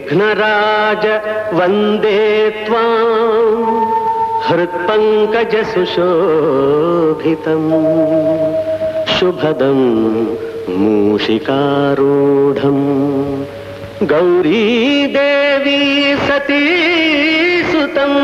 विघ्नराज वन्दे त्वाम् हृत्पङ्कजसुशोभितम् शुभदम् मूषिकारूढम् गौरीदेवी सती सुतम्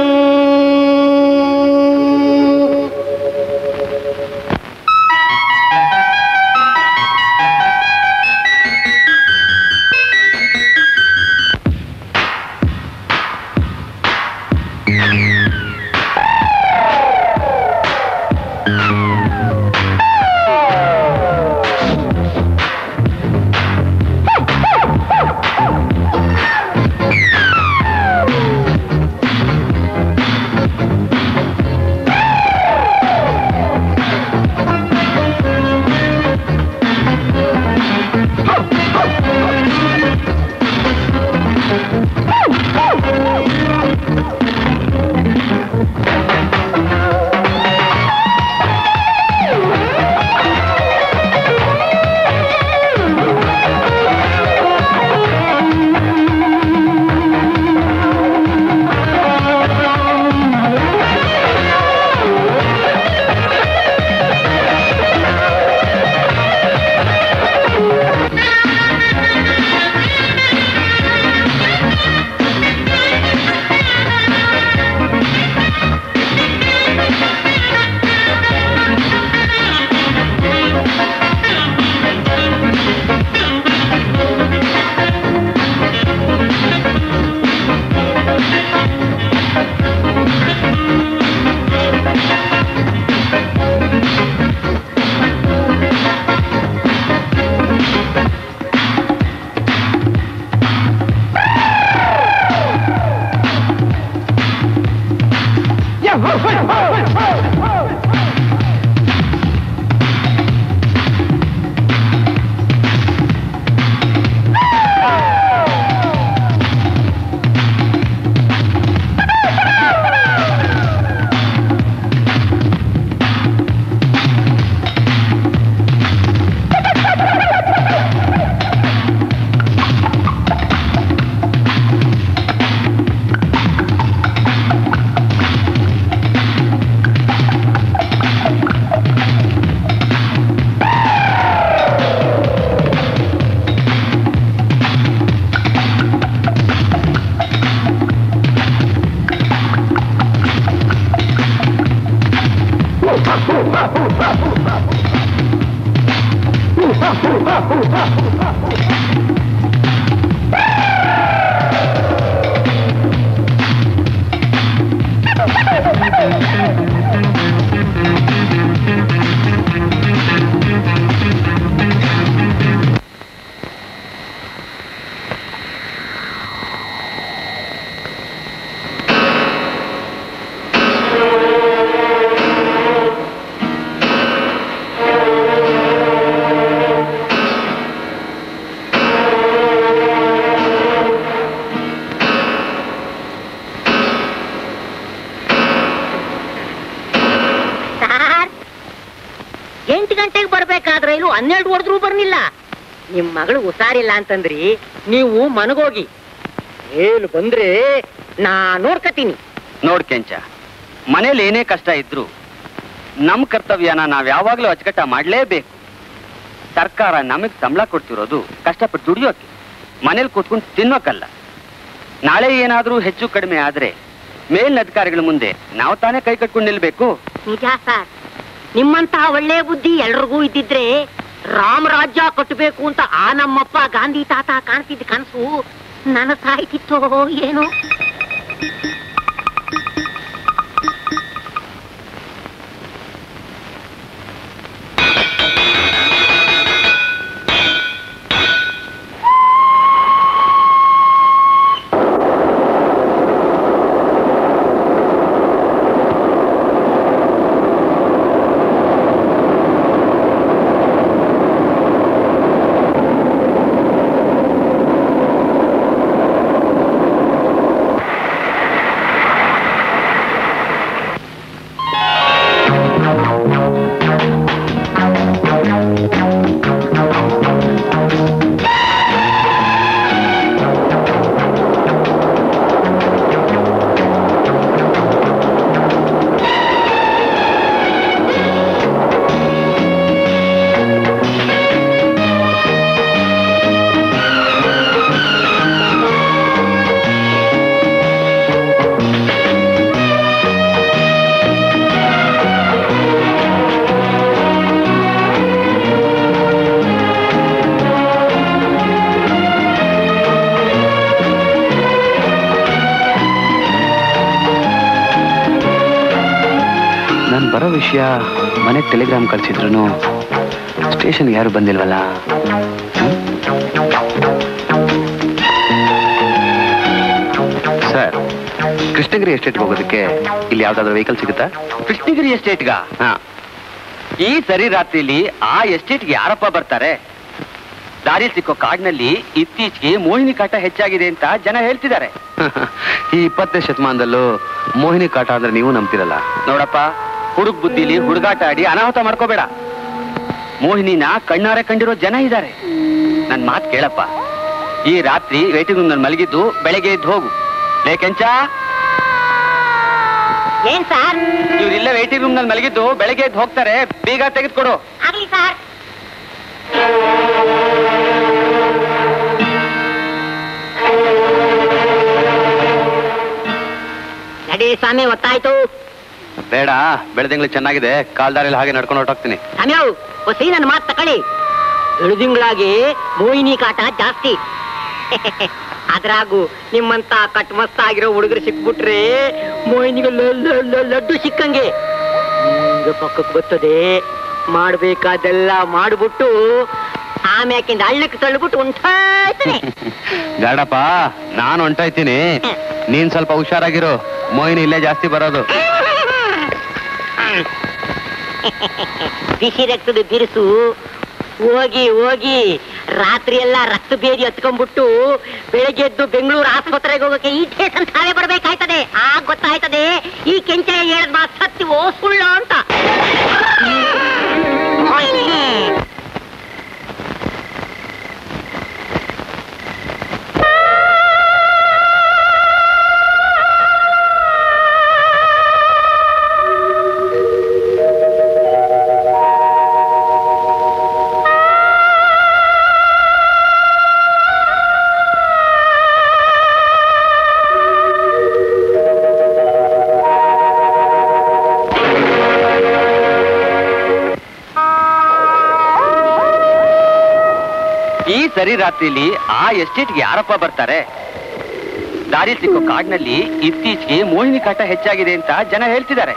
ಸಾರ್ ಎಂಟು ಗಂಟೆಗೆ ಬರ್ಬೇಕಾದ್ರೆ ರೈಲು ಹನ್ನೆರಡು ಹೊಡೆದ್ರು ಬರ್ಲಿಲ್ಲ ನಿಮ್ ಮಗಳು ಹುಷಾರಿಲ್ಲ ಅಂತಂದ್ರಿ ನೀವು ಮನಗೋಗಿ ಹೇಳು ಬಂದ್ರೆ ನಾ ನೋಡ್ಕತೀನಿ ನೋಡ್ ಕೆಂಚ ಮನೇಲಿ ಏನೇ ಕಷ್ಟ ಇದ್ರು ನಮ್ ಕರ್ತವ್ಯನ ನಾವ್ ಯಾವಾಗ್ಲೂ ಅಚ್ಚುಕಟ್ಟ ಮಾಡ್ಲೇಬೇಕು ಸರ್ಕಾರ ನಮಗ್ ಸಂಬಳ ಕೊಡ್ತಿರೋದು ಕಷ್ಟಪಟ್ಟು ದುಡಿಯೋಕೆ ಮನೇಲಿ ಕೂತ್ಕೊಂಡು ತಿನ್ನೋಕಲ್ಲ ನಾಳೆ ಏನಾದ್ರೂ ಹೆಚ್ಚು ಕಡಿಮೆ ಆದ್ರೆ ಮೇಲಿನ ಅಧಿಕಾರಿಗಳ ಮುಂದೆ ನಾವು ತಾನೇ ಕೈ ಕಟ್ಕೊಂಡು ನಿಲ್ಬೇಕು ನಿಜ ಸರ್ ನಿಮ್ಮಂತಹ ಒಳ್ಳೆ ಬುದ್ಧಿ ಎಲ್ರಿಗೂ ಇದ್ದಿದ್ರೆ ರಾಮರಾಜ್ಯ ಕಟ್ಟಬೇಕು ಅಂತ ಆ ನಮ್ಮಪ್ಪ ಗಾಂಧಿ ತಾತ ಕಾಣ್ತಿದ್ದ ಕನಸು ನನಸಾಯ್ತಿತ್ತೋ ಏನೋ ಆ ಬರೋ ವಿಷಯ ಮನೆಗೆ ಟೆಲಿಗ್ರಾಮ್ ಕಳ್ಸಿದ್ರು ಸ್ಟೇಷನ್ಗೆ ಯಾರು ಬಂದಿಲ್ವಲ್ಲ ಸರ್ ಕೃಷ್ಣಗಿರಿ ಎಸ್ಟೇಟ್ಗೆ ಹೋಗೋದಕ್ಕೆ ಇಲ್ಲಿ ಯಾವ್ದಾದ್ರು ವೆಹಿಕಲ್ ಸಿಗುತ್ತಾ ಕೃಷ್ಣಗಿರಿ ಎಸ್ಟೇಟ್ಗ ಹಾ ಈ ಸರಿ ರಾತ್ರಿಲಿ ಆ ಎಸ್ಟೇಟ್ಗೆ ಯಾರಪ್ಪ ಬರ್ತಾರೆ ದಾರಿ ಸಿಕ್ಕೋ ಕಾಡಿನಲ್ಲಿ ಇತ್ತೀಚೆಗೆ ಮೋಹಿನಿ ಕಾಟ ಹೆಚ್ಚಾಗಿದೆ ಅಂತ ಜನ ಹೇಳ್ತಿದ್ದಾರೆ ಈ ಇಪ್ಪತ್ತನೇ ಶತಮಾನದಲ್ಲೂ ಮೋಹಿನಿ ಕಾಟ ಅಂದ್ರೆ ನೀವು ನಂಬ್ತಿರಲ್ಲ ನೋಡಪ್ಪ ಹುಡುಗ ಬುದ್ಧಿಲಿ ಹುಡುಗಾಟ ಆಡಿ ಅನಾಹುತ ಮಾಡ್ಕೋಬೇಡ ಮೋಹಿನಿನ ಕಣ್ಣಾರೆ ಕಂಡಿರೋ ಜನ ಇದ್ದಾರೆ ನನ್ ಮಾತ್ ಕೇಳಪ್ಪ ಈ ರಾತ್ರಿ ವೇಟಿಂಗ್ ರೂಮ್ ನಲ್ಲಿ ಮಲಗಿದ್ದು ಬೆಳಗ್ಗೆ ಎದ್ದು ಹೋಗು ಲೇ ಕೆಂಚ ಏನ್ ಸರ್ ಇವ್ರಿಲ್ಲ ವೇಟಿಂಗ್ ರೂಮ್ ನಲ್ಲಿ ಮಲಗಿದ್ದು ಬೆಳಗ್ಗೆ ಎದ್ದು ಹೋಗ್ತಾರೆ ಬೀಗ ತೆಗೆದುಕೊಡು ಆಗ್ಲಿ ಸರ್ ನಡಿ ಸ್ವಾಮಿ ಒತ್ತಾಯ್ತು ಬೇಡ ಬೆಳದಿಂಗ್ಳು ಚೆನ್ನಾಗಿದೆ ಕಾಲ್ದಾರಿಲಿ ಹಾಗೆ ನಡ್ಕೊಂಡು ಹೊರಟೋಗ್ತೀನಿ ಸಮಯವು ಹೊಸಿ ನನ್ನ ಮಾತು ತಕೊಳ್ಳಿ ಬೆಳೆದಿಂಗಳಾಗಿ ಮೋಹಿನಿ ಕಾಟ ಜಾಸ್ತಿ ಅದ್ರಾಗು ನಿಮ್ಮಂತ ಕಟ್ಮಸ್ತ ಆಗಿರೋ ಹುಡುಗರು ಸಿಕ್ಬಿಟ್ರೆ ಮೋಹಿನಿಗೆ ಲ- ಲ- ಲ- ಲಡ್ಡು ಸಿಕ್ಕಂಗೆ ಈಗ ಪಕ್ಕಕ್ಕೆ ಬರ್ತದೆ ಮಾಡ್ಬೇಕಾದೆಲ್ಲ ಮಾಡ್ಬಿಟ್ಟು ಆಮ್ಯಾಕಿಂದ ಹಳ್ಳಕ್ಕೆ ತಳ್ಳಿಬಿಟ್ಟು ಉಂಟಾಯ್ತಾನೆ ಬೇಡಪ್ಪ ನಾನು ಹೊಂಟೋಯ್ತೀನಿ ನೀನ್ ಸ್ವಲ್ಪ ಹುಷಾರಾಗಿರು ಮೋಹಿನಿ ಇಲ್ಲೇ ಜಾಸ್ತಿ ಬರೋದು ಬಿಸಿ ರಕ್ತದ ಬಿರುಸು ಹೋಗಿ ಹೋಗಿ ರಾತ್ರಿ ಎಲ್ಲ ರಕ್ತ ಬೇದಿ ಹತ್ಕೊಂಡ್ಬಿಟ್ಟು ಬೆಳಗ್ಗೆ ಎದ್ದು ಬೆಂಗಳೂರು ಆಸ್ಪತ್ರೆಗೆ ಹೋಗಕ್ಕೆ ಈ ಸ್ಟೇಷನ್ ಸಾವೇ ಬರ್ಬೇಕಾಯ್ತದೆ ಆಗ ಗೊತ್ತಾಯ್ತದೆ ಈ ಕೆಂಚ ಹೇಳದ್ ಮಾತು ಸತ್ಯವೋ ಸುಳ್ಳು ಅಂತ ಈ ಸರಿ ರಾತ್ರಿಲಿ ಆ ಎಸ್ಟೇಟ್ಗೆ ಯಾರಪ್ಪ ಬರ್ತಾರೆ ದಾರಿ ಸಿಕ್ಕೋ ಕಾಡಿನಲ್ಲಿ ಇತ್ತೀಚೆಗೆ ಮೋಹಿನಿ ಕಾಟ ಹೆಚ್ಚಾಗಿದೆ ಅಂತ ಜನ ಹೇಳ್ತಿದ್ದಾರೆ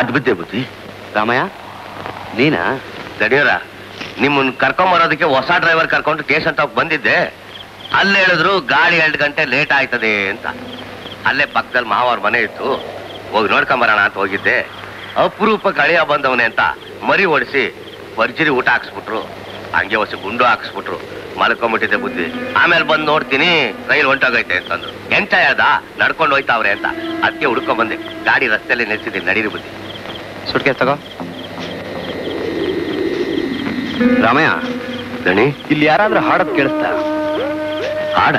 ಅದ್ ಬಿದ್ದೆ ಬುದ್ಧಿ ರಾಮಯ್ಯ ನೀನಾ ಗಡಿಯವರ ನಿಮ್ಮನ್ನ ಕರ್ಕೊಂಬರೋದಕ್ಕೆ ಹೊಸ ಡ್ರೈವರ್ ಕರ್ಕೊಂಡು ಸ್ಟೇಷನ್ ತಗ ಬಂದಿದ್ದೆ ಅಲ್ಲಿ ಹೇಳಿದ್ರು ಗಾಡಿ ಎರಡು ಗಂಟೆ ಲೇಟ್ ಆಯ್ತದೆ ಅಂತ ಅಲ್ಲೇ ಪಕ್ಕದಲ್ಲಿ ಮಾವವ್ರ ಮನೆ ಇತ್ತು ಹೋಗಿ ನೋಡ್ಕೊಂಬರೋಣ ಅಂತ ಹೋಗಿದ್ದೆ ಅಪರೂಪ ಕಳಿಯ ಬಂದವನೆ ಅಂತ ಮರಿ ಓಡಿಸಿ ಭರ್ಜರಿ ಊಟ ಹಾಕ್ಸ್ಬಿಟ್ರು ಹಂಗೆ ಹೊಸ ಗುಂಡು ಹಾಕ್ಸ್ಬಿಟ್ರು ಮಲ್ಕೊಂಬಿಟ್ಟಿದ್ದೆ ಬುದ್ಧಿ ಆಮೇಲೆ ಬಂದು ನೋಡ್ತೀನಿ ರೈಲ್ ಹೊಂಟೋಗೈತೆ ಅಂತಂದ್ರು ಎಂತ ಅದ ನಡ್ಕೊಂಡು ಹೋಯ್ತಾವ್ರೆ ಅಂತ ಅದಕ್ಕೆ ಹುಡ್ಕೊಂಡ್ ಬಂದೆ ಗಾಡಿ ರಸ್ತೆಯಲ್ಲಿ ನಿಲ್ಸಿದ್ದೀನಿ ನಡೀರಿ ಬುದ್ಧಿ ಸುಟ್ಕೆ ತಗೋ ರಾಮಯ್ಯ ದಣಿ ಇಲ್ಲಿ ಯಾರಾದ್ರೂ ಹಾಡೋದ್ ಕೇಳಿಸ್ತಾ ಹಾಡ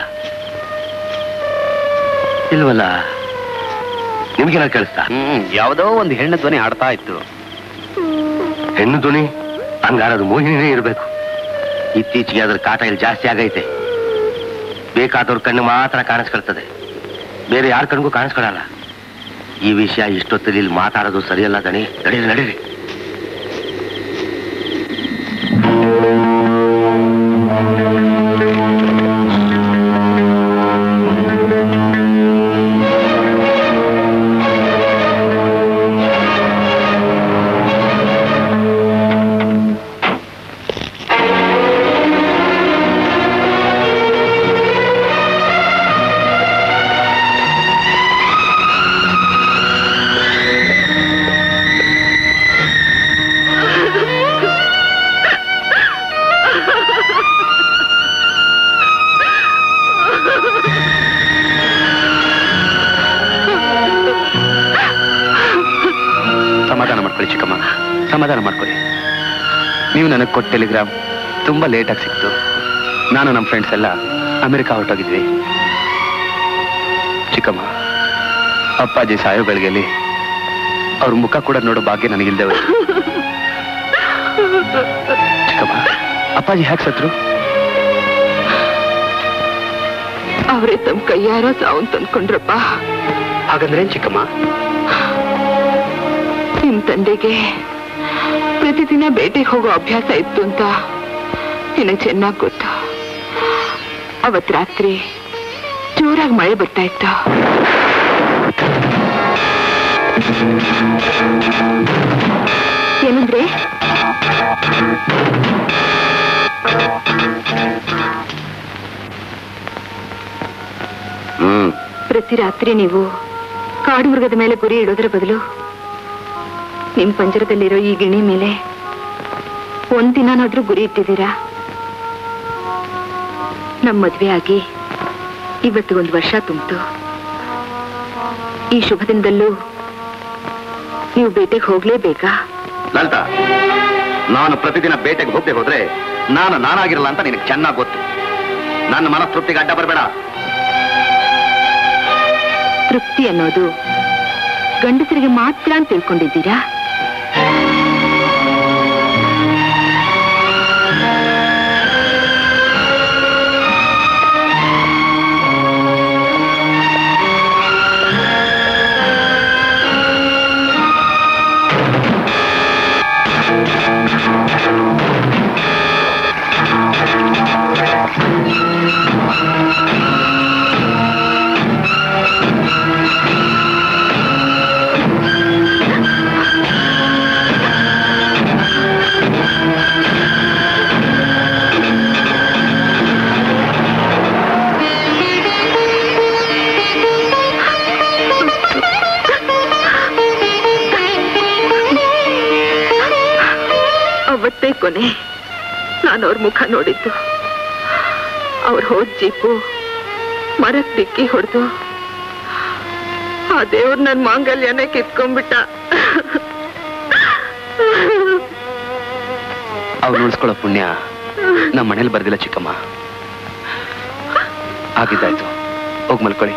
ಇಲ್ವಲ್ಲ ನಿಮ್ಗೇನ ಕೇಳಿಸ್ತಾ ಹ್ಮ್ ಯಾವ್ದೋ ಒಂದು ಹೆಣ್ಣು ಧ್ವನಿ ಹಾಡ್ತಾ ಇತ್ತು ಹೆಣ್ಣು ಧ್ವನಿ ಹಂಗಾರದು ಮೋಹಿನಿನೇ ಇರಬೇಕು ಇತ್ತೀಚೆಗೆ ಅದ್ರ ಕಾಟ ಇಲ್ಲಿ ಜಾಸ್ತಿ ಆಗೈತೆ ಬೇಕಾದವ್ರ ಕಣ್ಣು ಮಾತ್ರ ಕಾಣಿಸ್ಕೊಳ್ತದೆ ಬೇರೆ ಯಾರ ಕಣ್ಗೂ ಕಾಣಿಸ್ಕೊಳಲ್ಲ ಈ ವಿಷಯ ಇಷ್ಟೊತ್ತಲ್ಲಿ ಇಲ್ಲಿ ಮಾತಾಡೋದು ಸರಿಯಲ್ಲ ದಣಿ ನಡೀರಿ ನಡೀರಿ ಸಮಾಧಾನ ಮಾಡ್ಕೊಳ್ಳಿ ಚಿಕ್ಕಮ್ಮ ಸಮಾಧಾನ ಮಾಡ್ಕೊಳ್ಳಿ ನೀವು ನನಗೆ ಕೊಟ್ಟ ಟೆಲಿಗ್ರಾಮ್ ತುಂಬಾ ಲೇಟಾಗಿ ಸಿಕ್ತು ನಾನು ನಮ್ಮ ಫ್ರೆಂಡ್ಸ್ ಎಲ್ಲ ಅಮೆರಿಕ ಹೊರಟೋಗಿದ್ವಿ ಚಿಕ್ಕಮ್ಮ ಅಪ್ಪಾಜಿ ಸಾಯೋ ಗಳಿಗೆಯಲ್ಲಿ ಅವ್ರ ಮುಖ ಕೂಡ ನೋಡೋ ಭಾಗ್ಯ ನನಗಿಲ್ದೆ ಹೋಯ್ತು ಚಿಕ್ಕಮ್ಮ ಅಪ್ಪಾಜಿ ಹ್ಯಾಕ್ ಸತ್ರು ಅವರೇ ತಮ್ಮ ಕೈಯಾರ ಸಾವು ತಂದ್ಕೊಂಡ್ರಪ್ಪ ಹಾಗಂದ್ರೆ ಏನ್ ಚಿಕ್ಕಮ್ಮ ನಿಮ್ ತಂದೆಗೆ ಪ್ರತಿದಿನ ಬೇಟೆಗೆ ಹೋಗೋ ಅಭ್ಯಾಸ ಇತ್ತು ಅಂತ ನಿನಗೆ ಚೆನ್ನಾಗಿ ಗೊತ್ತು ಅವತ್ ರಾತ್ರಿ ಜೋರಾಗಿ ಮಳೆ ಬರ್ತಾ ಇತ್ತು ಏನಂದ್ರೆ ಹ್ಮ್ ಪ್ರತಿ ರಾತ್ರಿ ನೀವು ಕಾಡು ಮೃಗದ ಮೇಲೆ ಗುರಿ ಇಡೋದ್ರ ಬದಲು ನಿಮ್ ಪಂಜರದಲ್ಲಿರೋ ಈ ಗಿಣಿ ಮೇಲೆ ಒಂದ್ ದಿನಾನಾದ್ರೂ ಗುರಿ ಇಟ್ಟಿದ್ದೀರಾ ನಮ್ ಮದ್ವೆ ಆಗಿ ಇವತ್ತು ಒಂದು ವರ್ಷ ತುಂಬಿತು ಈ ಶುಭ ದಿನದಲ್ಲೂ ನೀವು ಬೇಟೆಗೆ ಹೋಗ್ಲೇಬೇಕಾ ಲಲಿತಾ ನಾನು ಪ್ರತಿದಿನ ಬೇಟೆಗೆ ಹೋಗದೆ ಹೋದ್ರೆ ನಾನು ನಾನಾಗಿರಲ್ಲ ಅಂತ ನಿನಗೆ ಚೆನ್ನಾಗಿ ಗೊತ್ತು ನನ್ನ ಮನಸ್ತೃಪ್ತಿಗೆ ಅಡ್ಡ ಬರಬೇಡ ತೃಪ್ತಿ ಅನ್ನೋದು ಗಂಡಸರಿಗೆ ಮಾತ್ರ ಅಂತ ತಿಳ್ಕೊಂಡಿದ್ದೀರಾ ಅವತ್ತೇ ಕೊನೆ ನಾನು ಅವ್ರ ಮುಖ ನೋಡಿದ್ದು ಅವ್ರ ಹೋದ್ ಜೀಪು ಮರಕ್ ಡಿಕ್ಕಿ ಹೊಡೆದು ಆ ದೇವ್ರ ನನ್ ಮಾಂಗಲ್ಯನೇ ಕಿತ್ಕೊಂಡ್ಬಿಟ್ಟ ಅವ್ರು ಉಳಿಸ್ಕೊಳ್ಳೋ ಪುಣ್ಯ ನಮ್ಮ ಮನೇಲಿ ಬರ್ದಿಲ್ಲ ಚಿಕ್ಕಮ್ಮ ಆಗಿದ್ದಾಯ್ತು ಹೋಗಿ ಮಲ್ಕೊಳ್ಳಿ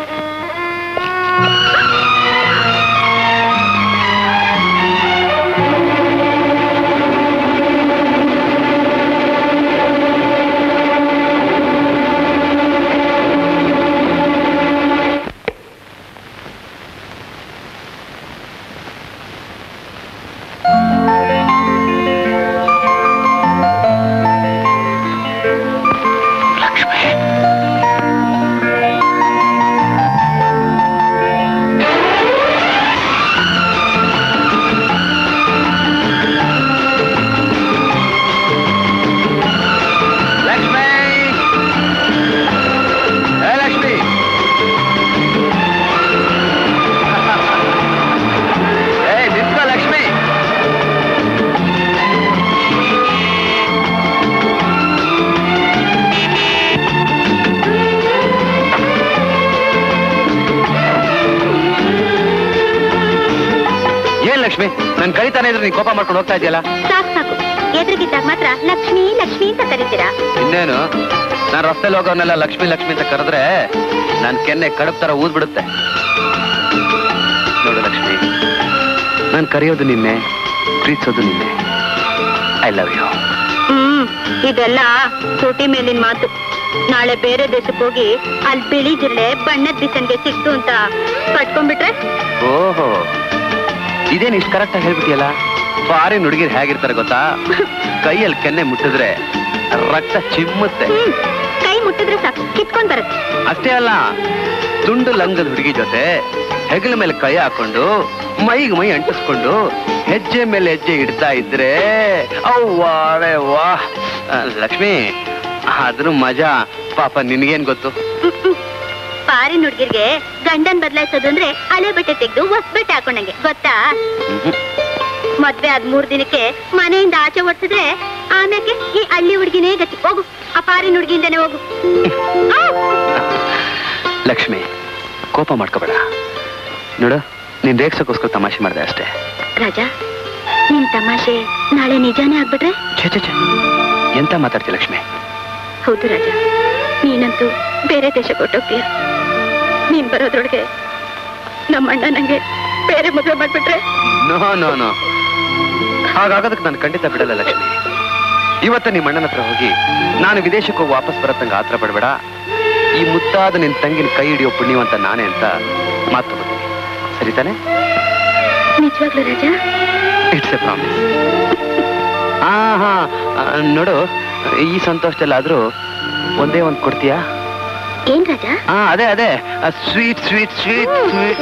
ಲಕ್ಷ್ಮಿ ನನ್ ಕರಿತಾನೆ ಇದ್ರೆ ನೀನ್ ಕೋಪ ಮಾಡ್ಕೊಂಡು ಹೋಗ್ತಾ ಇದೆಯಲ್ಲ ಸಾಕು ಸಾಕು ಎದುರಿಗಿದ್ದಾಗ ಮಾತ್ರ ಲಕ್ಷ್ಮಿ ಲಕ್ಷ್ಮಿ ಅಂತ ಕರೀತೀರಾ ಇನ್ನೇನು ನಾನ್ ರಸ್ತೆಲಿ ಹೋಗೋನೆಲ್ಲ ಲಕ್ಷ್ಮಿ ಲಕ್ಷ್ಮಿ ಅಂತ ಕರೆದ್ರೆ ನನ್ ಕೆನ್ನೆ ಕಡುಬ್ ತರ ಊದ್ಬಿಡುತ್ತೆ ನೋಡು ಲಕ್ಷ್ಮಿ ನಾನ್ ಕರೆಯೋದು ನಿನ್ನೆ ಪ್ರೀತಿಸೋದು ನಿನ್ನೆ ಐ ಲವ್ ಯು ಹ್ಮ್ ಇದೆಲ್ಲ ಸೂಟಿ ಮೇಲಿನ ಮಾತು ನಾಳೆ ಬೇರೆ ದೇಶಕ್ಕೆ ಹೋಗಿ ಅಲ್ಲಿ ಬಿಳಿ ಜಿಲ್ಲೆ ಬಣ್ಣದ ಬಿಸನ್ಗೆ ಸಿಕ್ತು ಅಂತ ಕಟ್ಕೊಂಡ್ಬಿಟ್ರೆ ಓಹೋ ಇದೇನು ಇಷ್ಟು ಕರೆಕ್ಟ್ ಆಗಿ ಹೇಳ್ಬಿಟ್ಟಿಯಲ್ಲ ಫಾರಿನ್ ಹುಡುಗಿರ್ ಹೇಗಿರ್ತಾರೆ ಗೊತ್ತಾ ಕೈಯಲ್ಲಿ ಕೆನ್ನೆ ಮುಟ್ಟಿದ್ರೆ ರಕ್ತ ಚಿಮ್ಮುತ್ತೆ ಹ್ಮ್ ಕೈ ಮುಟ್ಟಿದ್ರೆ ಸಾಕು ಕಿತ್ಕೊಂಡ್ ಬರುತ್ತೆ ಅಷ್ಟೇ ಅಲ್ಲ ತುಂಡು ಲಂಗದ ಹುಡುಗಿ ಜೊತೆ ಹೆಗಲ ಮೇಲೆ ಕೈ ಹಾಕೊಂಡು ಮೈಗೆ ಮೈ ಅಂಟಿಸ್ಕೊಂಡು ಹೆಜ್ಜೆ ಮೇಲೆ ಹೆಜ್ಜೆ ಇಡ್ತಾ ಇದ್ರೆ ಅವ್ವಾಳೆ ವಾ ಆ, ಲಕ್ಷ್ಮಿ ಅದ್ರ ಮಜಾ ಪಾಪ ನಿನ್ಗೇನ್ ಗೊತ್ತು ಪಾರಿನ ಹುಡ್ಗಿರ್ಗೆ ಗಂಡನ್ ಬದಲಾಯಿಸೋದು ಅಂದ್ರೆ ಹಳೆ ಬಟ್ಟೆ ತೆಗೆದು ಹೊಸ ಬಟ್ಟೆ ಹಾಕೊಂಡಂಗೆ ಗೊತ್ತಾ ಮ್ಹೂ. ಮದ್ವೆ ಆದ್ ಮೂರ್ ದಿನಕ್ಕೆ ಮನೆಯಿಂದ ಆಚೆ ಓಡಿಸಿದ್ರೆ ಆಮ್ಯಾಕೆ ಈ ಹಳ್ಳಿ ಹುಡ್ಗಿನೇ ಗತಿ ಹೋಗು ಆ ಪಾರಿನ ಹುಡ್ಗಿಯಿಂದನೇ ಹೋಗು ಆ! ಲಕ್ಷ್ಮಿ ಕೋಪ ಮಾಡ್ಕೋಬೇಡ ನೋಡು ನೀನ್ ರೇಗ್ಸಕ್ಕೋಸ್ಕರ ತಮಾಷೆ ಮಾಡಿದೆ ಅಷ್ಟೇ ರಾಜ ನಿನ್ ತಮಾಷೆ ನಾಳೆ ನಿಜಾನೇ ಆಗ್ಬಿಟ್ರೆ ಛೇ ಛೇ ಛೇ ಎಂತ ಮಾತಾಡ್ತಿ ಲಕ್ಷ್ಮಿ ಹೌದು ರಾಜ ನೀನಂತೂ ಬೇರೆ ದೇಶ ಕೊಟ್ಟೋಗ್ತೀಯ ನೀನ್ ಬರೋದ್ರೊಳಗೆ ನಮ್ಮ ಅಣ್ಣ ನಂಗೆ ಬೇರೆ ಮದುವೆ ಮಾಡ್ಬಿಟ್ರೆ ನೋ ನೋ ನೋ ಹಾಗಾಗೋದಕ್ಕೆ ನಾನು ಖಂಡಿತ ಬಿಡಲ್ಲ ಲಕ್ಷ್ಮಿ ಇವತ್ತ ನಿಮ್ಮ ಅಣ್ಣನ ಹತ್ರ ಹೋಗಿ ನಾನು ವಿದೇಶಕ್ಕೆ ಹೋಗಿ ವಾಪಸ್ ಬರತ್ತಂಗ ಆತರ ಪಡಬೇಡ ಈ ಮುತ್ತಾದ ನಿನ್ ತಂಗಿನ ಕೈ ಹಿಡಿಯೋ ಪುಣ್ಯವಂತ ನಾನೇ ಅಂತ ಮಾತು ತಗೋತೀನಿ ಸರಿ ತಾನೆ ನಿಜವಾಗ್ಲೂ ರಾಜ ಇಟ್ಸ್ ಎ ಪ್ರಾಮಿಸ್ ಹಾ ಹಾ ಆ, ನೋಡು ಈ ಸಂತೋಷದಲ್ಲಾದ್ರೂ ಒಂದೇ ಒಂದು ಕೊಡ್ತೀಯಾ ಏನ್ ರಾಜ ಹಾ ಅದೇ ಅದೇ ಸ್ವೀಟ್ ಸ್ವೀಟ್ ಸ್ವೀಟ್ ಸ್ವೀಟ್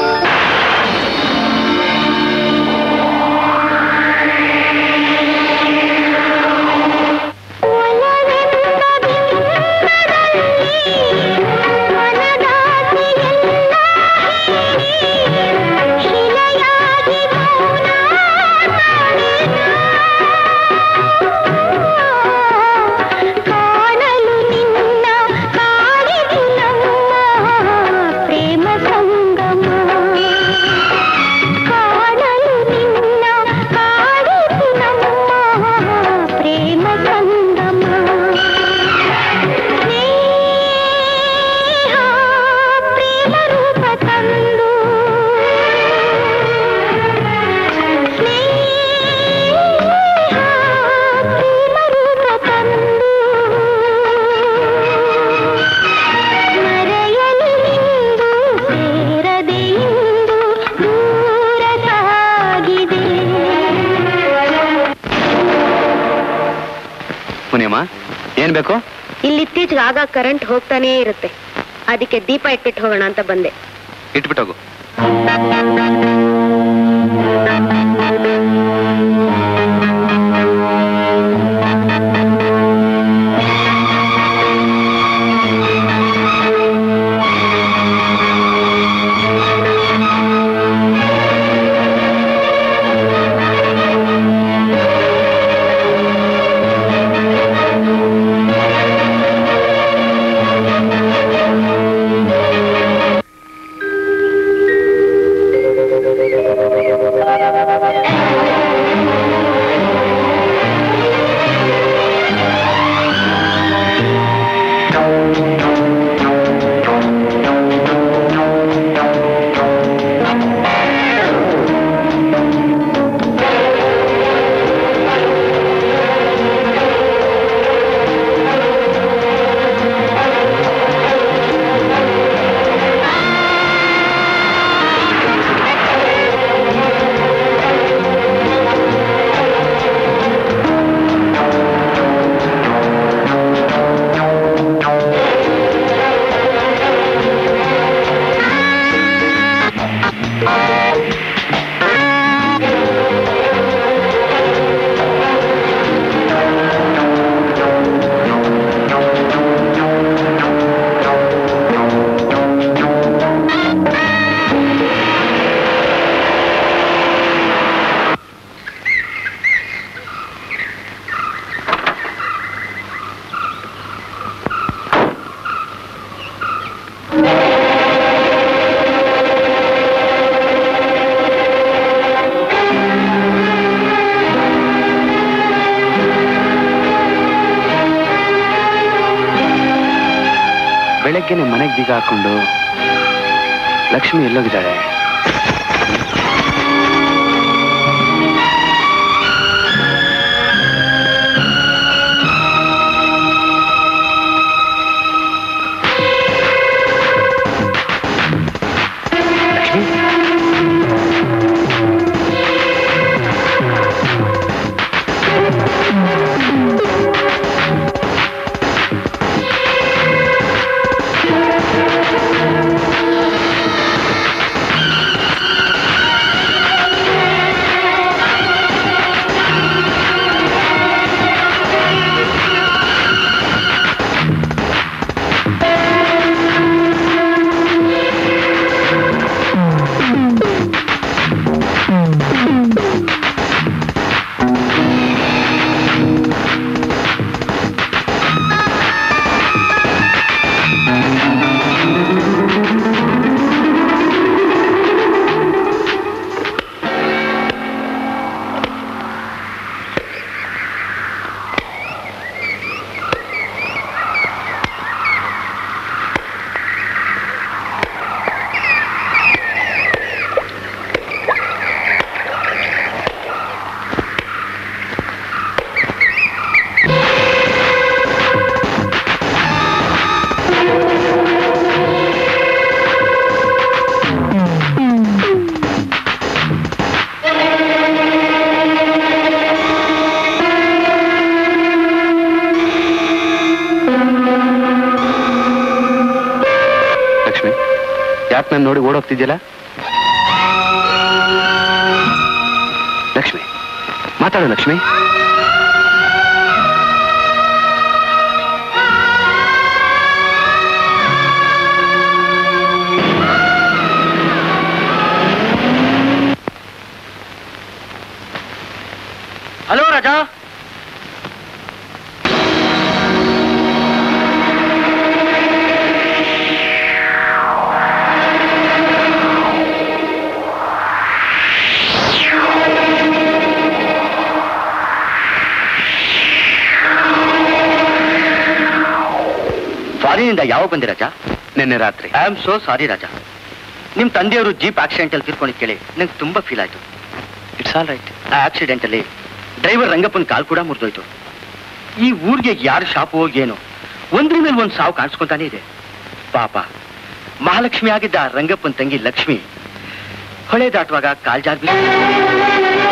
ಕಾಣಲು ನಿನ್ನ ಕಾಡಿದು ನಮ್ಮ ಪ್ರೇಮ ಸಂಗಮ ಕಾಣಲು ನಿನ್ನ ಕಾಡಿದು ನಮ್ಮ ಪ್ರೇಮ ಸಂಗಮ ಸ್ನೇಹ ಪ್ರೇಮ ರೂಪ ತಂದು ಸ್ನೇಹ ಪ್ರೇಮ ರೂಪ ತಂದು ಮರೆಯಲು ನಿಂದು ಸೇರದೆ ಇಂದು ದೂರ ಸಾಗಿದೆ ಮುನಿಯಮ್ಮ ಏನ್ ಬೇಕು ಇಲ್ಲಿ ಇತ್ತೀಚೆಗೆ ಆಗ ಕರೆಂಟ್ ಹೋಗ್ತಾನೇ ಇರುತ್ತೆ ಅದಕ್ಕೆ ದೀಪ ಇಟ್ಬಿಟ್ಟು ಹೋಗೋಣ ಅಂತ ಬಂದೆ ಇಟ್ಬಿಟ್ಟೋಗು ಬೆಳಗ್ಗೆನೆ ಮನೆಗೆ ಬೀಗ ಹಾಕೊಂಡು ಲಕ್ಷ್ಮಿ ಎಲ್ಲೋಗಿದ್ದಾಳೆ ಲಕ್ಷ್ಮಿ ಯಾಕೆ ನಾನು ನೋಡಿ ಓಡೋಗ್ತಿದ್ಯಲ್ಲ ಲಕ್ಷ್ಮಿ ಮಾತಾಡು ಲಕ್ಷ್ಮಿ ಹಲೋ ರಾಜಾ ಫಾರಿನಿಂದ ಯಾವಾಗ ಬಂದೆ ರಾಜ ನಿನ್ನೆ ರಾತ್ರಿ I am so sorry Raja ನಿಮ್ ತಂದೆಯವರು ಜೀಪ್ ಆಕ್ಸಿಡೆಂಟ್ ಅಲ್ಲಿ ತೀರ್ಕೊಂಡಿದ್ ಕೇಳಿ ನಂಗೆ ತುಂಬಾ ಫೀಲ್ ಆಯ್ತು ಇಟ್ಸ್ ಆಲ್ ರೈಟ್ ಆ ಆಕ್ಸಿಡೆಂಟ್ ಅಲ್ಲಿ ಡ್ರೈವರ್ ರಂಗಪ್ಪನ ಕಾಲ್ ಕೂಡ ಮುರಿದೋಯ್ತು ಈ ಊರಿಗೆ ಯಾರು ಶಾಪ್ ಹೋಗಿ ಏನೋ ಒಂದ್ರ ಮೇಲೆ ಒಂದ್ ಸಾವು ಕಾಣಿಸ್ಕೊಂತಾನೆ ಇದೆ ಪಾಪ ಮಹಾಲಕ್ಷ್ಮಿ ಆಗಿದ್ದ ಆ ರಂಗಪ್ಪನ ತಂಗಿ ಲಕ್ಷ್ಮಿ ಹೊಳೆ ದಾಟುವಾಗ ಕಾಲ್ ಜಾರ್ ಬಿದ್ದು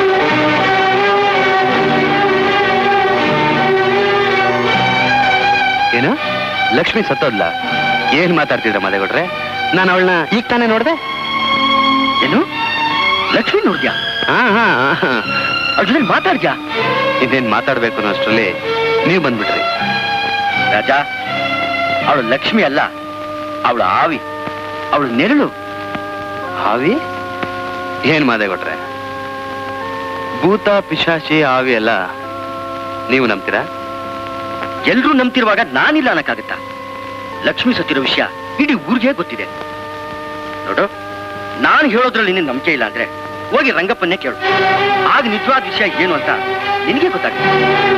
ಏನು ಲಕ್ಷ್ಮಿ ಸತ್ತೋದ್ಲ ಏನ್ ಮಾತಾಡ್ತಿದ್ರ ಮದೇಗೌಡ್ರೆ ನಾನು ಅವಳನ್ನ ಈಗ ತಾನೇ ನೋಡ್ದೆ ಏನು ಲಕ್ಷ್ಮಿ ನೋಡ್ದ್ಯಾ ಹಾ ಹಾ ಹಾ ಅವ್ರ ಜೊತೆ ಮಾತಾಡ್ದ್ಯಾ ಇನ್ನೇನ್ ಮಾತಾಡ್ಬೇಕು ಅನ್ನೋ ಅಷ್ಟ್ರಲ್ಲಿ ನೀವು ಬಂದ್ಬಿಟ್ರಿ ರಾಜಾ ಅವಳು ಲಕ್ಷ್ಮಿ ಅಲ್ಲ ಅವಳು ಆವಿ ಅವಳು ನೆರಳು ಹಾವಿ ಏನ್ ಮಾದೇಗೌಡ್ರೆ ಭೂತ ಪಿಶಾಚಿ ಆವಿ ಎಲ್ಲ ನೀವು ನಂಬ್ತೀರಾ ಎಲ್ರೂ ನಂಬ್ತಿರುವಾಗ ನಾನಿಲ್ಲ ಅನ್ನಕ್ಕಾಗತ್ತಾ ಲಕ್ಷ್ಮಿ ಸತ್ತಿರೋ ವಿಷಯ ಇಡೀ ಊರಿಗೆ ಗೊತ್ತಿದೆ ನೋಡು ನಾನು ಹೇಳೋದ್ರಲ್ಲಿ ನಿನ್ನ ನಂಬಿಕೆ ಇಲ್ಲ ಅಂದ್ರೆ ಹೋಗಿ ರಂಗಪ್ಪನ್ನೇ ಕೇಳು ಆಗ ನಿಜವಾದ ವಿಷಯ ಏನು ಅಂತ ನಿನಗೆ ಗೊತ್ತಾಗುತ್ತೆ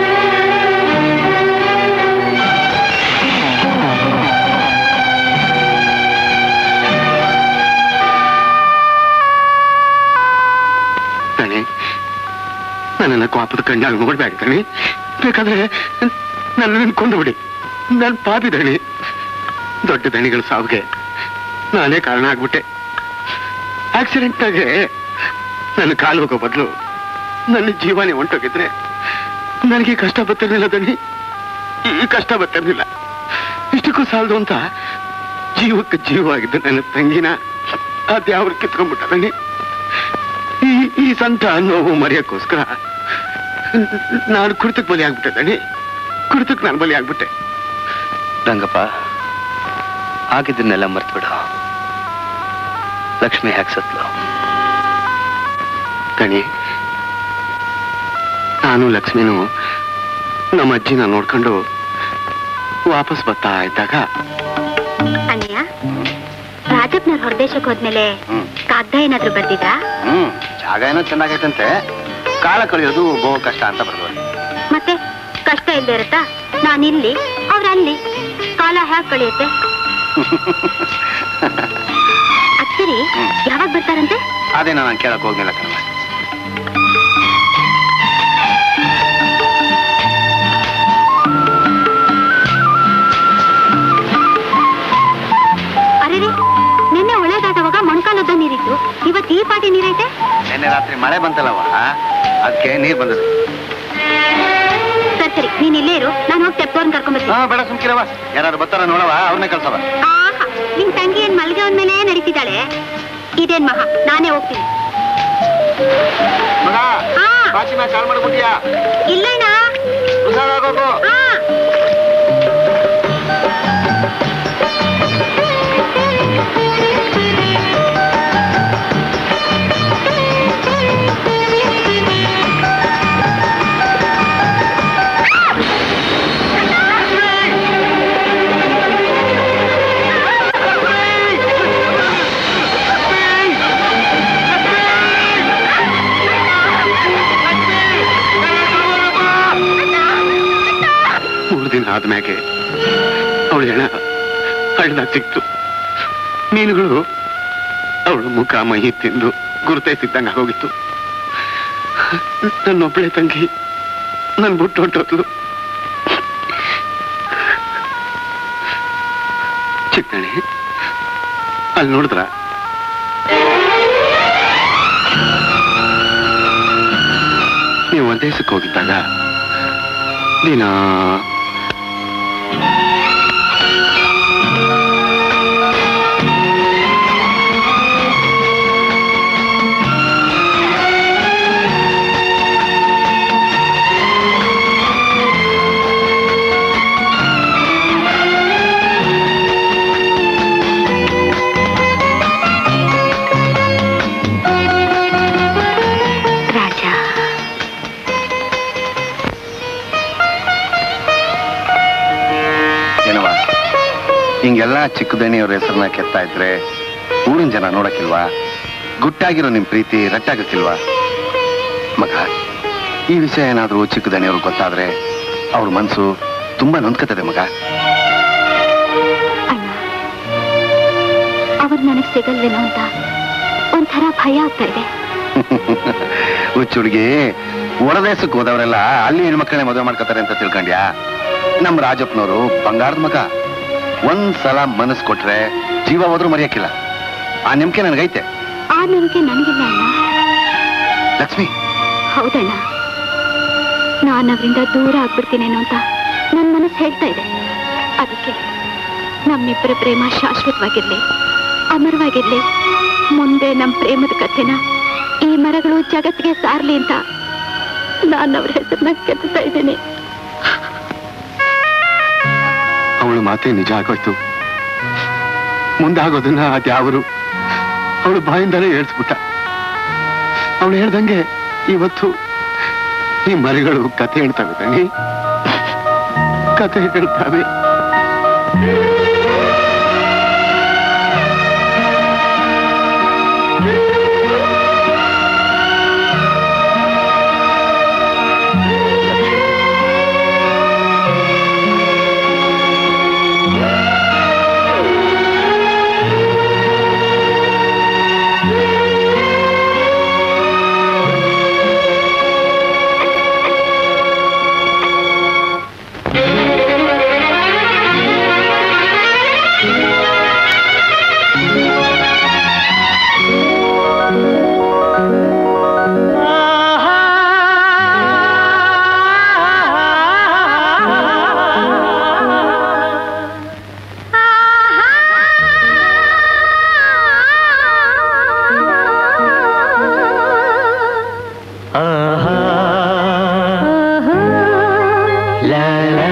ಕಣೆ ನನ್ನನ್ನ ಕೋಪದ ಕಣ್ಣಾಗಿ ನೋಡ್ಬೇಡ ಕಣೆ ಬೇಕಾದ್ರೆ ನನ್ನನ್ನು ಕೊಂದು ಬಿಡಿ ನಾನು ಪಾಪಿ ದಣಿ ದೊಡ್ಡ ದಣಿಗಳ ಸಾವಿಗೆ ನಾನೇ ಕಾರಣ ಆಗ್ಬಿಟ್ಟೆ ಆಕ್ಸಿಡೆಂಟ್ನಾಗೆ ನನ್ನ ಕಾಲು ಹೋಗೋ ಬದಲು ನನ್ನ ಜೀವನೇ ಹೊಂಟೋಗಿದ್ರೆ ನನಗೆ ಕಷ್ಟ ಬರ್ತಿರ್ಲಿಲ್ಲ ದಣಿ ಈ ಕಷ್ಟ ಬರ್ತಿರ್ಲಿಲ್ಲ ಇಷ್ಟಕ್ಕೂ ಸಾಲದು ಅಂತ ಜೀವಕ್ಕೆ ಜೀವವಾಗಿದ್ದ ನನ್ನ ತಂಗಿನ ಅದ್ಯಾವ್ರು ಕಿತ್ಕೊಂಡ್ಬಿಟ್ಟ ದಣಿ ಈ ಈ ಸಂತ ನೋವು ಮರೆಯಕ್ಕೋಸ್ಕರ ನಾನು ಕುಡಿತಕ್ಕೆ ಬಲಿ ಆಗ್ಬಿಟ್ಟೆ ದಣಿ ಕುಡಿತಕ್ಕೆ ನಾನು ಬಲಿ ಆಗ್ಬಿಟ್ಟೆ ರಂಗಪ್ಪ ಆಗಿದ್ದನ್ನೆಲ್ಲ ಮರ್ತ್ಬಿಡು ಲಕ್ಷ್ಮಿ ಹ್ಯಾಕ್ ಸತ್ಲು ಕಣಿ ನಾನು ಲಕ್ಷ್ಮಿನೂ ನಮ್ಮ ಅಜ್ಜಿನ ನೋಡ್ಕೊಂಡು ವಾಪಸ್ ಬರ್ತಾ ಇದ್ದಾಗ ಅಣ್ಣಯ್ಯ ರಾಜಪ್ಪನವ್ರು ಹೊರದೇಶಕ್ಕೆ ಹೋದ್ಮೇಲೆ ಕಾಗ್ದ ಏನಾದ್ರು ಬರ್ದಿದ್ರಾ ಹ್ಮ್ ಜಾಗ ಏನೋ ಚೆನ್ನಾಗೈತಂತೆ ಕಾಲ ಕಳೆಯೋದು ಬಹು ಕಷ್ಟ ಅಂತ ಬರ್ದವ್ರೆ ಮತ್ತೆ ಕಷ್ಟ ಇಲ್ಲದೆ ಇರುತ್ತಾ ನಾನಿಲ್ಲಿ ಅವ್ರಲ್ಲಿ ಕಾಲ ಹ್ಯಾಕ್ ಕಳೆಯುತ್ತೆ ಅಕ್ಷರಿ ಯಾವಾಗ ಬರ್ತಾರಂತೆ ಅದೇ ನಾನು ಕೇಳಕ್ ಹೋಗ್ಲಿಲ್ಲ ಕಣವ ಅರೆ ನಿನ್ನೆ ಒಳ್ಳೇದಾದವಾಗ ಮೊಣಕಾಲದ ನೀರಿತ್ತು ಇವತ್ತು ಈ ಪಾಟಿ ನೀರೈತೆ ನಿನ್ನೆ ರಾತ್ರಿ ಮಳೆ ಬಂತಲ್ಲವ ಅದಕ್ಕೆ ನೀರ್ ಬಂದದೆ ಸರಿ ಸರಿ ನೀನ್ ಇಲ್ಲೇ ಇರು ನಾನು ಹೋಗಿ ತೆಪ್ಪೋರ್ನ ಕರ್ಕೊಂಡ್ಬರ್ತೀನಿ ಹಾ ಬೇಡ ಸುಮ್ಕಿರವ ಯಾರು ಬರ್ತಾರ ನೋಡವ ಅವ್ರನ್ನೇ ಕಳ್ಸವ ಆಹಾ ನಿನ್ ತಂಗಿ ಏನ್ ಮಲ್ಗೆ ಮೇಲೆ ನಡೀತಿದ್ದಾಳೆ ಇದೇನ್ ಮಹಾ ನಾನೇ ಹೋಗ್ತೀನಿ ಮಗ ಹಾ ಬಾಚಿ ಮ್ಯಾಗ ಕಾಲ್ ಮಾಡ್ಬಿಟ್ಟಿಯಾ ಇಲ್ಲಣ್ಣ ಹುಷಾರಾಗೋಗು ಹಾ ಮೂರು ದಿನ ಆದ್ಮ್ಯಾಗೆ ಅವಳ ಹೆಣ ಹಳ್ಳದಾಗ ಸಿಕ್ತು ಮೀನುಗಳು ಅವಳು ಮುಖ ಮೈ ತಿಂದು ಗುರುತೇ ಸಿಕ್ಕಂಗ ಹೋಗಿತ್ತು ನನ್ನೊಬ್ಬಳೆ ತಂಗಿ ನನ್ ಬಿಟ್ಟು ಹೊಟ್ಟೋದ್ಲು ಚಿಕ್ಕಣಿ ಅಲ್ಲಿ ನೋಡಿದ್ರ ನೀವು ಒಂದೇಸಕ್ಕೆ ಹೋಗಿದ್ದಾಗ ದಿನ ರಾಜ ಏನವ ಹಿಂಗೆಲ್ಲ ಚಿಕ್ಕದಣಿಯವ್ರ ಹೆಸರನ್ನ ಕೆತ್ತಾ ಇದ್ರೆ ಊರಿನ ಜನ ನೋಡಕ್ಕಿಲ್ವಾ ಗುಟ್ಟಾಗಿರೋ ನಿಮ್ ಪ್ರೀತಿ ರಟ್ಟಾಗಕ್ಕಿಲ್ವಾ ಮಗ ಈ ವಿಷಯ ಏನಾದ್ರೂ ಚಿಕ್ಕದಣಿಯವ್ರಿಗೆ ಗೊತ್ತಾದ್ರೆ ಅವ್ರ ಮನ್ಸು ತುಂಬಾ ನೊಂದ್ಕತ್ತದೆ ಮಗ ಅಣ್ಣ ಅವ್ರು ನನಗ್ ಸಿಗಲ್ವೇನೋ ಅಂತ ಒಂಥರ ಭಯ ಆಗ್ತಾ ಇದೆ ಹುಚ್ಚುಡ್ಗಿ ಹೊರದೇಶಕ್ಕೆ ಹೋದವರೆಲ್ಲ ಅಲ್ಲಿ ಹೆಣ್ಮಕ್ಳನ್ನೇ ಮದುವೆ ಮಾಡ್ಕೋತಾರೆ ಅಂತ ತಿಳ್ಕೊಂಡ್ಯಾ ನಮ್ ರಾಜಪ್ಪನವರು ಬಂಗಾರದ ಮಗ ಒಂದ್ ಸಲ ಮನಸ್ ಕೊಟ್ರೆ ಜೀವ ಹೋದ್ರೂ ಮರೆಯಕ್ಕಿಲ್ಲ ಆ ನಂಬಿಕೆ ನನಗೈತೆ ಆ ನಂಬಿಕೆ ನನಗಿಲ್ಲ ಅಣ್ಣ ಲಕ್ಷ್ಮಿ ಹೌದಣ್ಣ ನಾನು ಅವರಿಂದ ದೂರ ಆಗ್ಬಿಡ್ತೀನೇನೋ ಅಂತ ನನ್ನ ಮನಸ್ಸು ಹೇಳ್ತಾ ಇದೆ ಅದಕ್ಕೆ ನಮ್ಮಿಬ್ಬರ ಪ್ರೇಮ ಶಾಶ್ವತವಾಗಿರ್ಲಿ ಅಮರವಾಗಿರ್ಲಿ ಮುಂದೆ ನಮ್ಮ ಪ್ರೇಮದ ಕಥೆನ ಈ ಮರಗಳು ಜಗತ್ತಿಗೆ ಸಾರ್ಲಿ ಅಂತ ನಾನು ಅವ್ರ ಹೆಸರನ್ನ ಕೆತ್ತಾ ಇದ್ದೀನಿ ಅವಳು ಮಾತೇ ನಿಜ ಆಗೋಯ್ತು ಮುಂದಾಗೋದನ್ನ ಅದ್ಯಾವರು ಅವಳು ಬಾಯಿಂದಲೇ ಹೇಳ್ಸ್ಬಿಟ್ಟ ಅವಳು ಹೇಳ್ದಂಗೆ ಇವತ್ತು ಈ ಮರಿಗಳು ಕತೆ ಹೇಳ್ತವೆ ತಂಗಿ ಕತೆ ಹೇಳ್ತವೆ ಆಹಾ ಲಾ ಲಾ.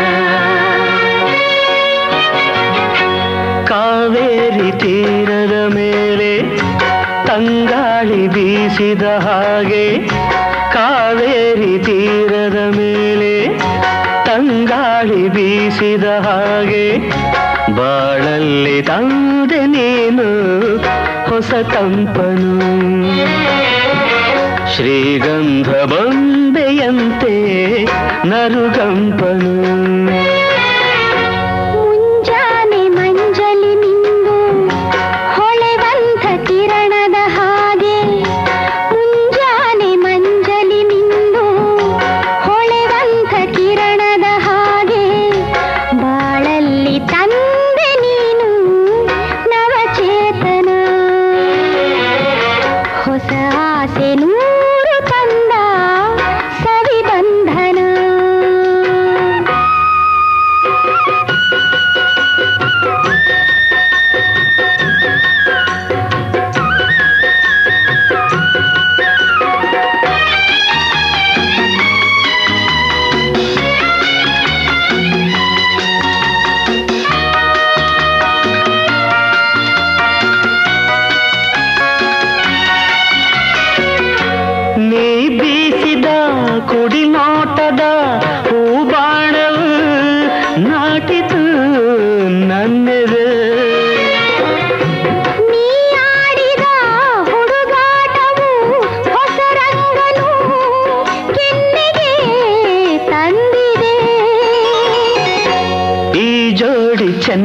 ಕಾವೇರಿ ತೀರದ ಮೇಲೆ ತಂಗಾಳಿ ಬೀಸಿದ ಹಾಗೆ ಕಾವೇರಿ ತೀರದ ಮೇಲೆ ತಂಗಾಳಿ ಬೀಸಿದ ಹಾಗೆ ಬಾಳಲ್ಲಿ ತಂದೆ ನೀನು ಹೊಸ ತಂಪನು ಶ್ರೀಗಂಧ ಬೊಂಬೆಯಂತೆ ನರುಗಂಪನು ಮುಂಜಾನೆ ಮಂಜಲ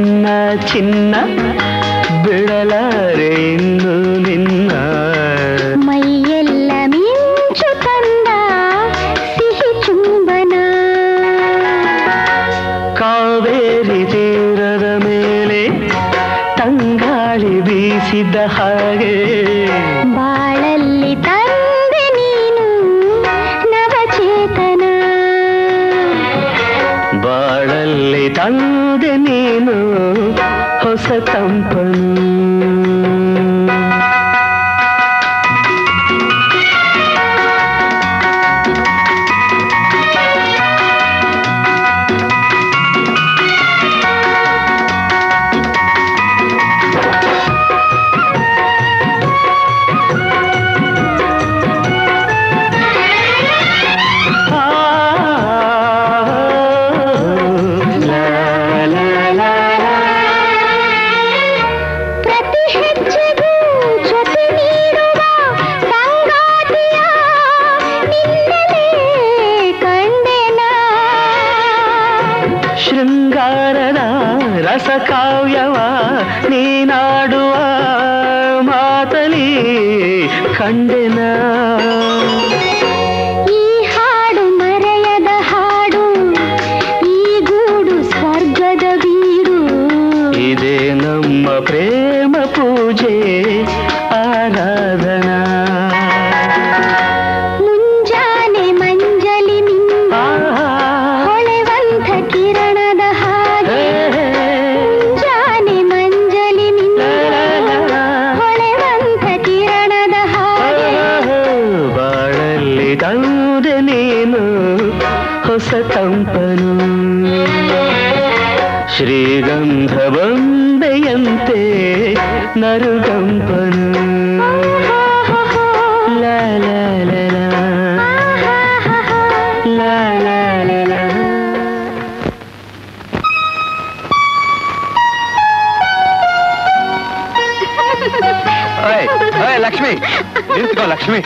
ನನ್ನ ಚಿನ್ನ ಬಿಡಲಾರೆ ಇನ್ನು ನಿನ್ನ ಮೈಯೆಲ್ಲ ಮಿಂಚು ತಂದ ಸಿಹಿ ಚುಂಬನ ಕಾವೇರಿ ತೀರದ ಮೇಲೆ ತಂಗಾಳಿ ಬೀಸಿದ ಹಾಗೆ ಬಾಳಲ್ಲಿ ತಂದೆ ನೀನು ನವಚೇತನ ಬಾಳಲ್ಲಿ ತಂದೆ ನೀನು ಹೊಸ ತಂಪನು ಆ, ಲಾ, ಲಾ, ಲಾ, ಲಾ. ಪ್ರತಿ ಹೆಜ್ಜೆಗೂ ಜೊತೆ ನೀಡುವ ಸಂಗಾತಿಯ ನಿನ್ನಲೇ ಕಂಡೆನ ಶೃಂಗಾರದ ರಸಕಾವ್ಯವ ನೀನಾಡುವ ಮಾತಲಿ ಕಂಡೆನ ಈ ಹಾಡು ಮರೆಯದ ಹಾಡು ಈ ಗೂಡು ಸ್ವರ್ಗದ ಬೀಡು ಇದೇ ನಮ್ಮ ಪ್ರೇಮ ಪೂಜೆ ಆರಾಧನಾ ಮುಂಜಾನೆ ಮಂಜಲಿ ನಿಂದ ಆಹಾ. ಹೊಳೆವಂತ ಕಿರಣದ ಹಾಗೆ ಮುಂಜಾನೆ ಮಂಜಲಿ ನಿಂದ ಹೊಳೆವಂತ ಕಿರಣದ ಹಾಗೆ ಬಾಳಲ್ಲಿ ತಂದೆ ನೀನು ಹೊಸ ತಂಪನು ಶ್ರೀಗಂಧ ಬಂದೆಯಂತೆ ನರುಗಂಪನು ಲಾ ಲಾ ಲಾ ಲಾ. ಲಾ ಲಾ ಲಾ ಲಾ. ಓಯ್, ಓಯ್, ಲಕ್ಷ್ಮಿ ನಿಂತ್ಕೋ ಲಕ್ಷ್ಮಿ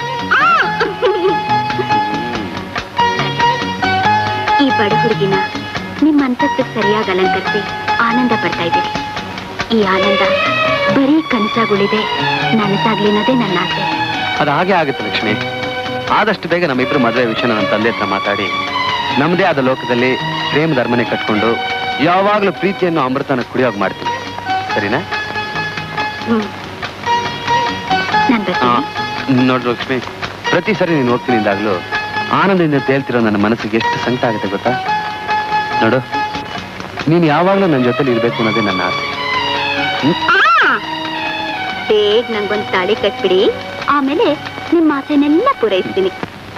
ಈ ಬಡ ಹುಡುಗಿನ ನಿಮ್ಮ ಅಂತಸ್ತಿಗೆ ಸರಿಯಾಗಿ ಅಲಂಕರಿಸಿ ಆನಂದ ಪಡ್ತಾ ಇದ್ದೀರಿ ಈ ಆನಂದ ಬರೀ ಕನಸಾಗುಳಿದೆ ನನಸಾಗ್ಲಿ ಅನ್ನೋದೇ ನನ್ನ ಆಸೆ ಅದು ಹಾಗೆ ಆಗುತ್ತೆ ಲಕ್ಷ್ಮಿ ಆದಷ್ಟು ಬೇಗ ನಮ್ಮಿಬ್ರು ಮದುವೆ ವಿಷಯ ನಮ್ಮ ತಂದೆ ಹತ್ರ ಮಾತಾಡಿ ನಮ್ಮದೇ ಆದ ಲೋಕದಲ್ಲಿ ಪ್ರೇಮ ಧರ್ಮನೆ ಕಟ್ಕೊಂಡು ಯಾವಾಗಲೂ ಪ್ರೀತಿಯನ್ನು ಅಮೃತನ ಕುಡಿಯೋಗಿ ಮಾಡ್ತೀವಿ ಸರಿನಾ ಹ್ಮ್ ನಾನ್ ಆ, ಬರ್ತೀನಿ ನೋಡು ಲಕ್ಷ್ಮಿ ಪ್ರತಿ ಸರಿ ನೀನು ಹೋಗ್ತೀನಿ ಇಂದಾಗ್ಲೂ ಆನಂದದಿಂದ ತೇಲ್ತಿರೋ ನನ್ನ ಮನಸ್ಸಿಗೆ ಎಷ್ಟು ಸಂಕಟ ಆಗುತ್ತೆ ಗೊತ್ತಾ ನೋಡು ನೀನು ಯಾವಾಗಲೂ ನನ್ನ ಜೊತೆಲಿ ಇರಬೇಕು ಅನ್ನೋದೇ ನನ್ನ ಆಸೆ ಬೇಗ ನಂಗೊಂದ್ ತಾಳಿ ಕಟ್ಬಿಡಿ ಆಮೇಲೆ ನಿಮ್ಮ ಆಸೆನೆಲ್ಲ ಪೂರೈಸ್ತೀನಿ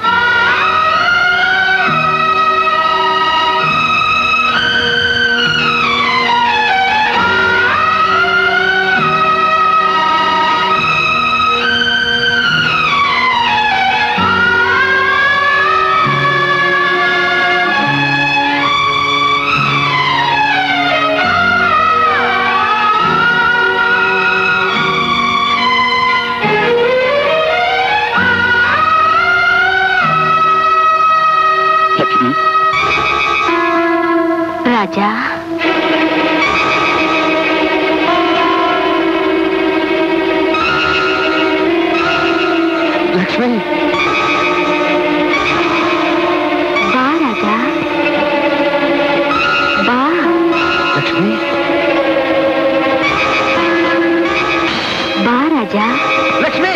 ಲಕ್ಷ್ಮಿ ರಾಜ ಲಕ್ಷ್ಮಿ ಬಾ ರಾಜ ಬಾ ಲಕ್ಷ್ಮಿ ಬಾ ರಾಜ ಲಕ್ಷ್ಮಿ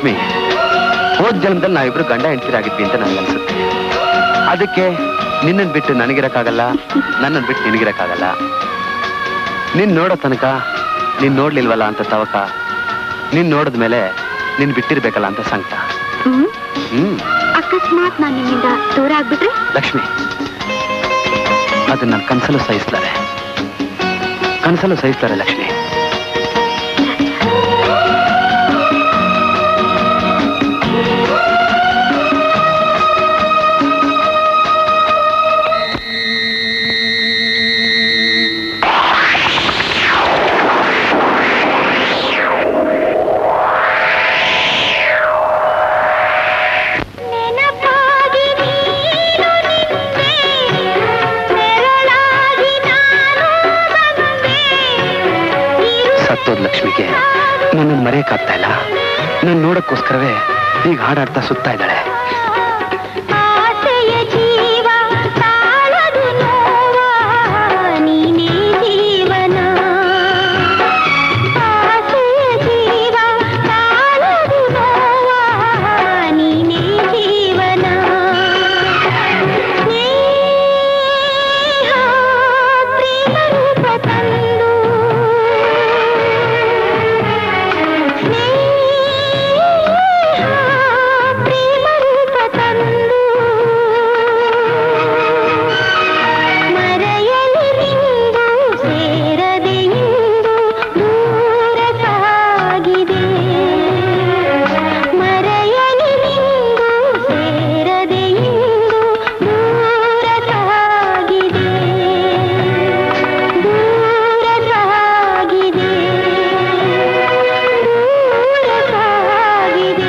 ಲಕ್ಷ್ಮಿ ಹೋದ್ ಜನ್ಮದಲ್ಲಿ ನಾವಿಬ್ರು ಗಂಡ ಹೆಂಡ್ತಿರಾಗಿದ್ವಿ ಅಂತ ನನಗನ್ಸುತ್ತೆ ಅದಕ್ಕೆ ನಿನ್ನನ್ ಬಿಟ್ಟು ನನಗಿರಕ್ಕಾಗಲ್ಲ ನನ್ನನ್ ಬಿಟ್ಟು ನಿನಗಿರಕ್ಕಾಗಲ್ಲ ನಿನ್ ನೋಡೋ ತನಕ ನೀನ್ ನೋಡ್ಲಿಲ್ವಲ್ಲ ಅಂತ ತವಕ ನೀನ್ ನೋಡಿದ್ಮೇಲೆ ನೀನ್ ಬಿಟ್ಟಿರ್ಬೇಕಲ್ಲ ಅಂತ ಸಂಕಟ ಹ್ಮ್ ಹ್ಮ್ ಅಕಸ್ಮಾತ್ ನಾನು ನಿಮ್ಮಿಂದ ದೂರ ಆಗ್ಬಿಟ್ರೆ ಲಕ್ಷ್ಮಿ ಅದನ್ನ ನಾನು ಕನ್ಸಲು ಸಹಿಸ್ತಾರೆ ಕನ್ಸಲು ಸಹಿಸ್ತಾರೆ ಲಕ್ಷ್ಮಿ ನೆನಪಾಗಿ ನೀನು ನಿಂತೆ, ನೆರಳಾಗಿ ನಾನು ಬಂದೆ. ಇರು ಸತ್ತೋದ್ ಲಕ್ಷ್ಮಿಗೆ ನನ್ನ ಮರೆಯಕ್ಕಾಗ್ತಾ ಇಲ್ಲ ನಾನು ನೋಡಕ್ಕೋಸ್ಕರವೇ ಈಗ ಹಾಡಾಡ್ತಾ ಸುತ್ತಾ ಇದ್ದಾಳೆ ಆಸೆಯ ಜೀವ ತಾಳದು ನೋವ ನೀನೇ ಜೀವನ ಆಸೆಯ ಜೀವ ತಾಳದು ನೋವ ನೀನೇ ಜೀವನ ಸ್ನೇಹ ಪ್ರೇಮ ರೂಪ ತಂದು ಸ್ನೇಹ ಪ್ರೇಮ ರೂಪ ತಂದು ಮರೆಯಲು ನಿಂದು ಸೇರದೆ ಇಂದು ದೂರ ಸಾಗಿದೆ ಮರೆಯಲು ನಿಂದು ಸೇರದೆ ಇಂದು ದೂರ ಸಾಗಿದೆ ದೂರ ಸಾಗಿದೆ ದೂರ ಸಾಗಿದೆ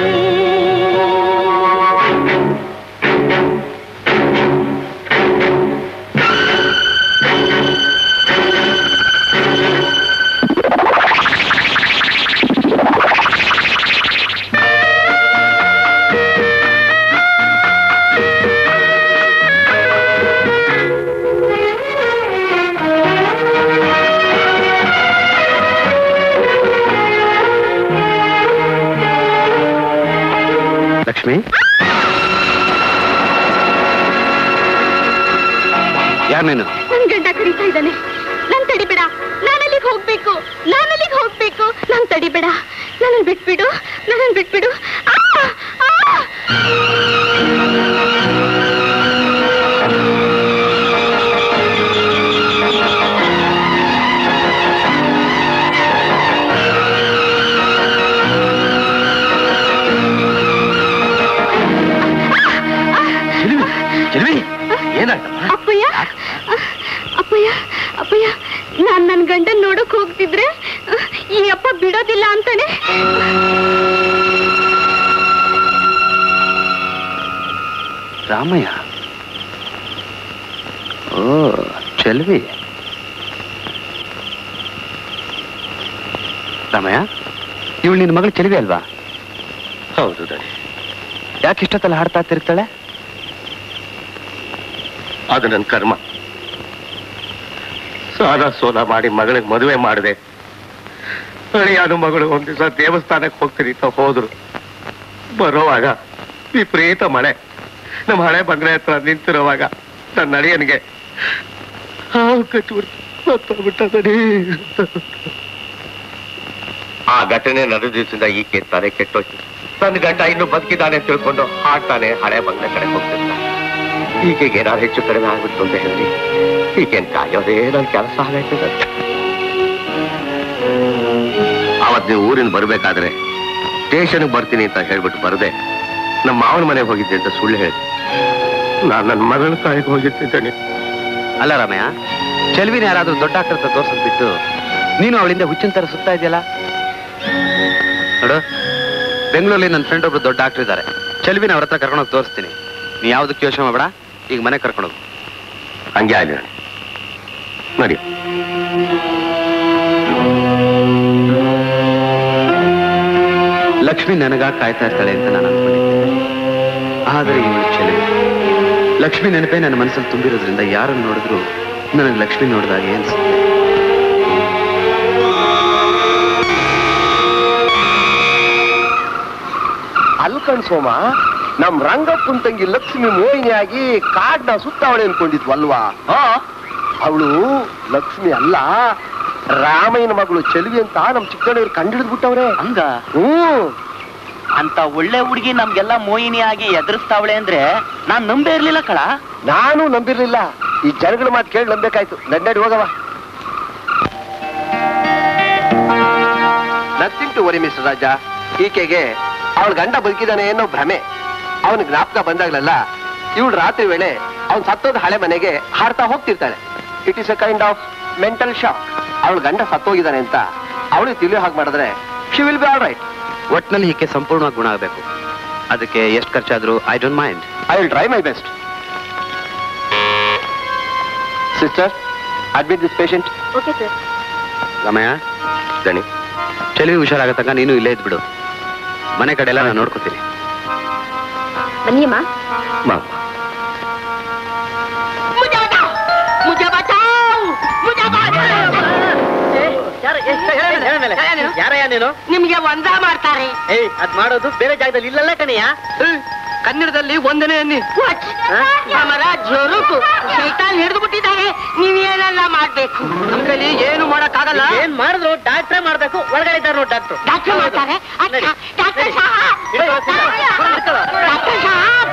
ಲಕ್ಷ್ಮಿ ಯಾರು ನೀನು ನನ್ ಗಂಡ ಕರೀತಾ ಇದ್ದಾನೆ ನಾನ್ ತಡಿಬೇಡ ನಾನಲ್ಲಿಗೆ ಹೋಗ್ಬೇಕು ನಾನಲ್ಲಿಗೆ ಹೋಗ್ಬೇಕು ನಾನ್ ತಡಿಬೇಡ ನನ್ನ ಬಿಟ್ಬಿಡು ನನ್ನ ಬಿಟ್ಬಿಡು ಆ! ಆ! ಚೆಲುವಿ ಚೆಲುವಿ ಏನಾಯ್ತಮ್ಮ ಅಪ್ಪಯ್ಯ ಅಪ್ಪಯ್ಯ ಅಪ್ಪಯ್ಯ ನಾನ್ ನನ್ ಗಂಡನ್ ನೋಡಕ್ ಹೋಗ್ತಿದ್ರೆ ಈ ಅಪ್ಪ ಬಿಡೋದಿಲ್ಲ ಅಂತಾನೆ ರಾಮಯ್ಯ ಓ ಚೆಲ್ವಿ ರಾಮಯ್ಯ ಇವಳು ನಿನ್ನ ಮಗಳು ಚೆಲ್ವಿ ಅಲ್ವಾ ಹೌದು ದಣಿ ಯಾಕೆ ಇಷ್ಟೊತ್ತಲ್ಲ ಹಾಡ್ತಾ ತಿರುಗ್ತಾಳೆ ಅದು ನನ್ನ ಕರ್ಮ ಸಾಲ ಸೋಲ ಮಾಡಿ ಮಗಳಿಗೆ ಮದುವೆ ಮಾಡಿದೆ ಅಳಿಯಾನು ಮಗಳು ಒಂದ್ ದಿವಸ ದೇವಸ್ಥಾನಕ್ಕೆ ಹೋಗ್ತೀನಿ ಅಂತ ಹೋದ್ರು ಬರೋವಾಗ ವಿಪರೀತ ಮಳೆ ನಮ್ಮ ಹಳೆ ಬಂಗ್ಲೆ ಹತ್ರ ನಿಂತಿರೋವಾಗ ನನ್ನ ಅಳಿಯನಿಗೆ ಹಾವು ಕಟ್ಟಿಬಿಟ್ಟು ಆ ಘಟನೆ ನಡೆದ ದಿವಸದಿಂದ ಈಕೆ ತಾನೇ ಕೆಟ್ಟೋಯ್ತು ನನ್ನ ಗಂಡ ಇನ್ನು ಬದುಕಿದ್ದಾನೆ ಅಂತ ತಿಳ್ಕೊಂಡು ಹಾಡ್ತಾನೆ ಹಳೆ ಬಂಗ್ಲೆ ಕಡೆ ಹೋಗ್ತಿರ್ತಾನೆ ಈಕೆಗೆ ಏನಾದ್ರು ಹೆಚ್ಚು ಕಡಿಮೆ ಆಗ್ಬಿಟ್ಟು ಅಂತ ಹೇಳಿ ಈಗೇನ್ ಕಾಯೋದೇ ನನ್ನ ಕೆಲಸ ಆಗೈತದ ಅವತ್ ನೀವು ಊರಿಂದ ಬರ್ಬೇಕಾದ್ರೆ ಸ್ಟೇಷನ್ಗೆ ಬರ್ತೀನಿ ಅಂತ ಹೇಳ್ಬಿಟ್ಟು ಬರದೆ ನಮ್ಮ ಮಾವನ ಮನೆಗೆ ಹೋಗಿದ್ದೆ ಅಂತ ಸುಳ್ಳು ಹೇಳಿದೆ ನಾನು ನನ್ನ ಮಗಳ ತಾಯಿಗೆ ಹೋಗಿದ್ದೇನೆ ಅಲ್ಲ ರಾಮಯ್ಯ ಚೆಲ್ವಿನ ಯಾರಾದ್ರೂ ದೊಡ್ಡ ಡಾಕ್ಟರ್ ಹತ್ರ ತೋರ್ಸದ್ ಬಿಟ್ಟು ನೀನು ಅವಳಿಂದ ಹುಚ್ಚಿನ ತರ ಸುತ್ತಾ ಇದೆಯಲ್ಲ ನೋಡು ಬೆಂಗಳೂರಲ್ಲಿ ನನ್ನ ಫ್ರೆಂಡ್ ಒಬ್ರು ದೊಡ್ಡ ಡಾಕ್ಟರ್ ಇದ್ದಾರೆ ಚೆಲ್ವಿನ ಅವ್ರ ಹತ್ರ ಕರ್ಕೊಂಡೋಗಿ ತೋರಿಸ್ತೀನಿ ನೀ ಯಾವ್ದಕ್ಕೆ ಯೋಚನೆ ಮಾಡಬೇಡ ಈಗ ಮನೆ ಕರ್ಕೊಂಡೋಗು ಹಂಗೆ ಆಗಲಿ ನೋಡಿ ಲಕ್ಷ್ಮಿ ನನಗಾಗಿ ಕಾಯ್ತಾ ಇರ್ತಾಳೆ ಅಂತ ನಾನು ಅನ್ಕೊಂಡಿದ್ದೆ ಆದರೆ ಇವಳು ಚೆಲುವೆ ಲಕ್ಷ್ಮಿ ನೆನಪೇ ನನ್ನ ಮನಸ್ಸಲ್ಲಿ ತುಂಬಿರೋದ್ರಿಂದ ಯಾರನ್ನು ನೋಡಿದ್ರು ನನಗೆ ಲಕ್ಷ್ಮಿ ನೋಡಿದಾಗೆ ಅನ್ಸುತ್ತೆ ಕಣ್ ಸೋಮ ನಮ್ ರಂಗಪ್ಪನ್ ತಂಗಿ ಲಕ್ಷ್ಮಿ ಮೋಹಿನಿಯಾಗಿ ಕಾಡ್ನ ಸುತ್ತಾವಳೆ ಅನ್ಕೊಂಡಿದ್ವಲ್ವಾ ಅವಳು ಲಕ್ಷ್ಮಿ ಅಲ್ಲ ರಾಮಯ್ಯನ ಮಗಳು ಚೆಲುವಿ ಅಂತ ನಮ್ ಚಿಕ್ಕಣ್ಣವ್ರು ಕಂಡಿಡಿದ್ ಬಿಟ್ಟವ್ರೆ ಹಂಗ ಹ್ಮ್ ಅಂತ ಒಳ್ಳೆ ಹುಡುಗಿ ನಮ್ಗೆಲ್ಲ ಮೋಹಿನಿ ಆಗಿ ಎದುರಿಸ್ತಾವಳೆ ಅಂದ್ರೆ ನಾನ್ ನಂಬೇ ಇರ್ಲಿಲ್ಲ ಕಳ ನಾನು ನಂಬಿರ್ಲಿಲ್ಲ ಈ ಜನಗಳ ಮಾತು ಕೇಳಿ ನಂಬೇಕಾಯ್ತು ನಡ್ನಾಡಿ ಹೋಗವ nothing to worry mister Raja ಈಕೆಗೆ ಅವಳ ಗಂಡ ಬದುಕಿದಾನೆ ಅನ್ನೋ ಭ್ರಮೆ ಅವನ ಜ್ಞಾಪಕ ಬಂದಾಗ್ಲೆಲ್ಲ ಇವಳು ರಾತ್ರಿ ವೇಳೆ ಅವ್ನ್ ಸತ್ತೋದ ಹಳೆ ಮನೆಗೆ ಹಾಡ್ತಾ ಹೋಗ್ತಿರ್ತಾಳೆ it is a kind of mental shock ಅವಳ ಗಂಡ ಸತ್ತೋಗಿದ್ದಾನೆ ಅಂತ ಅವಳಿಗೆ ತಿಳಿಯೋ ಹಾಗೆ ಮಾಡಿದ್ರೆ she will be all right ಒಟ್ನಲ್ಲಿ ಈಕೆ ಸಂಪೂರ್ಣವಾಗಿ ಗುಣ ಆಗಬೇಕು ಅದಕ್ಕೆ ಎಷ್ಟು ಖರ್ಚಾದ್ರೂ I don't mind I will try my best sister admit this patient okay sir Ramayya ದಣಿ ಚೆಲುವಿ ಹುಷಾರಾಗೋ ತನಕ ನೀನು ಇಲ್ಲೇ ಇದ್ಬಿಡು ಮನೆ ಕಡೆ ಎಲ್ಲ ನಾನು ನೋಡ್ಕೋತೀನಿ ಬನ್ನಿಯಮ್ಮ ಮಾ ಮುಜೆ ಬಚಾವ್ ಮುಜೆ ಬಚಾವ್ ಮುಜೆ ಯಾರಯ್ಯ ನೀನು ನಿಮ್ಗೆ ಒಂದ ಮಾಡ್ತಾರೆ ಏಯ್ ಅದ್ ಮಾಡೋದು ಬೇರೆ ಜಾಗದಲ್ಲಿ ಇಲ್ಲಲ್ಲ ಕಣಿಯ ಕನ್ನಡದಲ್ಲಿ ಒಂದನೇ ಅನ್ನಿ ಅಮರ ಜೋರುಕು ಶೈತಾನ್ ಹಿಡಿದು ಬಿಟ್ಟಿದ್ದಾರೆ ನೀವೇನೆಲ್ಲ ಮಾಡ್ಬೇಕು ನಮ್ ಕೈಲಿ ಏನು ಮಾಡಕ್ಕಾಗಲ್ಲ ಏನ್ ಮಾಡಿದ್ರು ಡಾಕ್ಟ್ರೇ ಮಾಡ್ಬೇಕು ಒಳಗಡೆ ಇದ್ದಾರೆ ನೋಡಿ ಡಾಕ್ಟ್ರು ಡಾಕ್ಟರ್ ಮಾಡ್ತಾರೆ ಅಚ್ಚ, ಡಾಕ್ಟರ್ ಸಾಹಬ್ ಡಾಕ್ಟರ್ ಸಾಹಬ್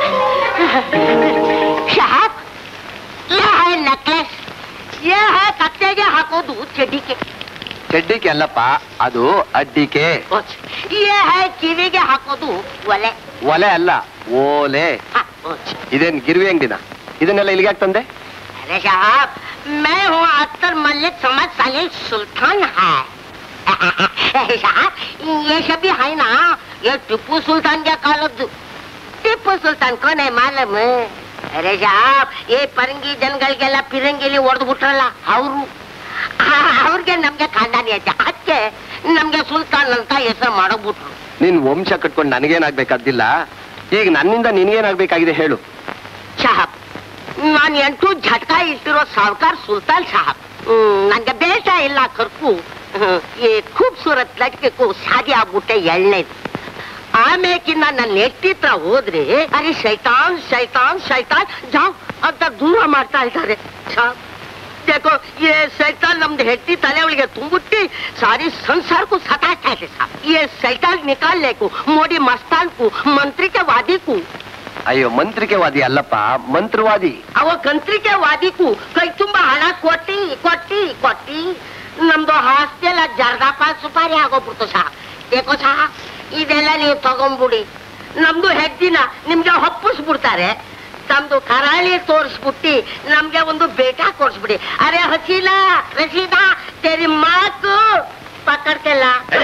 ಸಾಹಬ್ ಯಾ ಹೈ ನೆಕ್ಲೆಸ್ ಯಾ ಹೈ ಕತ್ತೆಗೆ ಹಾಕೋದು ಚಡ್ಡಿಗೆ ಚಡ್ಡಿಕೆ ಅಲ್ಲಪ್ಪ ಅದು ಅಡ್ಡಿಕೆ ಯಾ ಹೈ ಕಿವಿಗೆ ಹಾಕೋದು ಒಲೆ ಒಲೆ ಅಲ್ಲ ಓಲೆ ಹ, ಓಚ್. ಇದೇನ್ ಗಿರ್ವಿ ಅಂಗಡಿನ ಇದನ್ನೆಲ್ಲ ಇಲ್ಲಿಗೆ ಯಾಕೆ ತಂದೆ अरे साहब मैं हूँ अख्तर मलिक समझ साले सुल्तान है साहब ये सब भी है ना ये टिप्पू सुल्तान क्या कालद ಟಿಪ್ಪು ಸುಲ್ತಾನ್ ಕೊನೆ ಮಾಲಮ್ ಅರೆ ಸಾಬ್ ಏ ಪರಂಗಿ ಜನಗಳಿಗೆಲ್ಲ ಪಿರಂಗಿಲಿ ಹೊಡೆದು ಬಿಟ್ರಲ್ಲ ಅವರು ಅವ್ರಿಗೆ ನಮ್ಗೆ ಖಾಂದಾನಿ ಐತೆ ಅದಕ್ಕೆ ನಮ್ಗೆ ಸುಲ್ತಾನ್ ಅಂತ ಹೆಸರು ಮಾಡೋಗ್ಬಿಟ್ರು ನಿನ್ ವಂಶ ಕಟ್ಕೊಂಡು ನನಗೇನಾಗ್ಬೇಕಾದಿಲ್ಲ ಈಗ ನನ್ನಿಂದ ನಿನಗೇನಾಗ್ಬೇಕಾಗಿದೆ ಹೇಳು ಸಾಹಬ್ ನಾನು ಎಂಟು ಝಟ್ಕ ಇಟ್ಟಿರೋ ಸಾವ್ಕಾರ್ ಸುಲ್ತಾನ್ ಸಾಹಬ್ ಹ್ಮ್, ನಂಗೆ ಬೇಟ ಇಲ್ಲ ಕರ್ಕು ಹ್ಮ್, ಈ ಖೂಬ್ಸೂರತ್ ಲಡ್ಕೆಗೂ ಶಾದಿ ಆಗ್ಬಿಟ್ಟೆ ಎಳ್ನೇದು ಆಮೇಕಿನ್ನ ನನ್ನ ನೆಟ್ಟಿತ್ರ ಹೋದ್ರೆ ಅರೆ ಶೈತಾನ್ ಶೈತಾನ್ ಶೈತಾನ್ ಜಾವ್ ಅಂತ ದೂರ ಮಾಡ್ತಾ ಇದ್ದಾರೆ ಸಾಹಬ್ देखो ये शैतान ನಮ್ದು ಹೆಟ್ಟಿ ತಲೆ ಒಳಗೆ ತುಂಬುಟ್ಟಿ ಸಾರಿ ಸಂಸಾರಕ್ಕೂ ಸತಾಯ್ತಾ ಇದೆ ಸಾಹಬ್ ये शैतान निकालने को मोदी मस्तान को मंत्री के वादी को ಅಯ್ಯೋ ಮಂತ್ರಿಕೆವಾದಿ ಅಲ್ಲಪ್ಪ ಮಂತ್ರವಾದಿ ಅವ ಕಂತ್ರಿಕೆ ವಾದಿಕು ಕೈ ತುಂಬಾ ಹಣ ಕೊಟ್ಟಿ ಕೊಟ್ಟಿ ಕೊಟ್ಟಿ ನಮ್ದು ಹಾಸ್ಟೆಲ್ ಜರ್ದಾಪ ಸುಪಾರಿ ಆಗೋಗ್ಬಿಡ್ತು ಸಹ ಏಕೋ ಸಹ ಇದೆಲ್ಲ ನೀವು ತಗೊಂಬಿಡಿ ನಮ್ದು ಹೆಜ್ಜಿನ ನಿಮ್ಗೆ ಹೊಪ್ಪಿಸ್ಬಿಡ್ತಾರೆ ತಮ್ದು ಕರಾಳಿ ತೋರಿಸ್ಬಿಟ್ಟಿ ನಮ್ಗೆ ಒಂದು ಬೇಟ ಕೊಡ್ಸ್ಬಿಡಿ ಅರೆ ಹಸೀನಾ ರಸೀದಾ ತೆರಿ ಮಾತು ಪಕ್ಕಡ್ಕೆಲ್ಲ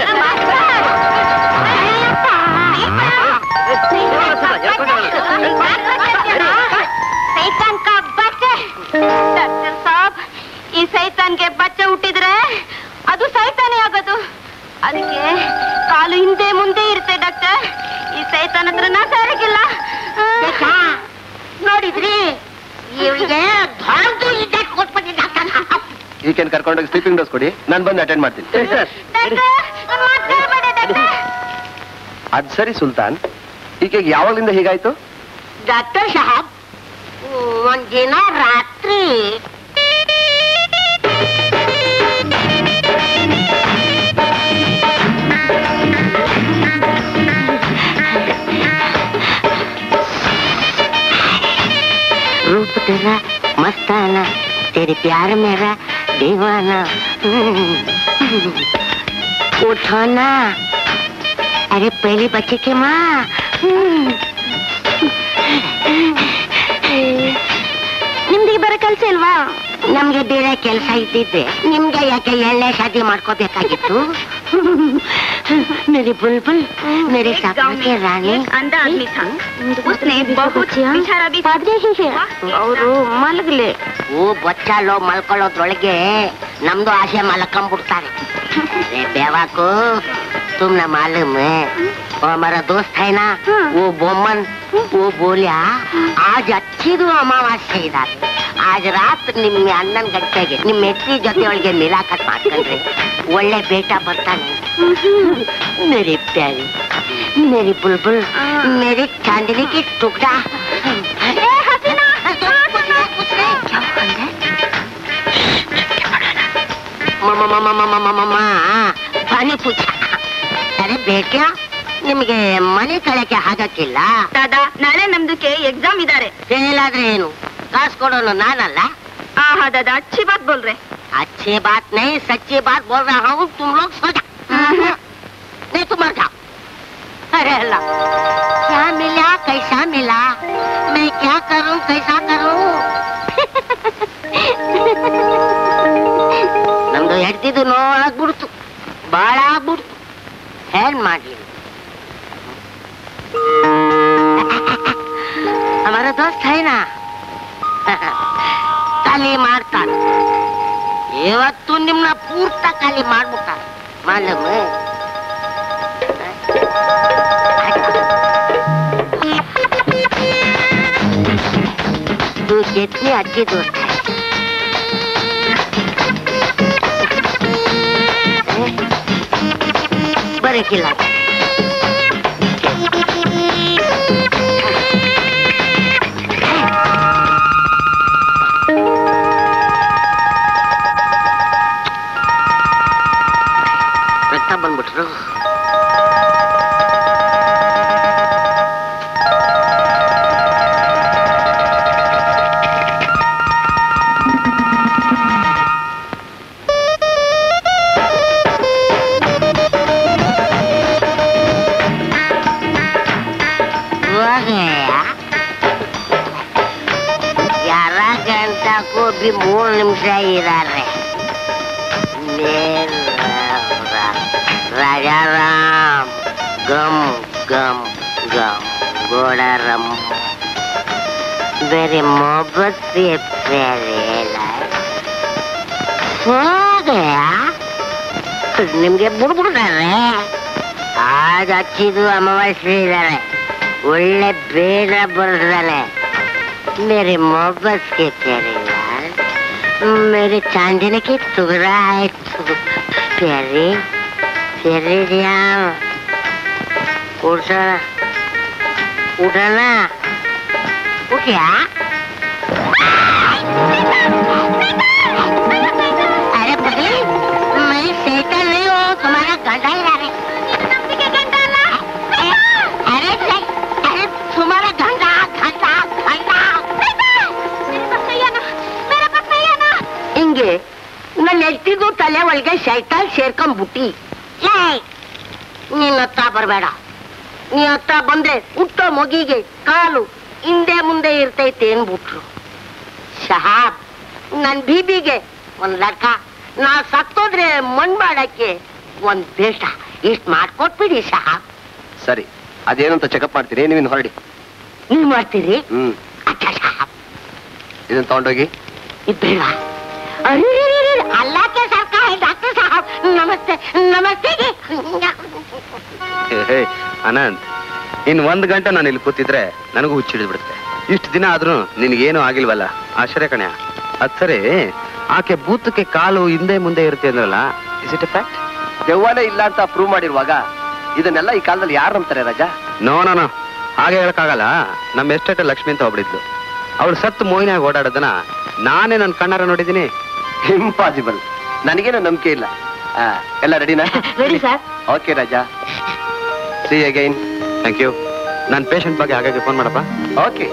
ಸೈತಾನ್ ಕಾ ಬಚ್ಚೆ ಡಾಕ್ಟರ್ ಸಾಬ್ ಈ ಸೈತಾನ್ಗೆ ಬಚ್ಚೆ ಹುಟ್ಟಿದ್ರೆ ಅದು ಸೈತಾನೇ ಆಗೋದು ಅದಕ್ಕೆ ಕಾಲು ಹಿಂದೆ ಮುಂದೆ ಇರುತ್ತೆ ಡಾಕ್ಟರ್ ಈ ಸೈತಾನ್ ಹತ್ರ ನಾ ಸಾರಕ್ಕಿಲ್ಲ ಬೇಕಾ? ನೋಡಿದ್ರಿ ಇವಳಿಗೆ ದೊಡ್ಡದು ಇದ್ದ ಕೊಟ್ಬಿಟ್ಟಿದ್ದ ಈಕೆನ್ ಕರ್ಕೊಂಡೋಗಿ ಸ್ಲೀಪಿಂಗ್ ಡೋಸ್ ಕೊಡಿ ನಾನು ಬಂದು ಅಟೆಂಡ್ ಮಾಡ್ತೀನಿ ಅದ್ ಸರಿ ಸುಲ್ತಾನ್ ಈಕೆಗೆ ಯಾವಾಗ್ಲಿಂದ ಹೀಗಾಯ್ತು ಡಾಕ್ಟರ್ ಸಾಹಬ್ ಒಂದ್ ದಿನ ರಾತ್ರಿ रूप तेरा मस्ताना तेरे प्यार मेरा दीवाना उठाना अरे पहली बच्चे की माँ ನಿಮ್ದಿಗೆ ಬರೋ ಕೆಲ್ಸ ಇಲ್ವಾ ನಮ್ಗೆ ಬೇರೆ ಕೆಲಸ ಇದ್ದಿದ್ದೆ ನಿಮ್ಗೆ ಯಾಕೆ ಎಣ್ಣೆ ಶಾದಿ ಮಾಡ್ಕೋಬೇಕಾಗಿತ್ತು ಮೇರಿ ಬುಲ್ಬುಲ್ ಮೇರಿ ಸಾಕಾಗೆ ರಾಣಿ ಅವರು ಮಲಗ್ಲಿ ಹೂ ಬಚ್ಚಾಲೋ ಮಲ್ಕೊಳ್ಳೋದ್ರೊಳಗೆ ನಮ್ದು ಆಸೆ ಮಲ್ಕೊಂಡ್ಬಿಡ್ತಾರೆ ಅರೆ ಬೇವಾಕು ತುಮ್ನ ಮಾಲೂಮ್ वो हमारा दोस्त है ना हाँ। वो बोमन वो बोलिया आज अच्छಿದು ಅಮಾವಾಸ್ಯೆ ಇದ್ದಾರೆ ಆಜ ರಾತ್ ನಿಮ್ಮ ಹನ್ನೊಂದು ಗಂಟೆಗೆ ನಿಮ್ಮ ಹೆಟ್ಟಿ ಜೊತೆ ಒಳಗೆ ಮಿಲಾಕಟ್ ಮಾಡ್ಕೊಂಡ್ರೆ ಒಳ್ಳೆ ಬೇಟ ಬರ್ತಾನೆ ಮೇರಿ ಪ್ಯಾರಿ ಮೇರಿ ಬುಲ್ಬುಲ್ ಮೇರಿ ಚಾಂದಿನಿ ಕಿ ಟುಕड़ा ಪಾನಿ ಪೂಜ ಅರೆ ಬೇಟ್ಯ ನಿಮಗೆ ಮನೆ ಕಳಕ್ಕೆ ಹಾಗಕ್ಕಿಲ್ಲ ದಾದಾ ನಾಳೆ ನಮ್ದಕ್ಕೆ ಎಕ್ಸಾಮ್ ಇದಾರೆ ಫೇಲ್ ಆದ್ರೆ ಏನು ಕಾಸು ಕೊಡೋನು ನಾನಲ್ಲ हाँ हाँ दादा अच्छी बात बोल रहे अच्छी बात नहीं सच्ची बात बोल रहा हूँ तुम लोग सो जाओ नहीं तुम मर जाओ अरे अल्लाह क्या मिला कैसा मिला मैं क्या करूं कैसा करूं ನಮ್ದು ಹೆಡ್ತಿದ್ದು ನೋವಾಗ್ಬಿಡ್ತು ಬಾಳ ಆಗ್ಬಿಡ್ತು ಏನ್ ಮಾಡ್ಲಿ ಹಮಾರ ದೋಸ್ತ್ ಹೈನಾ ಖಾಲಿ ಮಾಡ್ತಾನೆ ಇವತ್ತು ನಿಮ್ನ ಪೂರ್ತ ಖಾಲಿ ಮಾಡ್ಬಿಟ್ಟಾರೆ ಮಾಲೂಮ್ तू कितनी अच्छी दोस्त है बड़े खिला ರಕ್ತ ಬಂದ್ಬಿಟ್ರು ಹೋಗಯ್ಯ ಯಾರ ಗಂಟಕ್ಕೂ ಬಿ ಮೂರು ನಿಮಿಷ ಇದ್ದಾರೆ ರಾಜಾರಾಮ್ ಗಮ್ ಗಮ್ ಗಮ್ ಗೋಡರಮ್ मेरी मोहब्बत से प्यारे हो गया ನಿಮ್ಗೆ ಬುಡ್ಬಿಡ್ತಾರೆ ಆಗ ಹಚ್ಚಿದ್ದು ಅಮಾವಾಸ್ಯೆ ಇದ್ದಾರೆ ಒಳ್ಳೆ ಬೇಡ ಬರ್ತಾನೆ मेरे मोहब्बत के प्यारे लाल मेरे चांदनी की टुकड़ा है तू प्यारे प्यारे जान उठा उठाना उठिया अरे बुढ़ी मैं सेटल नहीं हूँ तुम्हारा गंडा ही अरे अरे नहीं, अरे तुम्हारा गंडा गंडा गंडा ಹಿಂಗೆ ನನ್ನ ಎಷ್ಟಿಗೂ ತಲೆ ಒಳಗೆ ಶೈತಾನ್ ಸೇರ್ಕೊಂಡ್ಬಿಟ್ಟಿ ನೀನ್ ಹತ್ರ ಬರಬೇಡ ನೀ ಹತ್ರ ಬಂದ್ರೆ ಹುಟ್ಟೋ ಮಗಿಗೆ ಕಾಲು ಹಿಂದೆ ಮುಂದೆ ಇರ್ತೈತೆ ಅನ್ಬಿಟ್ರು ಶಹಾಬ್ ನನ್ ಬೀಬಿಗೆ ಒಂದ್ ಲಡ್ಕ ನಾ ಸತ್ತೋದ್ರೆ ಮಣ್ ಮಾಡಕ್ಕೆ ಒಂದ್ ಬೇಷ ಇಷ್ಟ್ ಮಾಡ್ಕೊಟ್ಬಿಡಿ ಶಹಾಬ್ ಸರಿ ಅದೇನಂತ ಚೆಕಪ್ ಮಾಡ್ತೀರಿ ನೀವಿನ್ ಹೊರಡಿ ನೀವ್ ಮಾಡ್ತೀರಿ ಹ್ಮ್ ಅಚ್ಚ ಶಹಾಬ್ ಇದನ್ನ ತಗೊಂಡೋಗಿ ಇಬ್ಬೇಡ ಅರೆ ಅಲ್ಲಾ ಕೆ ಸರ್ಕಾರ ಡಾಕ್ಟರ್ ಸಾಹಬ್ ನಮಸ್ತೆ ನಮಸ್ತೆ ಹೇ, ಹೇ, ಅನಂತ್ ಇನ್ ಒಂದ್ ಗಂಟೆ ನಾನು ಇಲ್ಲಿ ಕೂತಿದ್ರೆ ನನಗೂ ಹುಚ್ಚಿಡಿದ್ ಬಿಡುತ್ತೆ ಇಷ್ಟು ದಿನ ಆದ್ರೂ ನಿನಗೇನು ಆಗಿಲ್ವಲ್ಲ ಆಶ್ಚರ್ಯ ಕಣ್ಯ ಅದ್ ಸರಿ ಆಕೆ ಬೂತಕ್ಕೆ ಕಾಲು ಹಿಂದೆ ಮುಂದೆ ಇರುತ್ತೆ ಅಂದ್ರಲ್ಲ ಇಸ್ ಇಟ್ ಎ ಫ್ಯಾಕ್ಟ್ ದೆವ್ವನೇ ಇಲ್ಲ ಅಂತ ಪ್ರೂವ್ ಮಾಡಿರುವಾಗ ಇದನ್ನೆಲ್ಲ ಈ ಕಾಲದಲ್ಲಿ ಯಾರು ನಂಬ್ತಾರೆ ರಾಜಾ ನೋ ನೋ ನೋ ಹಾಗೆ ಹೇಳಕ್ಕಾಗಲ್ಲ ನಮ್ಮ ಎಸ್ಟೇಟ್ ಲಕ್ಷ್ಮಿ ಅಂತ ಒಬ್ಳಿದ್ಲು ಅವಳು ಸತ್ತು ಮೋಹಿನಾಗ ಓಡಾಡೋದನ್ನ ನಾನೇ ನನ್ನ ಕಣ್ಣಾರ ನೋಡಿದ್ದೀನಿ ಇಂಪಾಸಿಬಲ್ ನನಗೇನು ನಂಬಿಕೆ ಇಲ್ಲ ಆ, ಎಲ್ಲ ರೆಡಿನಾ ready sir okay Raja see again thank you ನನ್ನ ಪೇಷಂಟ್ ಬಗ್ಗೆ ಹಾಗಾಗಿ ಫೋನ್ ಮಾಡಪ್ಪ ಓಕೆ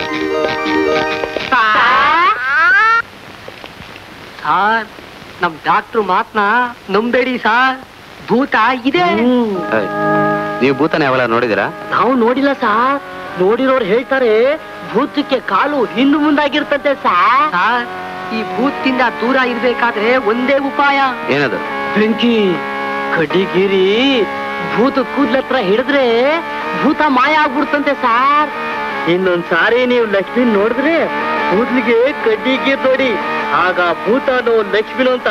ಸಾರ್ ನಮ್ ಡಾಕ್ಟ್ರು ಮಾತ್ನ ನಂಬೇಡಿ ಸಾರ್ ಭೂತ ಇದೆ ಏಯ್, ನೀವು ಭೂತನ ಯಾವಾಗ ನೋಡಿದಿರಾ ನಾವು ನೋಡಿಲ್ಲ ಸಾರ್ ನೋಡಿರೋರು ಹೇಳ್ತಾರೆ ಭೂತಕ್ಕೆ ಕಾಲು ಹಿಂದು ಮುಂದಾಗಿರ್ತಂತೆ ಸಾರ್ ಸಾರ್ ಈ ಭೂತದಿಂದ ದೂರ ಇರ್ಬೇಕಾದ್ರೆ ಒಂದೇ ಉಪಾಯ ಏನದು ಬೆಂಕಿ ಕಡ್ಡಿಗಿರಿ ಭೂತ ಕೂದ್ಲತ್ರ ಹಿಡಿದ್ರೆ ಭೂತ ಮಾಯ ಆಗ್ಬಿಡ್ತಂತೆ ಸಾರ್ ಇನ್ನೊಂದ್ ಸಾರಿ ನೀವು ಲಕ್ಷ್ಮಿ ನೋಡಿದ್ರೆ ಕೂದ್ಲಿಗೆ ಕಡ್ಡಿಗೆ ನೋಡಿ ಆಗ ಭೂತನೋ ಲಕ್ಷ್ಮಿನೋ ಅಂತ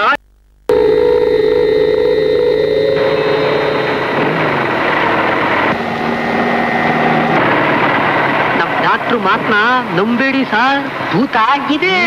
ಮಾತನ್ನ ನಂಬೇಡಿ ಸರ್ ಭೂತ ಆಗಿದೆ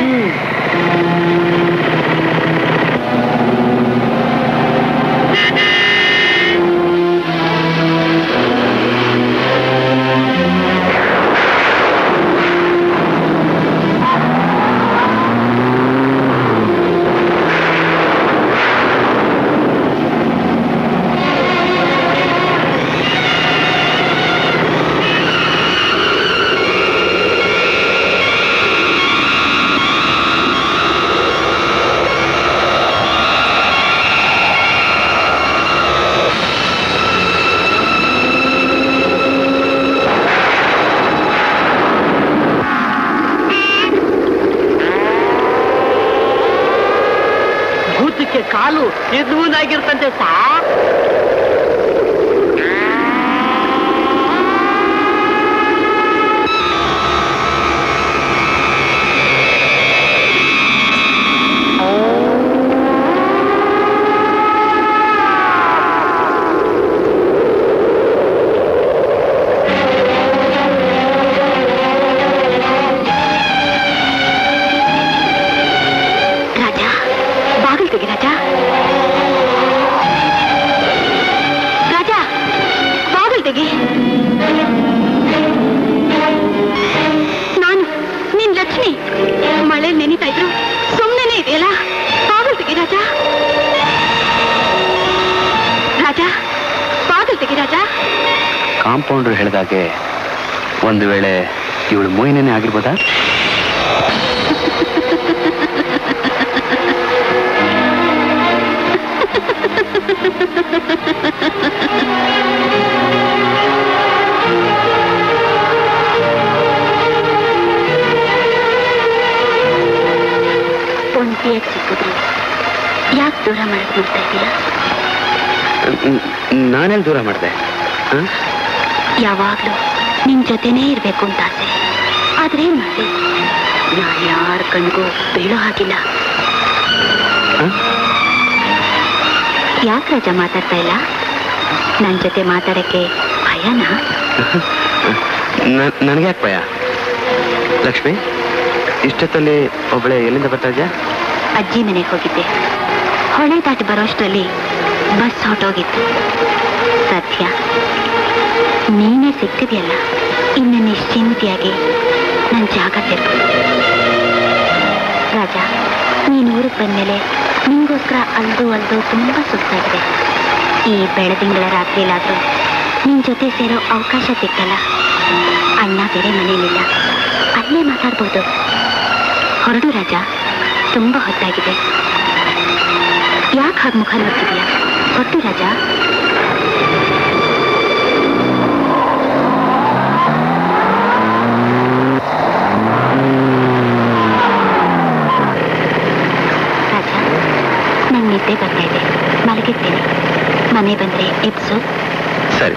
ಭೂತಕ್ಕೆ ಕಾಲು ಎದುವುದಾಗಿರ್ತಂತೆ ಸಾರ್ ರಾಜ ಬಾಗಿಲು ತೆಗಿ ರಾಜ ರಾಜ ಬಾಗಿಲು ತೆಗಿ ನಾನು ನಿನ್ ಲಕ್ಷ್ಮಿ ಮಳೆ ನೆನೀತಾ ಇದ್ರು ಸುಮ್ಮನೆ ಇದೆಯಲ್ಲ ಬಾಗಿಲು ತೆಗಿ ರಾಜ ರಾಜ ಬಾಗಿಲು ತೆಗಿ ರಾಜ ಕಾಂಪೌಂಡರ್ ಹೇಳಿದಾಗೆ ಒಂದು ವೇಳೆ ಇವಳು ಮೋಹಿನೇನೆ ಆಗಿರ್ಬೋದಾ ಒಂಟಿಯಾಗಿ ಸಿಕ್ಕಿದ್ರು ಯಾಕೆ ದೂರ ಮಾಡಕ್ ನೋಡ್ತಾ ಇದೀಯಾ ನಾನೆಲ್ಲಿ ದೂರ ಮಾಡಿದೆ ಯಾವಾಗ್ಲೂ ನಿನ್ ಜೊತೆನೇ ಇರ್ಬೇಕು ಅಂತ ಆಸೆ ಆದ್ರೆ ಏನ್ ಮಾಡ್ಲಿ ನಾನ್ ಯಾರ ಕಣ್ಗೂ ಬೀಳೋ ಹಾಗಿಲ್ಲ ಯಾಕೆ ರಾಜ ಮಾತಾಡ್ತಾ ಇಲ್ಲ ನನ್ ಜೊತೆ ಮಾತಾಡಕ್ಕೆ ಭಯನಾ ನನಗೆ ಯಾಕೆ ಭಯ ಲಕ್ಷ್ಮಿ ಇಷ್ಟೊತ್ತಲ್ಲಿ ಒಬ್ಬಳೆ ಎಲ್ಲಿಂದ ಬರ್ತಾ ಇದ್ಯಾ ಅಜ್ಜಿ ಮನೆಗೆ ಹೋಗಿದ್ದೆ ಹೊಳೆ ದಾಟಿ ಬರೋಷ್ಟರಲ್ಲಿ ಬಸ್ ಹೊರಟೋಗಿತ್ತು ಸತ್ಯ ನೀನೇ ಸಿಕ್ಕಿದೆಯಲ್ಲ ಇನ್ನು ನಿಶ್ಚಿಂತೆಯಾಗಿ ನನ್ನ ಜಾಗ ಸೇರ್ಬೋದು ರಾಜ ನೀನು ಊರಿಗೆ ಬಂದ್ಮೇಲೆ ನಿಂಗೋಸ್ಕರ ಅಲ್ದು ಅಲ್ದು ತುಂಬಾ ಸುಸ್ತಾಗಿದೆ ಈ ಬೆಳದಿಂಗಳ ರಾತ್ರಿಲಾದ್ರೂ ನಿನ್ ಜೊತೆ ಸೇರೋ ಅವಕಾಶ ಸಿಕ್ಕಲ್ಲ ಅಣ್ಣ ಬೇರೆ ಮನೇಲಿಲ್ಲ ಅಲ್ಲೇ ಮಾತಾಡ್ಬೋದು ಹೊರಡು ರಾಜ ತುಂಬಾ ಹೊತ್ತಾಗಿದೆ ಯಾಕೆ ಹಾಗೆ ಮುಖ ನೋಡ್ತಿದ್ಯಾ ಹೊಟ್ಟು ರಾಜ ರಾಜ ನಂಗೆ ನಿದ್ದೆ ಬರ್ತಾ ಇದೆ ಮಲಗಿರ್ತೇನೆ ಮನೆ ಬಂದ್ರೆ ಎಬ್ಸು ಸರಿ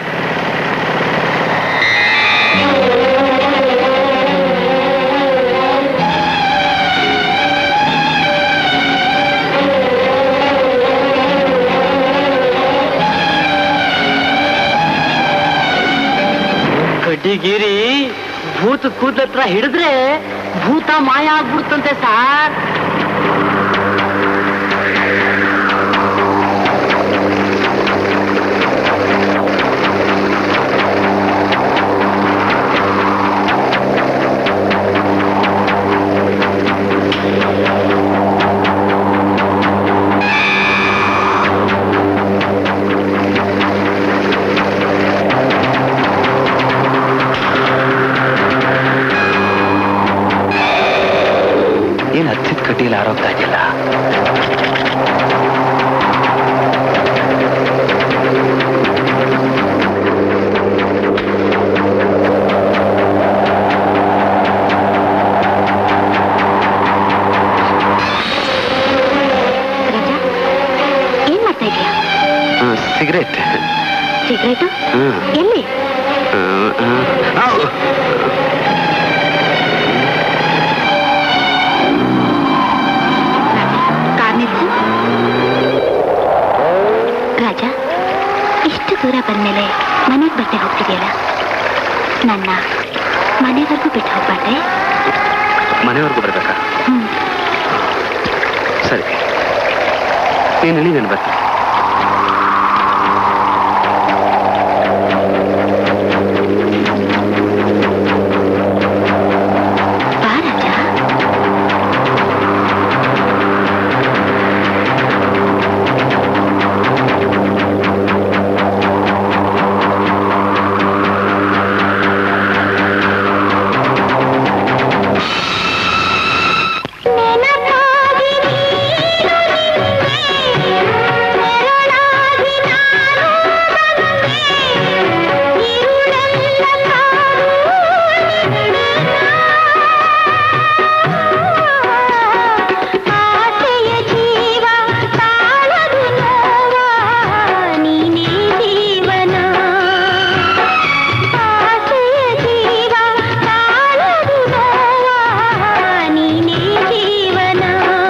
ಕಡ್ಡಿಗಿರಿ ಭೂತ ಕೂದಲತ್ರ ಹಿಡಿದ್ರೆ ಭೂತ ಮಾಯ ಆಗ್ಬಿಡ್ತಂತೆ ಸಾರ್ ಏನ್ ಹತ್ತಿದ ಕಡ್ಡಿಯಲ್ಲಿ ಆರೋಗ್ತಾ ಇದೆಯಲ್ಲ ರಾಜ ಏನ್ ಮಾಡ್ತಾ ಇದೀಯಾ ಸಿಗರೇಟ್ ಸಿಗರೇಟು ಹ್ಮ್ ಎಲ್ಲಿ ಕಾರ್ ನಿಲ್ಸು ರಾಜ ಇಷ್ಟು ದೂರ ಬಂದ್ಮೇಲೆ ಮನೆಗೆ ಬಟ್ಟೆ ಹೋಗ್ತಿದೆಯಲ್ಲ ನನ್ನ ಮನೆವರೆಗೂ ಬಿಟ್ಟು ಹೋಗ್ಬಾರ್ದೆ ಮನೆವರೆಗೂ ಬರ್ಬೇಕಾ ಹ್ಮ್ ಸರಿ ನೀನು ಹೇಳಿ ನಾನು ಬರ್ತೀನಿ ಬಾ ರಾಜ ಆಸೆಯ ಜೀವ ತಾಳದು ನೋವ ನೀನೇ ಜೀವನ ಆಸೆಯ ಜೀವ ತಾಳದು ನೋವ ನೀನೇ ಜೀವನ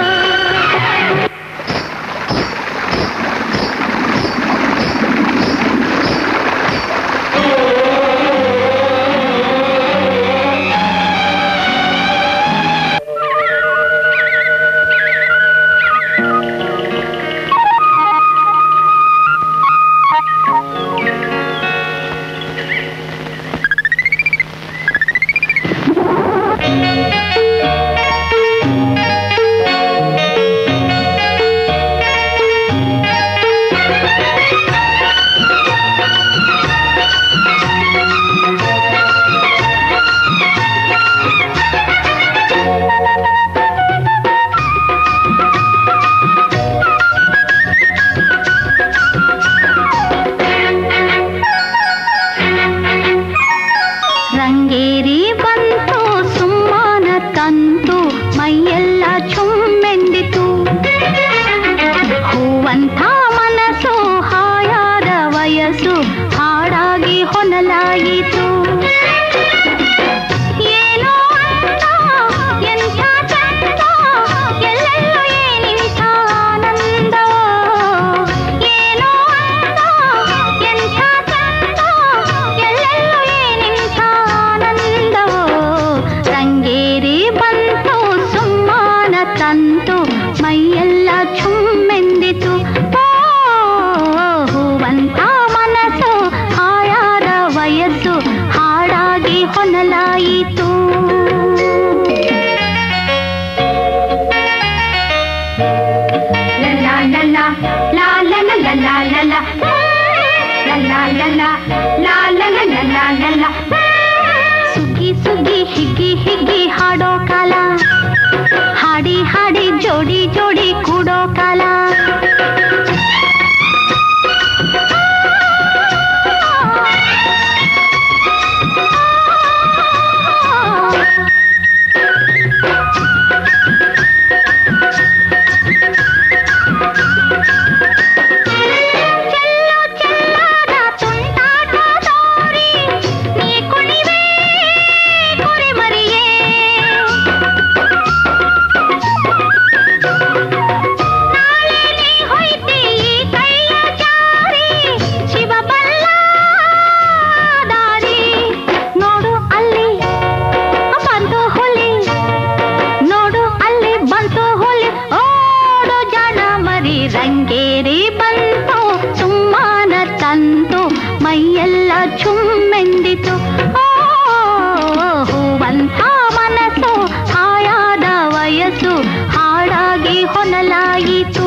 ರಂಗೇರಿ ಬಂತು ಸುಮ್ಮನ ತಂತು ಮೈಯೆಲ್ಲ ಚುಮ್ಮೆಂದಿತು ಹೂವಂಥ ಮನಸ್ಸು ಹಾಯಾದ ವಯಸ್ಸು ಹಾಡಾಗಿ ಹೊನಲಾಯಿತು ಏನೋ ಅಂದ, ಎಂಥ ಚಂದ, ಎಲ್ಲೆಲ್ಲೋ ಏನಿಂಥ ಆನಂದ. ಏನೋ ಅಂದ, ಎಂಥ ಚಂದ, ಎಲ್ಲೆಲ್ಲೋ ಏನಿಂಥ ಆನಂದವೋ. ರಂಗೇರಿ ಬಂತು ಸುಮ್ಮನ ತಂತು ಮೈಯೆಲ್ಲ ಚುಮ್ಮೆಂದಿತು ಓ, ಹೂವಂತ ಮನಸ್ಸು ಹಾಯಾದ ವಯಸ್ಸು ಹಾಡಾಗಿ ಹೊನಲಾಯಿತು ಲಲಾ ಲಲಾ ಲಾ ಲಲ ಲಲಾ ಲಲಾ ಲಲಾ ಲಲಾ ಲಾ ಲಲ ಲಲಾ ಲಲಾ ಸುಗ್ಗಿ ಸುಗ್ಗಿ ಹಿಗ್ಗಿ ಹಿಗ್ಗಿ ಹಾಡೋ ಕಾಲ ಹಾಡಿ ಹಾಡಿ ಜೋಡಿ ಜೋಡಿ ಕೂಡೋ ಕಾಲ ಚೆಲ್ಲೋ ಚೆಲ್ಲಾದ ತುಂಟಾಟ ತೋರಿ ನೀ ಕುಣಿವೆ ಕುರಿಮರಿಯೇ ನಾಳೆ ನೀ ಹೊಯ್ತಿ ಈ ಕೈಯ ಜಾರಿ ಶಿವಬಲ್ಲ ದಾರಿ ನೋಡು ಅಲ್ಲಿ ಬಂತು ಹುಲಿ ನೋಡು ಅಲ್ಲಿ ಬಂತು ಹುಲಿ ಓಡು ಜನ ಮರಿ ರಂಗೇರಿ ಬಂತು ಸುಮ್ಮನ ತಂತು ಮೈಯೆಲ್ಲ ಚುಮ್ಮೆಂದಿತು ಓ ಹೂವಂತ ಮನಸ್ಸು ಹಾಯಾದ ವಯಸ್ಸು ಹಾಡಾಗಿ ಹೊನಲಾಯಿತು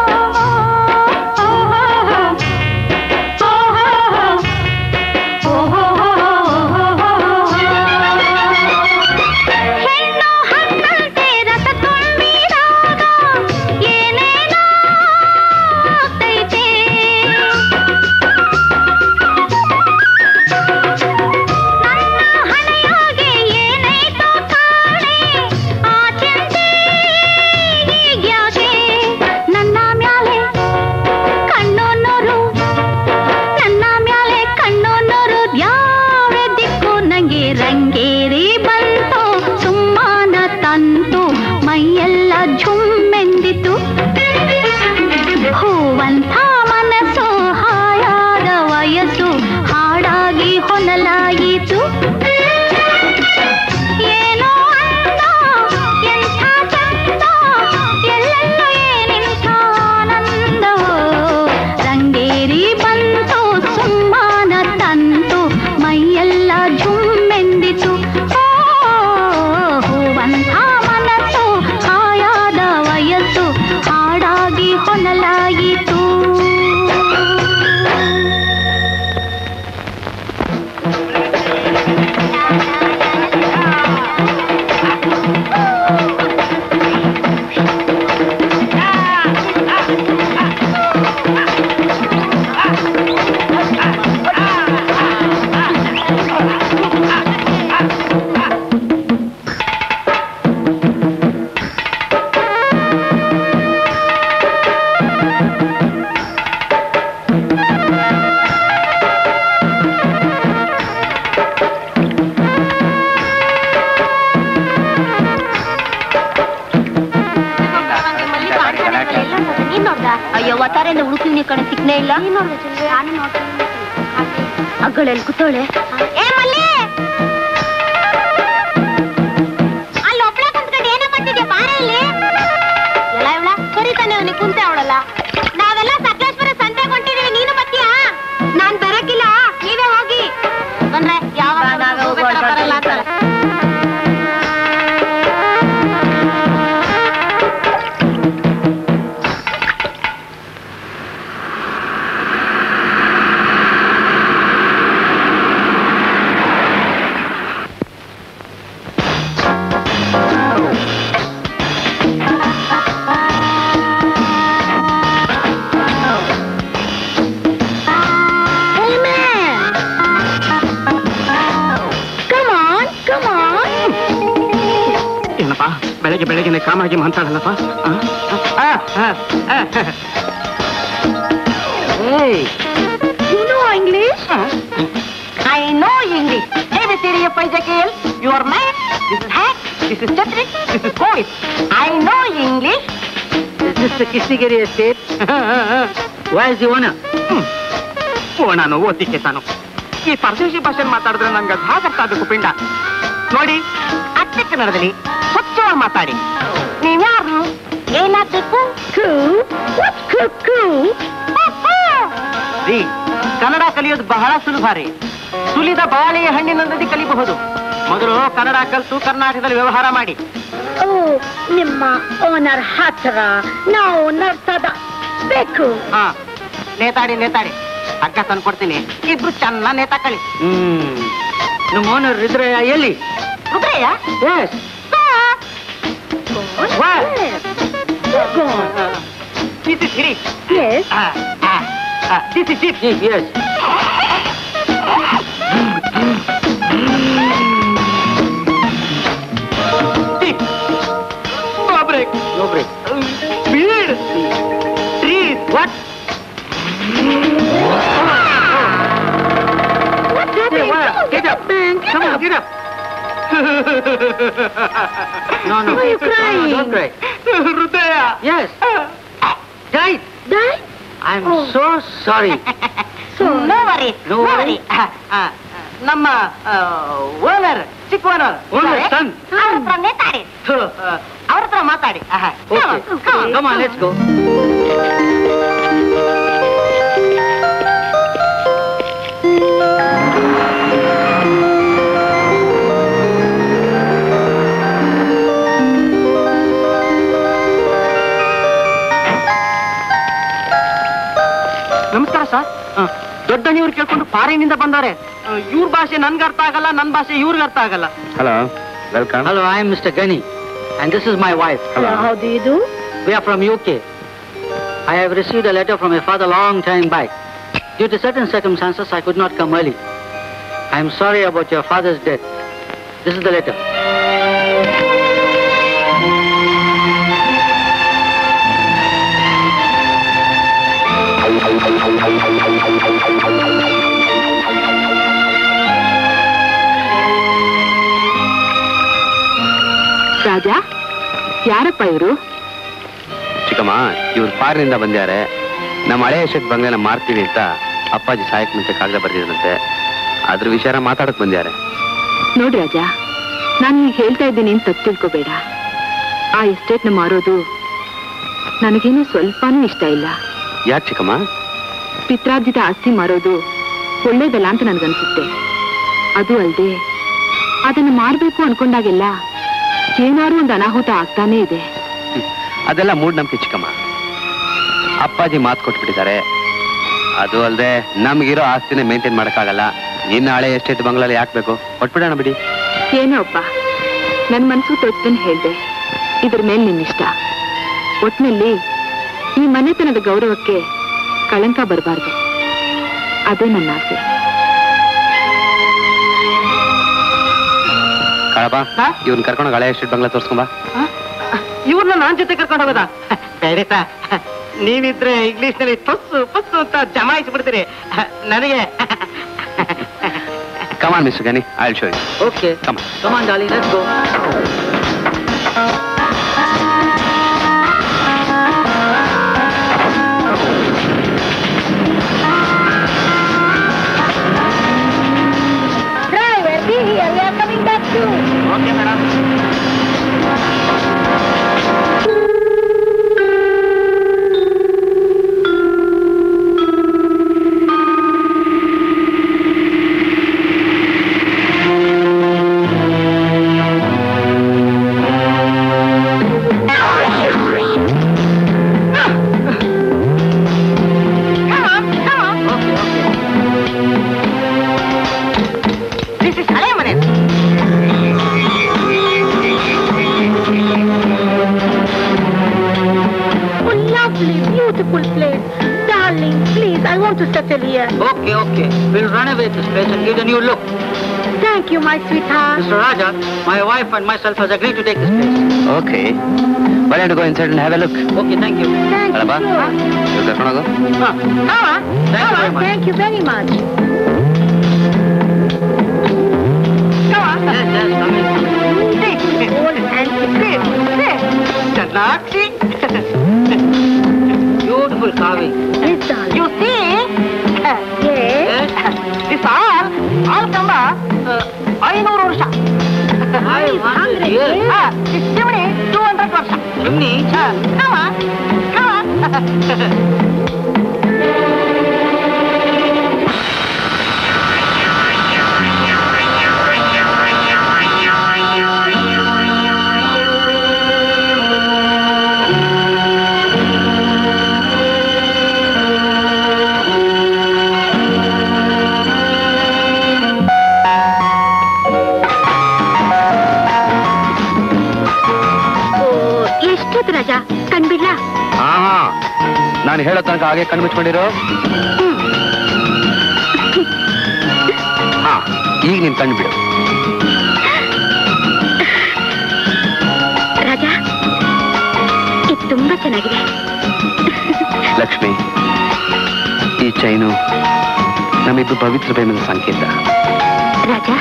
ಓ ನೋಡ್ತೀನಿ ಕಣೆ ಸಿಗ್ನೇ ಇಲ್ಲ ಅಗ್ಗಳೆಲ್ಲಿ ಕೂತೋಳೆ ಏ ಮಲ್ಲಿ ಅಲ್ಲಿ ಒಬ್ಳೆ ಕುಂತ್ಕೊಂಡು ಏನೇ ಮಾಡ್ತಿದ್ಯಾ ಬಾರೆ ಇಲ್ಲಿ ಎಲ್ಲ ಇವಳ ಕರಿತಾನೆ ಅವನಿಗೆ ಕುಂತೆ ಅವಳಲ್ಲ ನಾವೆಲ್ಲ ಸಕಲೇಶ್ವರ ಸಂತೆ ಹೊಂಟಿದೀವಿ ನೀನು ಬರ್ತೀಯಾ ನಾನ್ ಬರಕ್ಕಿಲ್ಲ ನೀವೇ ಹೋಗಿ ಬಂದ್ರೆ ಯಾವ ಬರಲ್ಲ ಅಂತಾರೆ ಏನಪ್ಪ ಬೆಳಗ್ಗೆ ಬೆಳಗ್ಗೆ ಕಾಮಾಗಿ ಮಾತಾಡಲ್ಲಪ್ಪ You know English? I know English. Hey, the city of Paijakil, you are man. This is hat. This is Chatrik. This is Kohit. I know English. This is the Kishigiri estate. Where's the owner ಓ ನಾನು ಓದ್ತಿಕ್ಕೆ ತಾನು ಈ ಪರದೇಶಿ ಭಾಷೆ ಮಾತಾಡಿದ್ರೆ ನನ್ಗೆ ಅದು ಹಾಗೆ ಅರ್ಥ ಆಗಬೇಕು ಪಿಂಡ ನೋಡಿ ಅಚ್ಚ ಕನ್ನಡದಲ್ಲಿ ಸ್ವಚ್ಛವಾಗಿ ಮಾತಾಡಿ ನೀವ್ಯಾರು ಏನಾಗ್ಬೇಕು ಕೂ ವಾಟ್ ಕುಕ್ಕು ರೀ ಕನ್ನಡ ಕಲಿಯೋದು ಬಹಳ ಸುಲಭ ರೀ ಸುಲಿದ ಬಾಳೆಯ ಹಣ್ಣಿನಲ್ಲಿ ಕಲಿಬಹುದು ಮೊದಲು ಕನ್ನಡ ಕಲಿತು ಕರ್ನಾಟಕದಲ್ಲಿ ವ್ಯವಹಾರ ಮಾಡಿ ಓ ನಿಮ್ಮ ಓನರ್ ಹತ್ರ ನಾವು ನಡ್ಸದ ಬೇಕು ಹಾ ನೇತಾಡಿ ನೇತಾಡಿ ಅಕ್ಕ ತಂದು ಕೊಡ್ತೀನಿ ಇಬ್ರು ಚೆನ್ನಾಗಿ ನೇತಾಕಳಿ ಹ್ಮ್ ನಿಮ್ಮ ಓನರ್ ಇದ್ರೆ ಎಲ್ಲಿ ರುದ್ರಯ್ಯ ಎಸ್ ದಿಸ್ ಇಸ್ ಹಿರಿ Yes. This is it yes No break. No break. Speed. Trees. What? What's Hey, what? Get up. Come on, get up. no, no. Why are you crying? Don't cry. Rudaya. Yes. Guys, Die? I'm Oh. so sorry. So, no worries. No worry. ನಮ್ಮ owner ಚಿಕ್ಕ owner owner son ಅವ್ರ ಹತ್ರ ನೇತಾಡಿ ಅವ್ರ ಹತ್ರ ಮಾತಾಡಿ come on let's go ನಮಸ್ಕಾರ sir ದೊಡ್ಡ ನೀವ್ರು ಕೇಳ್ಕೊಂಡು ಫಾರಿನಿಂದ ಬಂದವ್ರೆ ಇವ್ರ ಭಾಷೆ ನನ್ಗೆ ಅರ್ಥ ಆಗಲ್ಲ ನನ್ನ ಭಾಷೆ ಇವ್ರಿಗೆ ಅರ್ಥ ಆಗಲ್ಲ hello welcome hello I am mister Gani and this is my wife How do you do? We are from UK. I have received a letter from my father long time back. Due to certain circumstances, I could not come early. I am sorry about your father's death. This is the letter. Raja ಯಾರಪ್ಪ ಇವರು ಚಿಕ್ಕಮ್ಮ ಇವ್ರು ಫಾರಿನಿಂದ ಬಂದ್ಯಾರೆ ನಮ್ಮ ಹಳೆ ಎಷ್ಟೊತ್ತು ಬಂಗ್ಲೆನ ಮಾರ್ತೀವಿ ಅಂತ ಅಪ್ಪಾಜಿ ಸಾಯಕ್ ಮುಂಚೆ ಕಾಗದ ಬರ್ದಿದ್ರಂತೆ ಅದ್ರ ವಿಚಾರ ಮಾತಾಡಕ್ ಬಂದ್ಯಾರೆ ನೋಡಿ ರಾಜ ನಾನು ಈಗ ಹೇಳ್ತಾ ಇದ್ದೀನಿ ಅಂತ ತಪ್ಪು ತಿಳ್ಕೊಬೇಡ ಆ ಎಸ್ಟೇಟ್ನ ಮಾರೋದು ನನಗೇನು ಸ್ವಲ್ಪನೂ ಇಷ್ಟ ಇಲ್ಲ ಯಾಕೆ ಚಿಕ್ಕಮ್ಮ ಪಿತ್ರಾರ್ಜಿತ ಆಸ್ತಿ ಮಾರೋದು ಒಳ್ಳೇದಲ್ಲ ಅಂತ ನನಗನ್ಸುತ್ತೆ ಅದು ಅಲ್ಲದೆ ಅದನ್ನು ಮಾರಬೇಕು ಅನ್ಕೊಂಡಾಗೆಲ್ಲ ಏನಾದ್ರು ಒಂದು ಅನಾಹುತ ಆಗ್ತಾನೇ ಇದೆ ಅದೆಲ್ಲ ಮೂಢನಂಬಿಕೆ ಚಿಕ್ಕಮ್ಮ ಅಪ್ಪಾಜಿ ಮಾತು ಕೊಟ್ಬಿಟ್ಟಿದ್ದಾರೆ ಅದು ಅಲ್ಲದೆ ನಮ್ಗಿರೋ ಆಸ್ತಿನ ಮೇಂಟೈನ್ ಮಾಡಕ್ಕಾಗಲ್ಲ ಇನ್ನು ಹಳೆ ಎಷ್ಟೇಟ್ ಬಂಗ್ಲಲ್ಲಿ ಯಾಕೆ ಬೇಕು ಕೊಟ್ಬಿಡೋಣ ಬಿಡಿ ಏನೋ ಅಪ್ಪ ನನ್ನ ಮನಸ್ಸು ತೊಟ್ಟನ್ನು ಹೇಳ್ದೆ ಇದ್ರ ಮೇಲೆ ನಿನ್ನಿಷ್ಟ ಒಟ್ನಲ್ಲಿ ಈ ಮನೆತನದ ಗೌರವಕ್ಕೆ ಕಳಂಕ ಬರಬಾರ್ದು ಅದೇ ನನ್ನ ಆಸೆ ಕಳಬ ಇವ್ನ ಕರ್ಕೊಂಡು ಹಳೆ ಎಷ್ಟೇಟ್ ಬಂಗ್ಲಾ ತೋರ್ಸ್ಕೊಂಬ ಇವ್ರನ್ನ ನಾನ್ ಜೊತೆ ಕರ್ಕೊಂಡು ಹೋಗೋದಾ ಬೇಡ ನೀವಿದ್ರೆ ಇಂಗ್ಲಿಷ್ ನಲ್ಲಿ ಪಸ್ಸು ಪಸ್ಸು ಅಂತ ಜಮಾಯಿಸ್ಬಿಡ್ತೀರಿ ನನಗೆ come on mister Gani I show you okay come come on Daali let's go अच्छा चलिए Okay, okay. We'll run away this place and give the new look. Thank you my sweetheart Mr. Raja, my wife and myself has agreed to take this place. Okay bye go inside have a look Okay, thank you. ಅಳಬಾ ಕರ್ಕೊಂಡೋಗು Ah, thank you very much. Thank you very much Yes, yes, come in. Chanakshi. Beautiful carving. You see? Yes. Yes. This all, all come uh, ಐನೂರು ವರ್ಷ Five hundred Yes. years? Ah, this chimney, 200 ವರ್ಷ chimney Ah, come on, come on. ಎಷ್ಟೊತ್ತು ರಜಾ ಕಣ್ಬಿಡ್ಲಾ ಹಾ ಹಾ ನಾನು ಹೇಳೋ ತನಕ ಹಾಗೆ ಕಣ್ಣು ಮುಚ್ಕೊಂಡಿರೋ ಹಾ ಈಗ ನೀನ್ ಕಣ್ಣು ಬಿಡು ರಾಜಾ ಇದು ತುಂಬಾ ಚೆನ್ನಾಗಿದೆ ಲಕ್ಷ್ಮಿ ಈ ಚೈನು ನಮ್ಮಿಬ್ಬರು ಪವಿತ್ರ ಪ್ರೇಮದ ಸಂಕೇತ ರಾಜಾ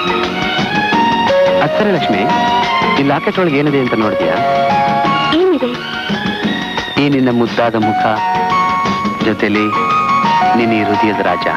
ಅತ್ತರೆ ಲಕ್ಷ್ಮಿ ಈ ಲಾಕೆಟ್ ಒಳಗೆ ಏನಿದೆ ಅಂತ ನೋಡಿದ್ಯಾ ಏನಿದೆ ಈ ನಿನ್ನ ಮುದ್ದಾದ ಮುಖ ಜೊತೆಲಿ ನಿನ್ನ ಈ ಹೃದಯದ ರಾಜ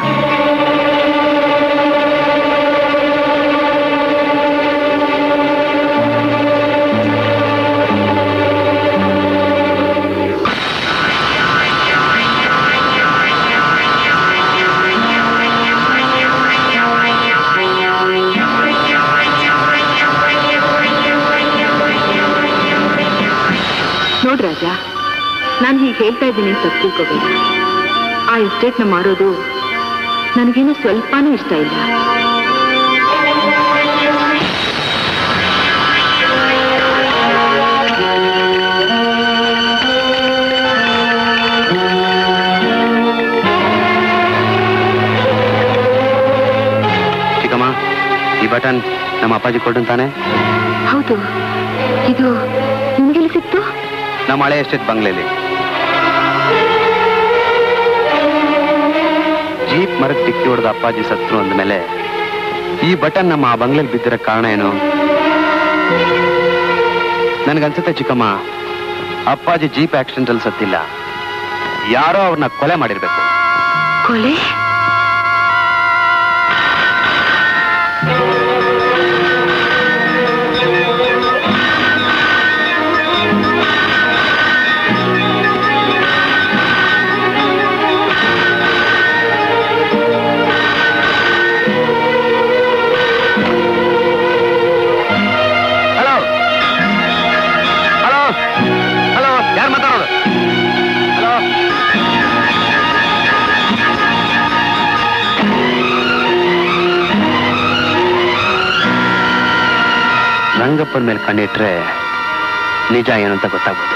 ನೋಡ್ ರಾಜ ನಾನು ಹೀಗೆ ಹೇಳ್ತಾ ಇದ್ದೀನಿ ಅಂತ ತಿಳ್ಕೋಬೇಕು ಆ ಎಸ್ಟೇಟ್ನ ಮಾರೋದು ನನಗೇನು ಸ್ವಲ್ಪನೂ ಇಷ್ಟ ಇಲ್ಲ ಚಿಕ್ಕಮ್ಮ ಈ ಬಟನ್ ನಮ್ಮ ಅಪ್ಪಾಜಿ ಕೊಟ್ಟಂತಾನೆ ಹೌದು ಇದು ನಿಮಗೆಲ್ಲಿ ಸಿಕ್ತು ನಮ್ಮ ಹಳೆ ಎಸ್ಟೇಟ್ ಬಂಗ್ಲೆಲಿ ಜೀಪ್ ಮರಕ್ಕೆ ಡಿಕ್ಕಿ ಹೊಡೆದ ಅಪ್ಪಾಜಿ ಸತ್ರು ಅಂದಮೇಲೆ ಈ ಬಟನ್ ನಮ್ಮ ಆ ಬಂಗ್ಲೆಲಿ ಬಿದ್ದಿರೋ ಕಾರಣ ಏನು ನನಗನ್ಸುತ್ತೆ ಚಿಕ್ಕಮ್ಮ ಅಪ್ಪಾಜಿ ಜೀಪ್ ಆಕ್ಸಿಡೆಂಟ್ ಅಲ್ಲಿ ಸತ್ತಿಲ್ಲ ಯಾರೋ ಅವ್ರನ್ನ ಕೊಲೆ ಮಾಡಿರ್ಬೇಕು ಕೊಲೆ ಹಲೋ ಹಲೋ ಹಲೋ ಯಾರು ಮಾತಾಡೋದು ಹಲೋ ರಂಗಪ್ಪನ ಮೇಲೆ ಕಣ್ಣಿಟ್ರೆ ನಿಜ ಏನಂತ ಗೊತ್ತಾಗ್ಬೋದು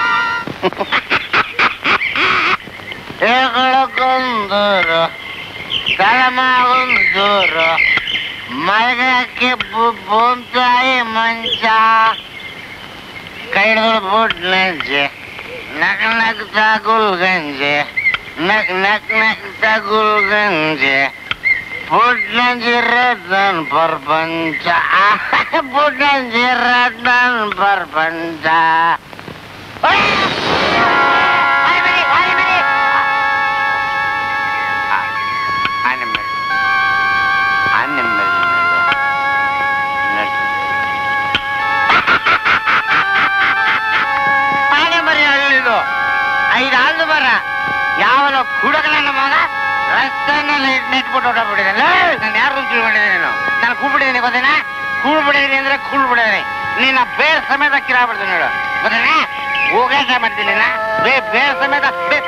ಹೇಳ್ಕೊಳಕ್ಕೊಂದೂರು ತಲೆಮಾಗೊಂದೂರು ಮಲಗಕ್ಕೆ ಬೂಂತಾಯಿ ಮಂಚ ಕೈಡ್ದು ಬುಡ್ ನಂಜೆ ನಕ್ ನಗ್ತಾ ಗುಲ್ಗಂಜೆ ನಕ್ ನಕ್ ನಗ್ತಾ ಗುಲ್ಗಂಜೆ ಬುಡ್ ನಂಜಿ ರತನ್ ಪ್ರಪಂಚ ಬುಡ್ ನಂಜಿ ರತನ್ ಪ್ರಪಂಚ Animal. Animal. ಆನೆ ಮರಿ ಅಲ್ಲಿದು ಐದು ಆಲ್ದು ಮರ ಯಾವನ ಕುಡಕ ನನ್ನ ಮಗ ರಸ್ತೆನಲ್ಲಿ ನೆಟ್ಬಿಟ್ಟು ಹೊಟ್ಟೋಗ್ಬಿಟ್ಟಿದ್ದಾನೆ ನಾನು ಯಾರು ತಿಳ್ಕೊಂಡಿದ್ದೀನಿ ನೀನು ನಾನು ಕೂಡ್ಬಿಟ್ಟಿದ್ದೀನಿ ಗೊತ್ತೇನಾ ಕೂಡ್ಬಿಟ್ಟಿದ್ದೀನಿ ಅಂದ್ರೆ ಕೂಡ್ಬಿಟ್ಟಿದ್ದೀನಿ ನಿನ್ನ ಬೇರ್ ಸಮೇತ ಕಿರಾಬಿಡ್ತೀನಿ ನೋಡು ಗೊತ್ತೇನಾ ಹೋಗಾಟ ಮಾಡ್ತೀನಿ ನಾ ಬೇ ಬೇರ್ ಸಮೇತ ಬೇ-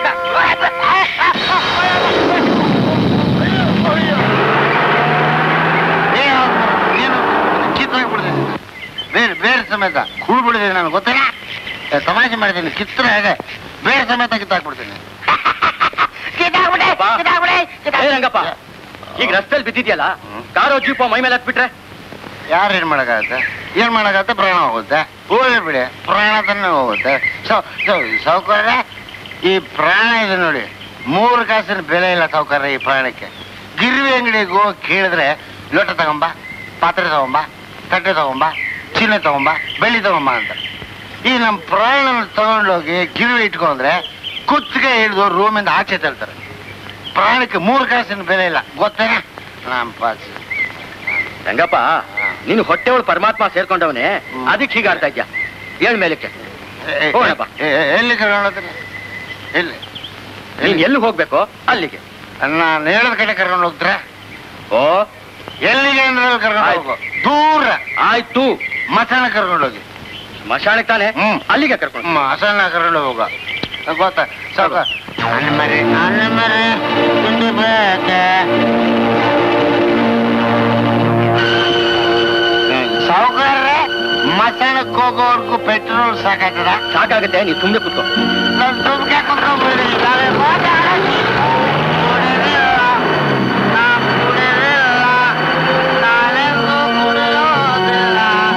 ನೀನು ನೀನು ಕಿತ್ತಾಗ್ಬಿಡ್ತೀನಿ ಬೇರೆ ಬೇರೆ ಸಮೇತ ಕೂಡ್ಬಿಡಿದ್ದೀನಿ ನಾನು ಗೊತ್ತೇನಾ ಏ, ತಮಾಷೆ ಮಾಡಿದ್ದೀನಿ ಕಿತ್ತರೆ ಹೇಗೆ ಬೇರೆ ಸಮೇತ ಕಿತ್ತಾಕ್ಬಿಡ್ತೀನಿ ಕಿತ್ತಾಕ್ಬಿಟ್ಟೆ ರಂಗಪ್ಪ ಕಿತ್ತಾಕ್ಬಿಡಿ, ಕಿತ್ತಾಕ್- ಏ ರಂಗಪ್ಪ ಈಗ ರಸ್ತೆಯಲ್ಲಿ ಬಿದ್ದಿದ್ಯಲ್ಲ ಕಾರೋ ಜೀಪೋ ಮೈ ಮೇಲೆ ಹತ್ಬಿಟ್ರೆ ಯಾರು ಏನ್ ಮಾಡಕ್ಕಾಗತ್ತೆ ಏನ್ ಮಾಡಕ್ಕಾಗತ್ತೆ ಪ್ರಾಣ ಹೋಗುತ್ತೆ ಹೋಗ್ಲಿ ಬಿಡಿ ಪ್ರಾಣ ತಾನೇ ಹೋಗುತ್ತೆ ಸೌ- ಸೌ- ಸಾವ್ಕಾರ ಈ ಪ್ರಾಣ ಇದೆ ನೋಡಿ ಮೂರು ಕಾಸಿನ ಬೆಲೆ ಇಲ್ಲ ಸಾವುಕಾರ ಈ ಪ್ರಾಣಕ್ಕೆ ಗಿರ್ವಿ ಅಂಗಡಿಗೆ ಹೋಗಿ ಕೇಳಿದ್ರೆ ಲೋಟ ತಗೊಂಬ ಪಾತ್ರೆ ತಗೊಂಬ ತಟ್ಟೆ ತಗೊಂಬ ಚಿನ್ನ ತಗೊಂಬ ಬೆಳ್ಳಿ ತಗೊಂಬ ಅಂತ ಈ ನಮ್ಮ ಪ್ರಾಣ ತಗೊಂಡೋಗಿ ಗಿರ್ವಿ ಇಟ್ಕೊಂಡ್ರೆ ಕುತ್ತಿಗೆ ಹಿಡಿದು ರೂಮಿಂದ ಆಚೆ ತಳ್ತಾರೆ ಪ್ರಾಣಕ್ಕೆ ಮೂರು ಕಾಸಿನ ಬೆಲೆ ಇಲ್ಲ ಗೊತ್ತೇನಾ ನಮ್ಮ ಪಾಸ್ ರಂಗಪ್ಪ ನೀನು ಹೊಟ್ಟೆ ಒಳಗೆ ಪರಮಾತ್ಮ ಸೇರ್ಕೊಂಡವನೇ ಅದಕ್ಕೆ ಹೀಗಾಡ್ತಾ ಇದ್ಯಾ ಏಳ್ ಮೇಲಕ್ಕೆ ಹೋಗೋಣಪ್ಪ. ಎಲ್ಲಿ ಕರ್ಕೊಂಡು ಎಲ್ಲಿ ನೀನ್ ಎಲ್ಲಿ ಹೋಗ್ಬೇಕು ಅಲ್ಲಿಗೆ ನಾನು ಹೇಳದ ಕಡೆ ಕರ್ಕೊಂಡು ಹೋಗ್ತೀರಾ ಓ ಎಲ್ಲಿಗೆ ಅಂದ್ರೆ ಅಲ್ಲಿ ಕರ್ಕೊಂಡು ಆಯ್ತು. ಹೋಗು ದೂರ ಆಯ್ತು ಮಸಾಣ ಕರ್ಕೊಂಡು ಹೋಗಿ ಸ್ಮಶಾನಕ್ಕೆ ತಾನೆ ಹ್ಮ್. ಅಲ್ಲಿಗೆ ಕರ್ಕೊಂಡು ಮಸಾಣ ಕರ್ಕೊಂಡು ಹೋಗ ಗೊತ್ತಾ ಸಾಕ ನನ್ನ ಮರಿ ನನ್ನ ಮರಿ ತಿಂಡಿ ಬೇಕೆ ಸಾವುಕಾರ್ರೆ ಮಸಾಣಕ್ಕೆ ಹೋಗೋವರೆಗೂ ಪೆಟ್ರೋಲ್ ಸಾಕಾಗ್ತದ ಸಾಕಾಗುತ್ತೆ ನೀ ಸುಮ್ಮನೆ ಕುತ್ಕೋ ನಾನು ಸುಮ್ಕೆ ಕುತ್ಕೊಂಡ್ಬಿಡಿ ನಾಳೆ ಮಾತಾಡಿ ಕುಡಿದಿಲ್ಲ ನಾ ಕುಡಿದಿಲ್ಲ ನಾಳೆಂದೂ ಕುಡಿಯೋದಿಲ್ಲ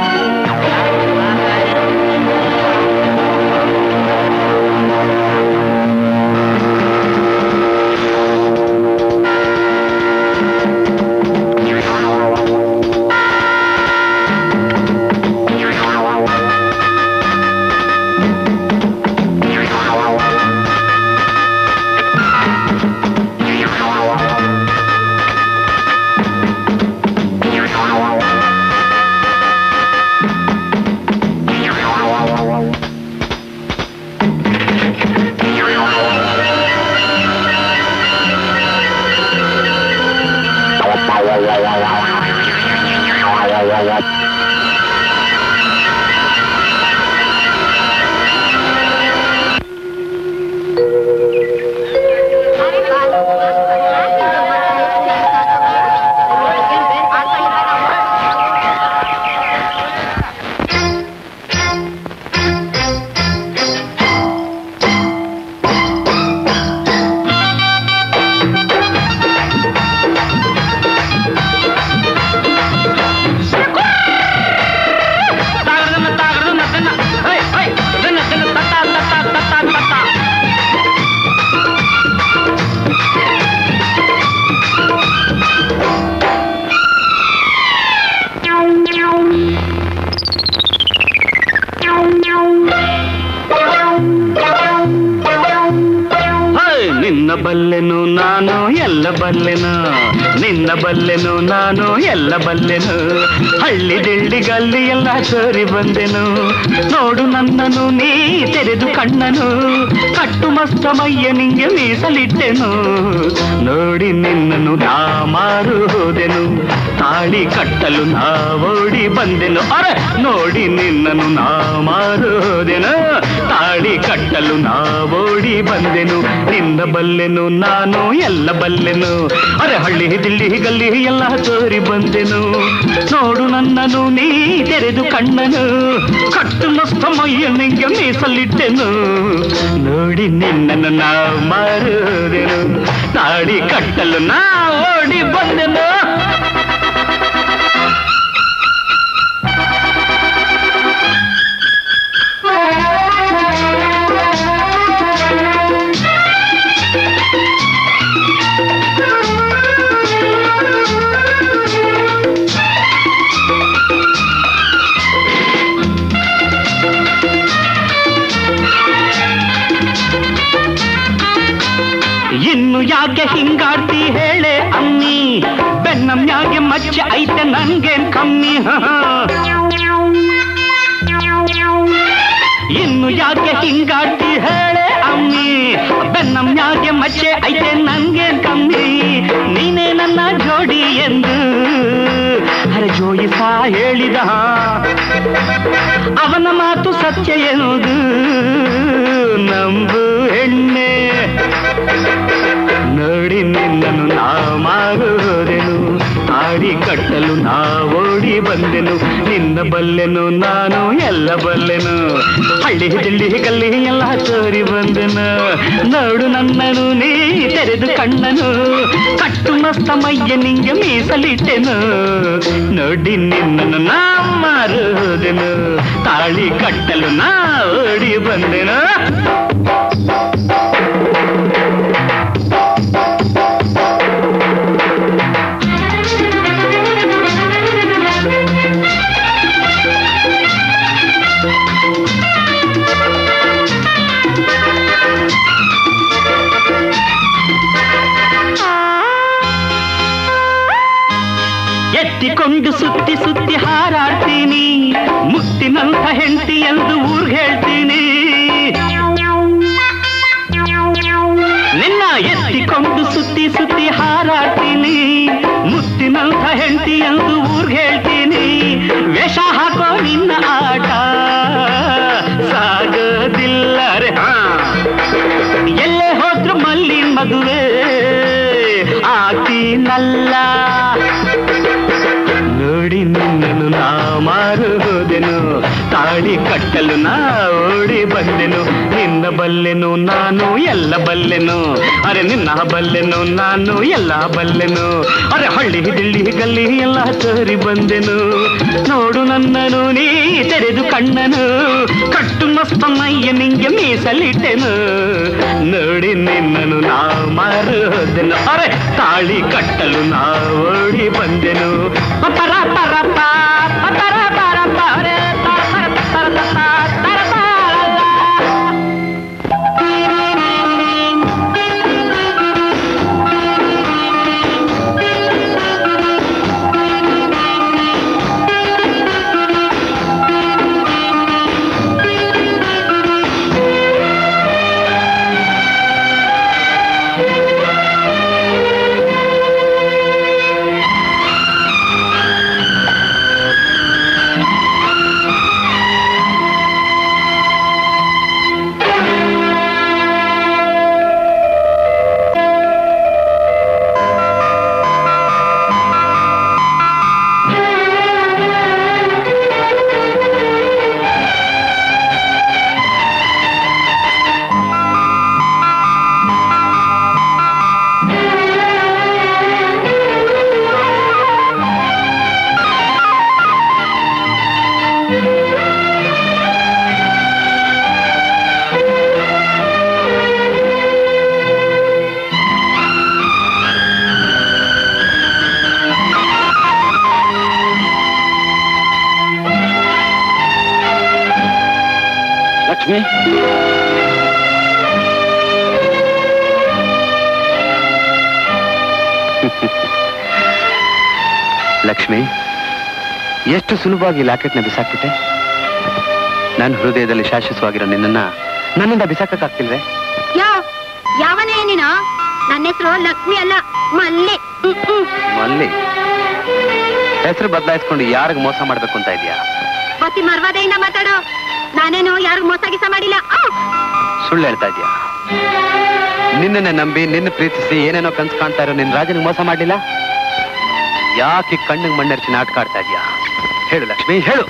ಹೈ, ನಿನ್ನ ಬಲ್ಲೆನು ನಾನು ಎಲ್ಲ ಬಲ್ಲೆನು ನಿನ್ನ ಬಲ್ಲೆನು ನಾನು ಎಲ್ಲ ಬಲ್ಲೆನು ಹಳ್ಳಿ ದಿಳ್ಳಿ ಗಲ್ಲಿ ಎಲ್ಲ ಸರಿ ಬಂದೆನು ನೋಡು ನನ್ನನು ನೀ ತೆರೆದು ಕಣ್ಣನು ಕಟ್ಟು ಮಸ್ತ ಮಯ್ಯ ನಿಂಗೆ ಮೀಸಲಿಟ್ಟೆನು ನೋಡಿ ನಿನ್ನನು ನಾ ಮಾರು ಹೋದೆನು ತಾಳಿ ಕಟ್ಟಲು ನಾ ಓಡಿ ಬಂದೆನು ಅರೆ ನೋಡಿ ನಿನ್ನನು ನಾ ಮಾರು ಹೋದೆನು ತಾಳಿ ಕಟ್ಟಲು ನಾ ಓಡಿ ಬಂದೆನು ನಿನ್ನ ಬಲ್ಲೆನು ನಾನು ಎಲ್ಲ ಬಲ್ಲೆನು ಅರೆ ಹಳ್ಳಿ ದಿಳ್ಳಿ ಗಲ್ಲಿ ಎಲ್ಲ ತೋರಿ ಬಂದೆನು ನೋಡು ನನ್ನನು ನೀ ತೆರೆದು ಕಣ್ಣನು ಕಟ್ಟು ಮಸ್ತ ಮೈಯ ನಿಂಗೆ ಮೀಸಲಿಟ್ಟೆನು ನೋಡಿ ನಿನ್ನನ್ನು ನಾ ಮಾರುದೆನು ತಾಳಿ ಕಟ್ಟಲು ನಾ ಓಡಿ ಬಂದೆನು ಇನ್ನು ಯಾಕೆ ಹಿಂಗಾಡ್ತಿ ಹೇಳೆ ಅಮ್ಮಿ ಬೆನ್ನಂ ಯಾಕೆ ಮಚ್ಚೆ ಐತೆ ನನ್ಗೇನ್ ಕಮ್ಮಿ ಇನ್ನು ಯಾಕೆ ಹಿಂಗಾಡ್ತಿ ಹೇಳೆ ಅಮ್ಮಿ ಬೆನ್ನಂ ಯಾಕೆ ಮಚ್ಚೆ ಐತೆ ನನ್ಗೇನ್ ಕಮ್ಮಿ ನೀನೇ ನನ್ನ ಜೋಡಿ ಎಂದು ಅರೆ ಜೋಯಿಸ ಹೇಳಿದ ಅವನ ಮಾತು ಸತ್ಯ ಎನ್ನುವುದು ನಂಬು ಹೆಣ್ಣೆ ನೋಡಿ ನಿನ್ನನ್ನು ನಾ ಮಾರುವುದೆನು ತಾಳಿ ತಾಳಿ ಕಟ್ಟಲು ನಾವೋಡಿ ಬಂದೆನು ನಿನ್ನ ಬಲ್ಲೆನು ನಾನು ಎಲ್ಲ ಬಲ್ಲೆನು ಹಳ್ಳಿ ದಿಳ್ಳಿ ಗಲ್ಲಿ ಎಲ್ಲ ತೋರಿ ಬಂದೆನು ನೋಡು ನನ್ನನು ನೀ ತೆರೆದು ಕಣ್ಣನು ಕಟ್ಟು ಮಸ್ತ ಮಯ್ಯ ನಿಂಗೆ ಮೀಸಲಿಟ್ಟೆನು ನೋಡಿ ನಿನ್ನನ್ನು ನಾ ಮಾರುವುದೆನು ತಾಳಿ ಕಟ್ಟಲು ನಾ ಓಡಿ ಬಂದೆನು ಎತ್ತಿಕೊಂಡು ಸುತ್ತಿ ಸುತ್ತಿ ಹಾರಾಡ್ತೀನಿ ಮುತ್ತಿನಂಥ ಹೆಂಡತಿ ಎಂದು ಊರ್ಗ್ ಹೇಳ್ತೀನಿ ನಿನ್ನ ಎತ್ತಿಕೊಂಡು ಸುತ್ತಿ ಸುತ್ತಿ ಹಾರಾಡ್ತೀನಿ ಮುತ್ತಿನಂಥ ಹೆಂಡತಿ ಎಂದು ಊರ್ಗ್ ಹೇಳ್ತೀನಿ ವೇಷ ಹಾಕೋ ನಿನ್ನ ಆಟ ಸಾಗೋದಿಲ್ಲ ರೇ ಹಾ ಎಲ್ಲೇ ಹೋದ್ರು ಮಲ್ಲಿನ ಮದುವೆ ಆಗ್ತೀನಲ್ಲ ನೋಡಿ ನಿನ್ನನ್ನು ನಾ ಮಾರುವುದೆನು ತಾಳಿ ಕಟ್ಟಲು ನಾ ಓಡಿ ಬಂದೆನು ನಿನ್ನ ಬಲ್ಲೆನು ನಾನು ಎಲ್ಲ ಬಲ್ಲೆನು ಅರೆ ನಿನ್ನ ಬಲ್ಲೆನು ನಾನು ಎಲ್ಲ ಬಲ್ಲೆನು ಅರೆ ಹಳ್ಳಿ ದಿಳ್ಳಿ ಗಲ್ಲಿ ಎಲ್ಲ ತೋರಿ ಬಂದೆನು ನೋಡು ನನ್ನನು ನೀ ತೆರೆದು ಕಣ್ಣನು ಕಟ್ಟು ಮಸ್ತ ಮೈಯ ನಿಂಗೆ ಮೀಸಲಿಟ್ಟೆನು ನೋಡಿ ನಿನ್ನನು ನಾ ಮಾರುವುದೆನು ಅರೆ ತಾಳಿ ಕಟ್ಟಲು ನಾ ಓಡಿ ಬಂದೆನು ಪರ ಪರ ಪಾ, ಪರ ಪರ ಪರೆ, ಪರ ಪರ ಪರ ಪಾ, ಪರ ಪರ ಲಾ. ಲಕ್ಷ್ಮಿ ಲಕ್ಷ್ಮಿ ಎಷ್ಟು ಸುಲಭವಾಗಿ ಲಾಕೆಟ್ನ ಬಿಸಾಕ್ಬಿಟ್ಟೆ ನನ್ನ ಹೃದಯದಲ್ಲಿ ಶಾಶ್ವತವಾಗಿರೋ ನಿನ್ನನ್ನ ನನ್ನಿಂದ ಬಿಸಾಕಕ್ಕಾಗ್ತಿಲ್ವೇ ಯಾ ಯಾವನೇ ನೀನು ನನ್ನ ಹೆಸರು ಲಕ್ಷ್ಮಿ ಅಲ್ಲ ಮಲ್ಲಿ ಹ್ಮ್, ಹ್ಮ್. ಮಲ್ಲಿ ಹೆಸರು ಬದಲಾಯಿಸ್ಕೊಂಡು ಯಾರಿಗ ಮೋಸ ಮಾಡ್ಬೇಕು ಅಂತ ಇದೆಯಾ ಒತ್ತಿ ಮರ್ವಾದೆಯಿಂದ ಮಾತಾಡು ನಾನೇನು ಯಾರಿಗೂ ಮೋಸ ಗೀಸ ಮಾಡಿಲ್ಲ ಆ! ಸುಳ್ಳು ಹೇಳ್ತಾ ಇದೀಯಾ ನಿನ್ನನ್ನೇ ನಂಬಿ ನಿನ್ನ ಪ್ರೀತಿಸಿ ಏನೇನೋ ಕನ್ಸು ಕಾಣ್ತಾ ಇರೋ ನಿನ್ನ ರಾಜನಿಗೆ ಮೋಸ ಮಾಡಲಿಲ್ಲ ಯಾಕೆ ಕಣ್ಣಿಗೆ ಮಣ್ಣೆರ್ಚಿ ನಾಟಕ ಆಡ್ತಾ ಇದೀಯಾ ಹೇಳು ಲಕ್ಷ್ಮಿ ಹೇಳು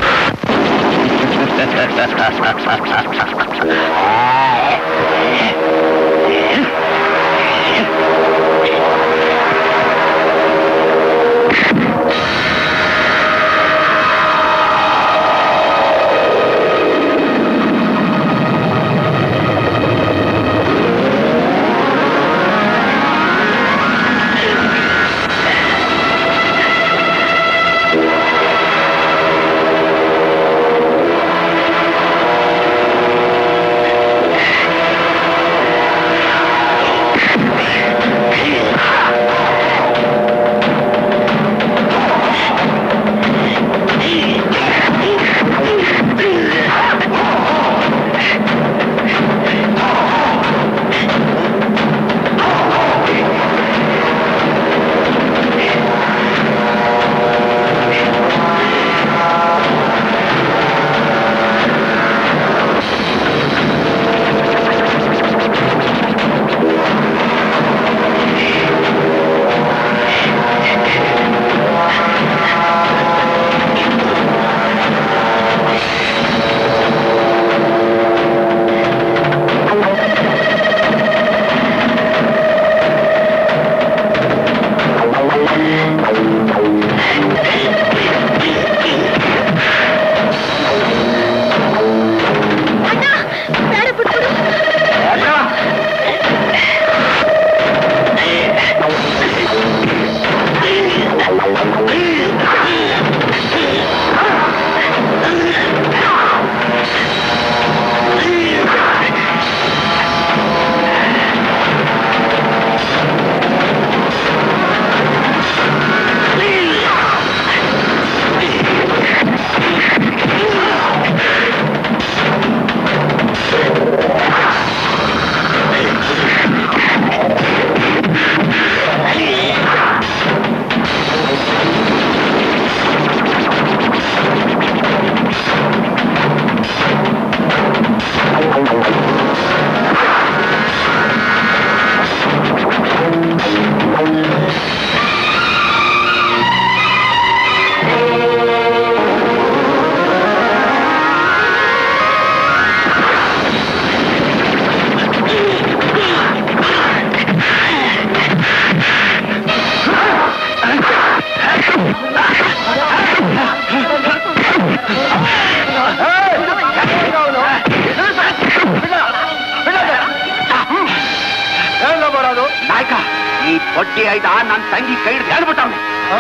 ತಂಗಿ ಕೈ ಹಿಡ್ದು ಹೇಳ್ಬಿಟ್ಟವ್ನೆ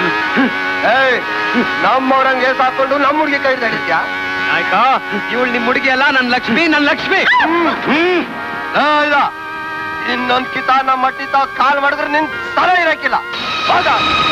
ನಮ್ಮವ್ರಂಗೆ ಸಾಕೊಂಡು ನಮ್ಮ ಹುಡುಗಿ ಕೈ ಹಿಡಿದ್ಯಾ ನಾಯ್ಕ ಇವಳು ನಿಮ್ ಹುಡುಗಿ ಅಲ್ಲ ನನ್ ಲಕ್ಷ್ಮಿ ನನ್ ಲಕ್ಷ್ಮಿ ಇಲ್ಲ ಇನ್ನೊಂದ್ ಕಿತ ನಮ್ಮ ಮಟ್ಟಿತ ಕಾಲ್ ಮಾಡಿದ್ರೆ ನಿನ್ ತಲೆ ಇರಕ್ಕಿಲ್ಲ ಹೋಗ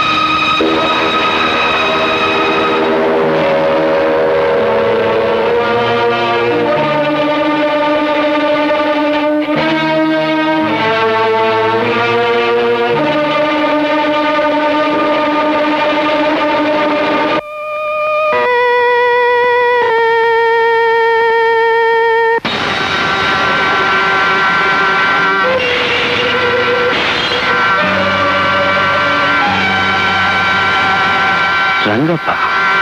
ರಂಗಪ್ಪ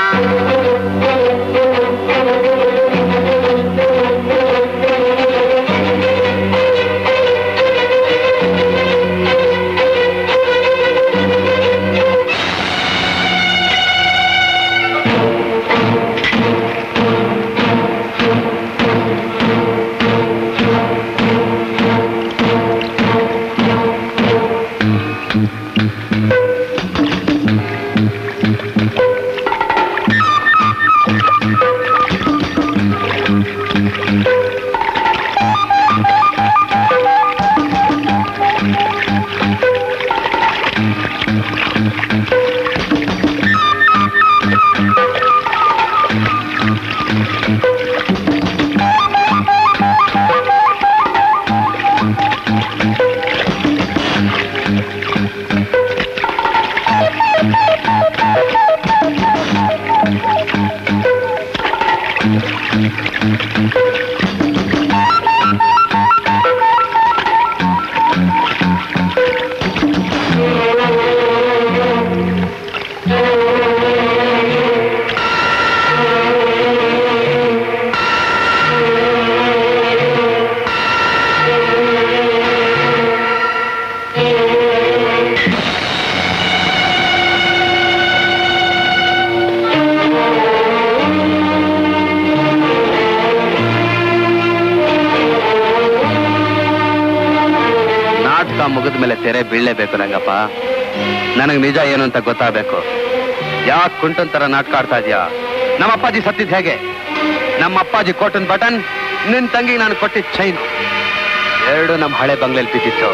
ನಾಟಕ ಮುಗಿದ ಮೇಲೆ ತೆರೆ ಬೀಳಲೇಬೇಕು ರಂಗಪ್ಪ ನನಗೆ ನಿಜ ಏನು ಅಂತ ಗೊತ್ತಾಗಬೇಕು ಯಾಕೆ ಕುಂಟನ್ ತರ ನಾಟಕ ಆಡ್ತಾ ಇದೀಯಾ ನಮ್ಮ ಅಪ್ಪಾಜಿ ಸತ್ತಿದ್ ಹೇಗೆ ನಮ್ಮ ಅಪ್ಪಾಜಿ ಕೊಟ್ಟನ್ ಬಟನ್ ನಿನ್ ತಂಗಿಗೆ ನಾನು ಕೊಟ್ಟಿದ್ದ ಚೈನ್ ಎರಡು ನಮ್ಮ ಹಳೆ ಬಂಗ್ಲೆಯಲ್ಲಿ ಬಿದ್ದಿತ್ತು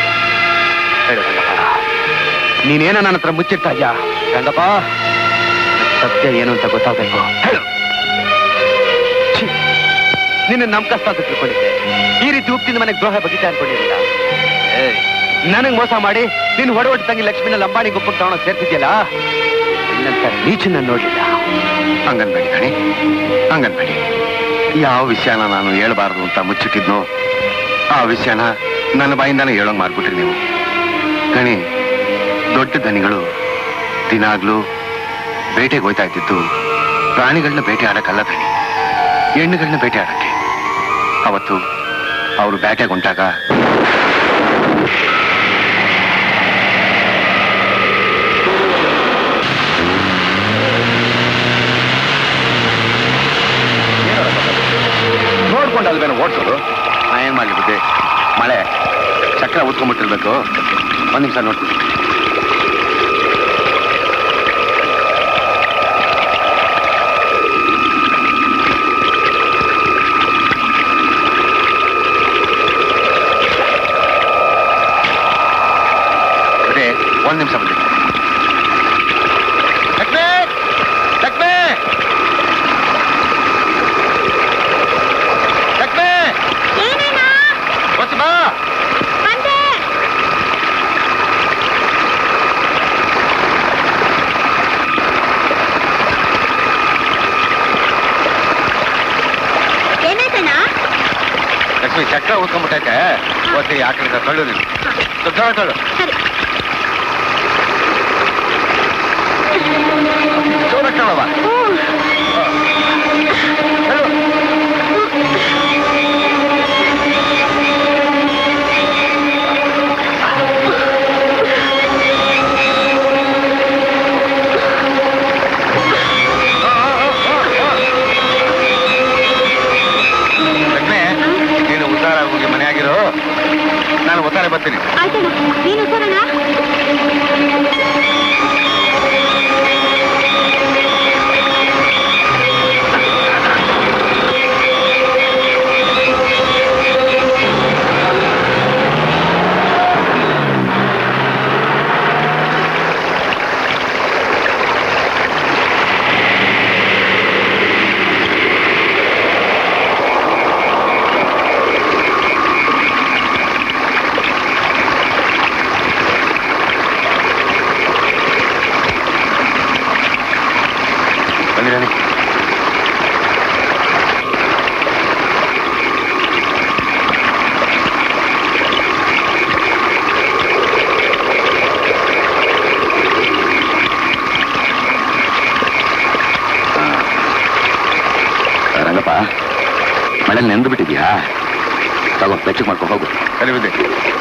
ಹೇಳು ರಂಗಪ್ಪ ನೀನೇನ ನನ್ನ ಹತ್ರ ಮುಚ್ಚಿಡ್ತಾ ಇದ್ಯಾ ರಂಗಪ್ಪ ಸತ್ಯ ಏನು ಅಂತ ಗೊತ್ತಾಗಬೇಕು ಹೇಳು ಛೀ, ನಿನ್ನ ನಮ್ ಕಷ್ಟ ಅಂತ ತಿಳ್ಕೊಂಡಿದ್ದೆ ಈ ರೀತಿ ಉಪ್ಪಿನ ಮನೆಗೆ ದ್ರೋಹ ಬಗೀತ ಅನ್ಕೊಂಡಿರಲಿಲ್ಲ ನನಗ್ ಮೋಸ ಮಾಡಿ ನೀನು ಹೊಡವಟ್ಟು ತಂಗಿ ಲಕ್ಷ್ಮಿನ ಲಂಬಾಣಿ ಗುಪ್ಪಕ್ಕೆ ತಗೊಂಡು ಸೇರ್ತಿದ್ಯಲ್ಲ ನಿನ್ನಂತ ನೀಚನ್ನ ನೋಡ್ಲಿಲ್ಲ ಹಂಗನ್ಬೇಡಿ ಕಣಿ ಹಂಗನ್ಬೇಡಿ ಯಾವ ವಿಷಯನ ನಾನು ಹೇಳ್ಬಾರ್ದು ಅಂತ ಮುಚ್ಚಿಟ್ಟಿದ್ನೋ ಆ ವಿಷಯನ ನನ್ನ ಬಾಯಿಂದಾನೆ ಹೇಳೋಂಗ್ ಮಾಡ್ಬಿಟ್ರಿ ನೀವು ಕಣಿ ದೊಡ್ಡ ದನಿಗಳು ದಿನಾಗ್ಲೂ ಬೇಟೆಗೆ ಹೋಯ್ತಾ ಇದ್ದಿದ್ದು ಪ್ರಾಣಿಗಳನ್ನ ಬೇಟೆ ಆಡಕ್ಕಲ್ಲ ದಣಿ ಹೆಣ್ಣುಗಳನ್ನ ಬೇಟೆ ಆಡಕ್ಕೆ ಅವತ್ತು ಅವರು ಬೇಟೆಗೆ ಹೊಂಟಾಗ ನೋಡ್ಕೊಂಡಲ್ವೇನೋ ಓಡಿಸೋದು ನಾ ಏನ್ ಮಾಡ್ಲಿ ಬುದ್ಧಿ ಮಳೆ ಚಕ್ರ ಉತ್ಕೊಂಡ್ಬಿಟ್ಟಿರ್ಬೇಕು ಒಂದ್ ನಿಮಿಷ ನೋಡ್ತೀನಿ ಬುದ್ಧಿ, ಒಂದ್ ನಿಮಿಷ ಬಂದಿ ಲಕ್ಷ್ಮಿ ಲಕ್ಷ್ಮಿ ಲಕ್ಷ್ಮಿ ಬಾ ಏನಾಯ್ತಣ್ಣ ಲಕ್ಷ್ಮಿ ಚಕ್ರ ಊದ್ಕೊಂಡ್ಬಿಟ್ಟೈತೆ ಓದ್ತಿ ಆ ಕಡೆ ತಳ್ಳು ನೀನು ತಳ್ಳು ತಳ್ಳು ಸರಿ ಜೋರಾಗ್ ತಳ್ಳವ್ವ. ತಳ್ಳು. ಲಕ್ಷ್ಮಿ ನೀನು ಉದ್ದಾರ ಹೋಗಿ ಮನೆ ಆಗಿರೋ ನಾನು ಒತ್ತಾರೆ ಬರ್ತೀನಿ ಆಯ್ತಣ್ಣ ನೀನು ಸರಣ್ಣ ಮನೇಲಿ ನೆಂದು ಬಿಟ್ಟಿದ್ಯಾ ತಗೋ ಬೆಚ್ಚಗೆ ಮಾಡ್ಕೊಂಡು ಹೋಗು ಸರಿ ಬಿದ್ದೆ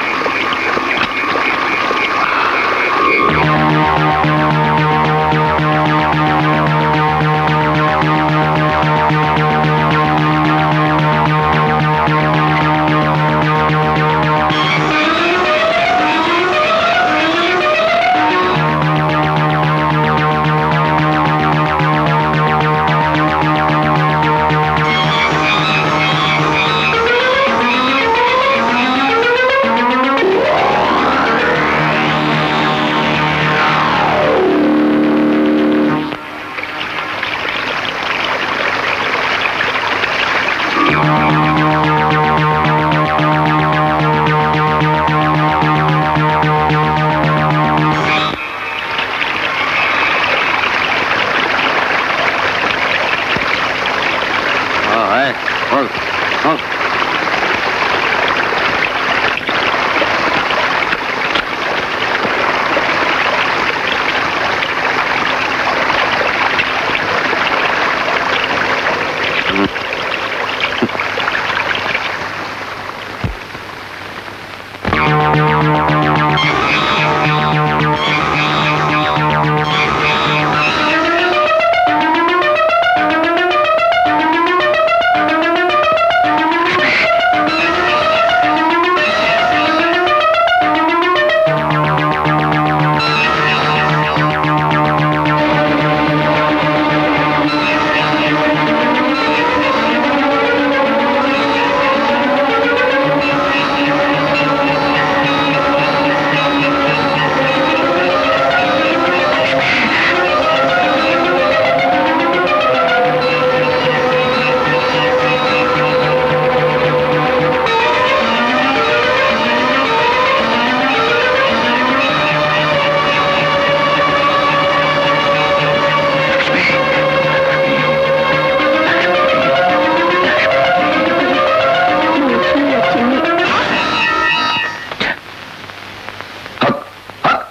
ಹೋಗು ಹೋಗು ಹಕ್ ಹಕ್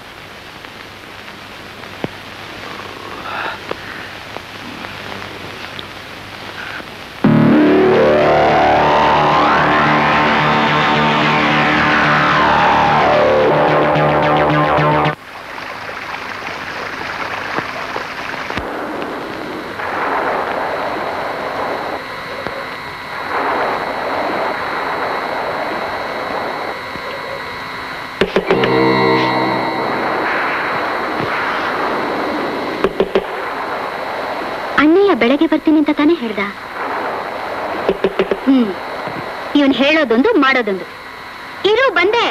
ಅಣ್ಣಯ್ಯ ಬೆಳಗ್ಗೆ ಬರ್ತೀನಿ ಅಂತ ತಾನೇ ಹೇಳ್ದ ಹ್ಮ್ ಇವನ್ ಹೇಳೋದೊಂದು ಮಾಡೋದೊಂದು ಇರು ಬಂದೆ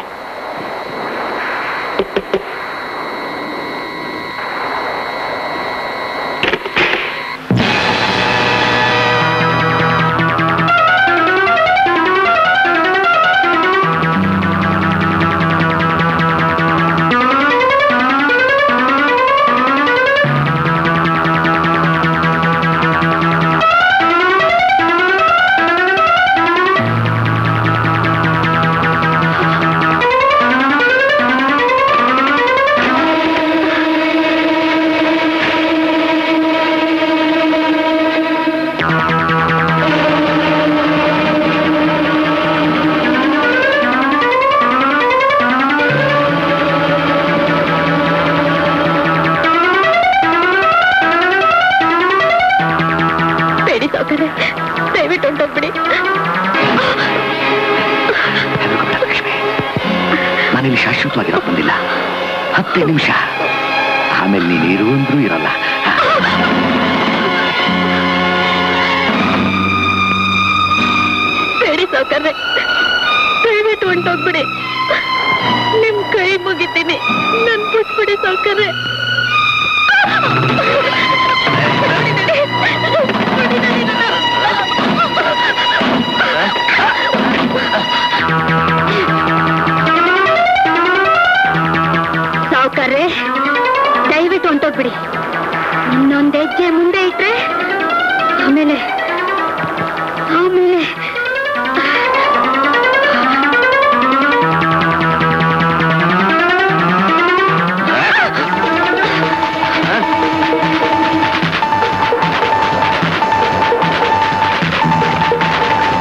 ಬೇಡಿ ಸೌಕರ್ಯ ದಯವಿಟ್ಟು ಹೊಂಟೋಗ್ಬಿಡಿ ಲಕ್ಷ್ಮಿ ನಾನಿಲ್ಲಿ ಶಾಶ್ವತವಾಗಿರೋ ಬಂದಿಲ್ಲ ಹತ್ತೇ ನಿಮಿಷ ಆಮೇಲೆ ನೀನು ಇರು ಅಂದ್ರೂ ಇರಲ್ಲ ಬೇಡಿ ಸೌಕರ್ಯ ದಯವಿಟ್ಟು ಹೊಂಟೋಗ್ಬಿಡಿ ನಿಮ್ ಕೈ ಮುಗಿತೀನಿ ನನ್ ಬಿಟ್ಬಿಡಿ ಸೌಕರ್ಯ ಸಾವುಕಾರ್ರೆ ದಯವಿಟ್ಟು ಹೊಂಟೋಗ್ಬಿಡಿ ಇನ್ನೊಂದ್ ಹೆಜ್ಜೆ ಮುಂದೆ ಇಟ್ರೆ ಆಮೇಲೆ ಆಮೇಲೆ ಆ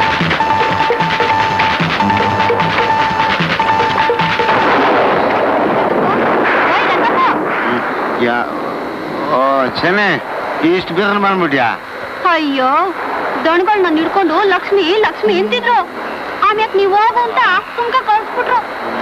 ಯಾ ಓ ಚೆನ್ನೆ ಇಷ್ಟು ಬೇರೆ ಬಂದ್ಬಿಟ್ಯಾ ಅಯ್ಯೋ ದಣಗಳನ್ನ ಹಿಡ್ಕೊಂಡು ಲಕ್ಷ್ಮಿ ಲಕ್ಷ್ಮಿ ಎಂತಿದ್ರು ಆಮ್ಯಾಕ್ ನೀವು ಹೋಗು ಅಂತ ಸುಮ್ಕ ಕಳ್ಸ್ಬಿಟ್ರು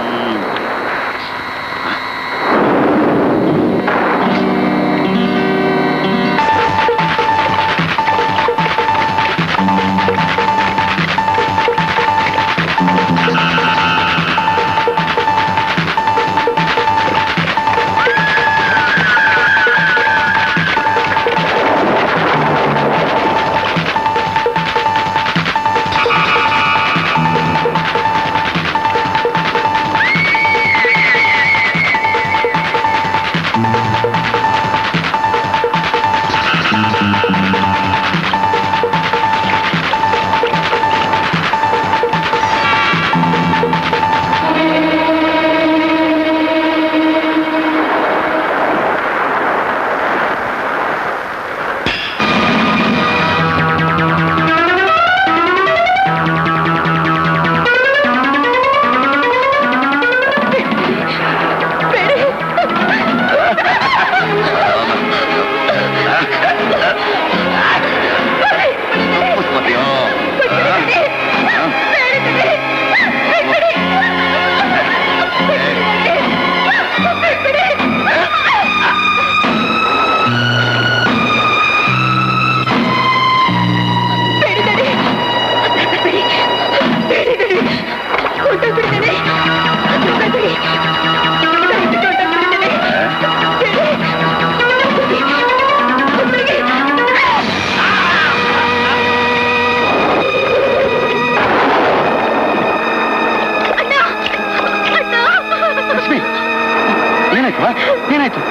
ಲಕ್ಷ್ಮಿ ಏನಾಯ್ತು ಏನಾಯ್ತು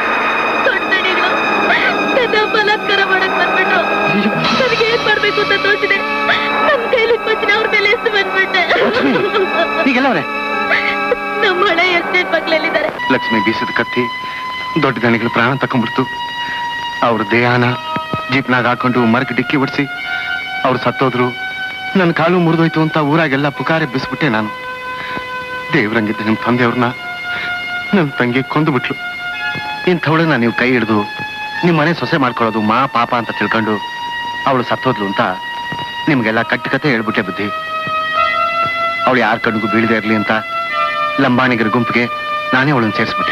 ನನ್ನ ಬಲಾತ್ಕಾರ ಮಾಡಕ್ ಬಂದ್ಬಿಟ್ಟು ನನಗೆ ಏನ್ ಮಾಡ್ಬೇಕು ಅಂತ ತೋಚಿದೆ ನಮ್ ಕೈಲಿ ಪಚ್ಚಿನ ಅವ್ರ ಮೇಲೆ ಎಷ್ಟು ಬಂದ್ಬಿಟ್ಟೆ ಲಕ್ಷ್ಮಿ ಈಗೆಲ್ಲವ್ರೆ ನಮ್ಮ ಹಳೆ ಎಸ್ಟೇಟ್ ಮಕ್ಳಲ್ಲಿದ್ದಾರೆ ಲಕ್ಷ್ಮಿ ಬೀಸದ ಕತ್ತಿ ದೊಡ್ಡ ದಣಿಗಳು ಪ್ರಾಣ ತಕೊಂಡ್ಬಿಡ್ತು ಅವ್ರ ದೇಹನ ಜೀಪ್ನಾಗ ಹಾಕೊಂಡು ಮರಕ್ಕೆ ಡಿಕ್ಕಿ ಹೊಡ್ಸಿ ಅವ್ರು ಸತ್ತೋದ್ರು ನನ್ನ ಕಾಲು ಮುರಿದೋಯ್ತು ಅಂತ ಊರಾಗೆಲ್ಲ ಪುಕಾರೆ ಬಿಸ್ಬಿಟ್ಟೆ ನಾನು ದೇವ್ರಂಗಿದ್ದ ನಿಮ್ಮ ತಂದೆಯವ್ರನ್ನ ನನ್ನ ತಂಗಿ ಕೊಂದು ಬಿಟ್ಲು ಇಂಥವಳನ್ನ ನೀವು ಕೈ ಹಿಡಿದು ನಿಮ್ಮ ಮನೆ ಸೊಸೆ ಮಾಡ್ಕೊಳ್ಳೋದು ಮಾ ಪಾಪ ಅಂತ ತಿಳ್ಕೊಂಡು ಅವಳು ಸತ್ತೋದ್ಲು ಅಂತ ನಿಮ್ಗೆಲ್ಲ ಕಟ್ಟು ಕತೆ ಹೇಳ್ಬಿಟ್ಟೆ ಬುದ್ಧಿ ಅವಳು ಯಾರ ಕಣ್ಗೂ ಬೀಳದೆ ಇರ್ಲಿ ಅಂತ ಲಂಬಾಣಿಗರ ಗುಂಪಿಗೆ ನಾನೇ ಅವಳನ್ನ ಸೇರಿಸ್ಬಿಟ್ಟೆ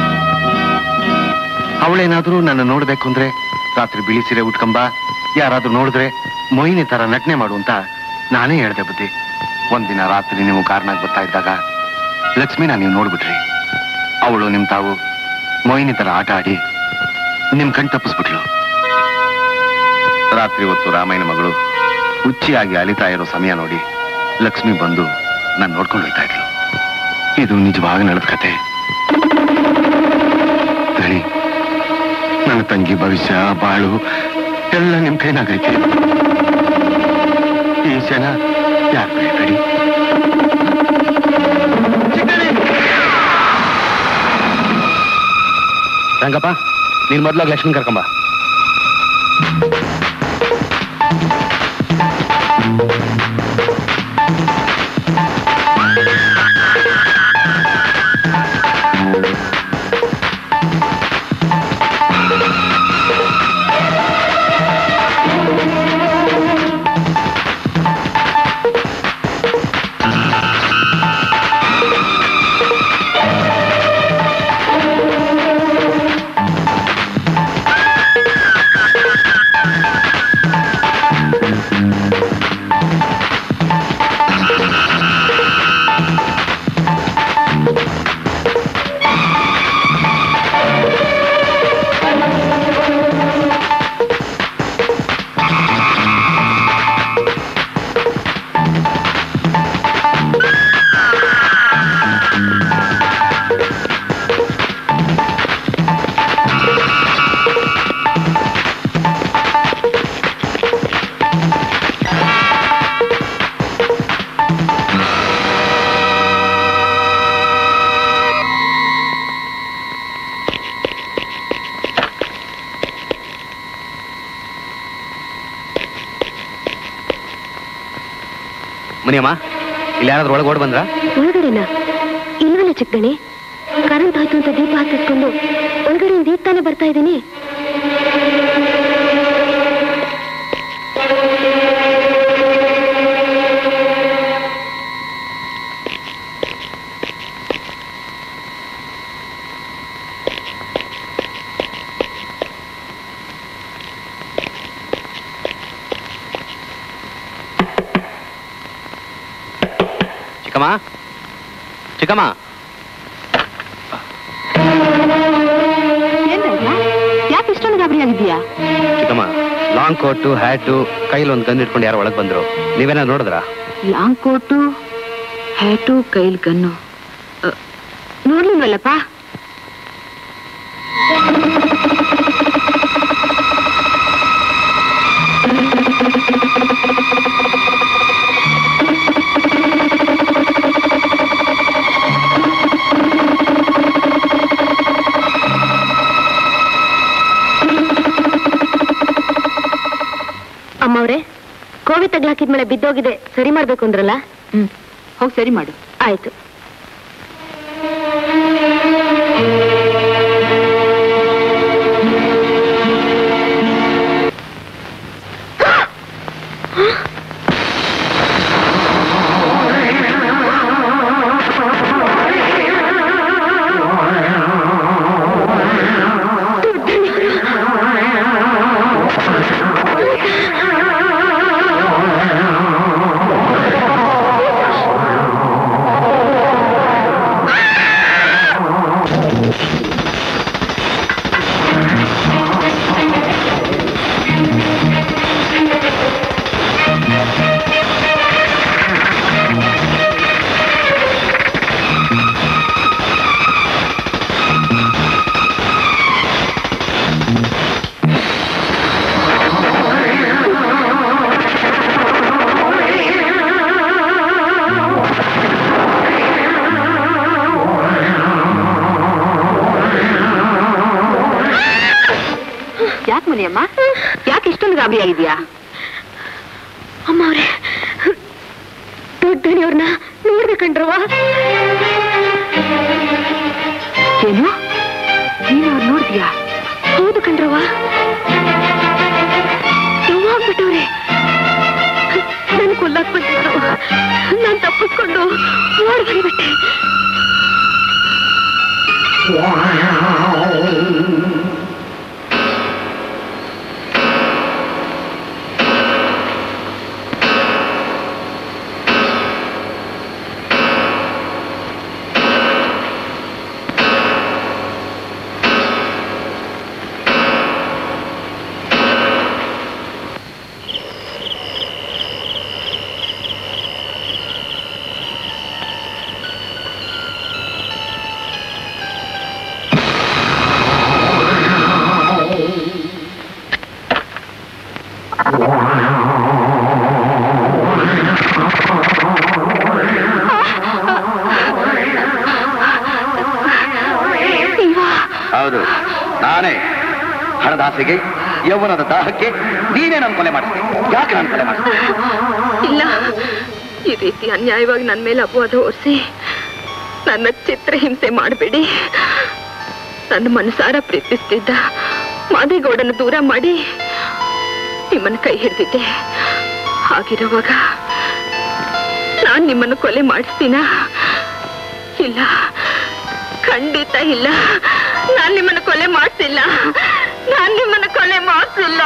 ಅವಳೇನಾದ್ರೂ ನನ್ನ ನೋಡ್ಬೇಕು ಅಂದ್ರೆ ರಾತ್ರಿ ಬಿಳಿ ಸೀರೆ ಉಟ್ಕೊಂಬ ಯಾರಾದ್ರೂ ನೋಡಿದ್ರೆ ಮೊಯ್ನಿ ತರ ನಟನೆ ಮಾಡು ಅಂತ ನಾನೇ ಹೇಳ್ದೆ ಬುದ್ಧಿ ಒಂದಿನ ರಾತ್ರಿ ನೀವು ಕಾರ್ನಾಗ ಬರ್ತಾ ಇದ್ದಾಗ ಲಕ್ಷ್ಮಿನ ನೀವು ನೋಡ್ಬಿಟ್ರಿ ಅವಳು ನಿಮ್ ತಾವು ಮೊಯ್ನಿ ತರ ಆಟ ಆಡಿ ನಿಮ್ ಕಣ್ ತಪ್ಪಿಸ್ಬಿಟ್ಲು ರಾತ್ರಿ ಹೊತ್ತು ರಾಮಾಯಣ ಮಗಳು ಹುಚ್ಚಿಯಾಗಿ ಅಲಿತಾ ಇರೋ ಸಮಯ ನೋಡಿ ಲಕ್ಷ್ಮಿ ಬಂದು ನಾನು ನೋಡ್ಕೊಂಡು ಹೋಯ್ತಾ ಇದ್ಲು ಇದು ನಿಜವಾಗಿ ನಡೆದ ಕತೆ ದಣಿ, ನನ್ನ ತಂಗಿ ಭವಿಷ್ಯ ಬಾಳು ಎಲ್ಲ ನಿಮ್ ಕೈನಾಗೈತೆ ಈ ಜನ ಯಾರು ಬೇಡಿ ರಂಗಪ್ಪ ನೀನ್ ಮೊದ್ಲಾಗ ಲಕ್ಷ್ಮಿ ಕರ್ಕೊಂಬ ಮುನಿಯಮ್ಮ ಇಲ್ಲಿ ಯಾರಾದ್ರೂ ಒಳಗೆ ಓಡ್ ಬಂದ್ರ ಒಳಗಡೆನಾ ಇಲ್ವಲ್ಲ ಚಿಕ್ಕಣಿ ಕರೆಂಟ್ ಹೋಯ್ತು ಅಂತ ದೀಪ ಹತ್ತಿಸ್ಕೊಂಡು ಒಳಗಡೆಯಿಂದ ಈಗ ತಾನೇ ತಾನೇ ಬರ್ತಾ ಇದ್ದೀನಿ ಚಿಕ್ಕಮ್ಮ ಚಿಕ್ಕಮ್ಮ ಯಾಕೆ ಇಷ್ಟೊಂದು ಗಾಬರಿ ಆಗಿದ್ಯಾ ಚಿಕ್ಕಮ್ಮ ಲಾಂಗ್ ಕೋಟು ಹ್ಯಾಟು ಕೈಲಿ ಒಂದು ಗನ್ ಇಟ್ಕೊಂಡು ಯಾರು ಒಳಗೆ ಬಂದ್ರು ನೀವೇನ ನೋಡಿದ್ರಾ ಲಾಂಗ್ ಕೋಟು ಹ್ಯಾಟು ಕೈಲ್ ಗನ್ನು ನೋಡ್ಲಿಲ್ವಲ್ಲಪ್ಪ ಅಮ್ಮವ್ರೆ ಕೋವಿ ತಗ್ಲಾಕಿದ್ಮೇಲೆ ಬಿದ್ದೋಗಿದೆ ಸರಿ ಮಾಡ್ಬೇಕು ಅಂದ್ರಲ್ಲ ಹ್ಮ್ ಹೋಗಿ ಸರಿ ಮಾಡು ಆಯ್ತು ಯಾಕೆ ಮುನಿಯಮ್ಮ ಯಾಕೆ ಇಷ್ಟೊಂದು ಗಾಬರಿ ಆಗಿದ್ಯಾ ಅಮ್ಮ ಅವ್ರೆ ದೊಡ್ಡಣಿಯವ್ರನ್ನ ನೋಡ್ದೆ ಕಣ್ರವ್ವ ಏನು ನೀನು ಅವ್ರು ನೋಡಿದ್ಯಾ ಹೌದು ಕಣ್ರವ್ವ ನೋವಾಗ್ಬಿಟ್ಟವ್ರೆ ನನ್ ಕೊಲ್ಲಕ್ ಬಂದಿದ್ರು ನಾನ್ ತಪ್ಪಿಸ್ಕೊಂಡು ಓಡ್ ಬಂದ್ಬಿಟ್ಟೆ ಹೌದು ನಾನೇ ಹಣದ ಆಸೆಗೆ ಯೌವನದ ದಾಹಕ್ಕೆ ನೀನೇ ನನ್ನ ಕೊಲೆ ಮಾಡಿಸ್ದೆ ಯಾಕೆ ನಾನು ಕೊಲೆ ಮಾಡಿಸ್ದೆ ಇಲ್ಲ ಈ ರೀತಿ ಅನ್ಯಾಯವಾಗಿ ನನ್ನ ಮೇಲೆ ಅಪವಾದ ಹೊರಿಸಿ ನನ್ನ ಚಿತ್ರಹಿಂಸೆ ಮಾಡಬೇಡಿ ನನ್ನ ಮನಸಾರ ಪ್ರೀತಿಸ್ತಿದ್ದ ಮಾದೇಗೌಡನ ದೂರ ಮಾಡಿ ನಿಮ್ಮನ್ನ ಕೈ ಹಿಡ್ದಿದ್ದೆ ಹಾಗಿರುವಾಗ ನಾನ್ ನಿಮ್ಮನ್ನು ಕೊಲೆ ಮಾಡಿಸ್ತೀನ ಇಲ್ಲ ಖಂಡಿತ ಇಲ್ಲ ನಾನ್ ನಿಮ್ಮನ್ನು ಕೊಲೆ ಮಾಡ್ತಿಲ್ಲ ನಾನ್ ನಿಮ್ಮನ್ನು ಕೊಲೆ ಮಾಡ್ತಿಲ್ಲ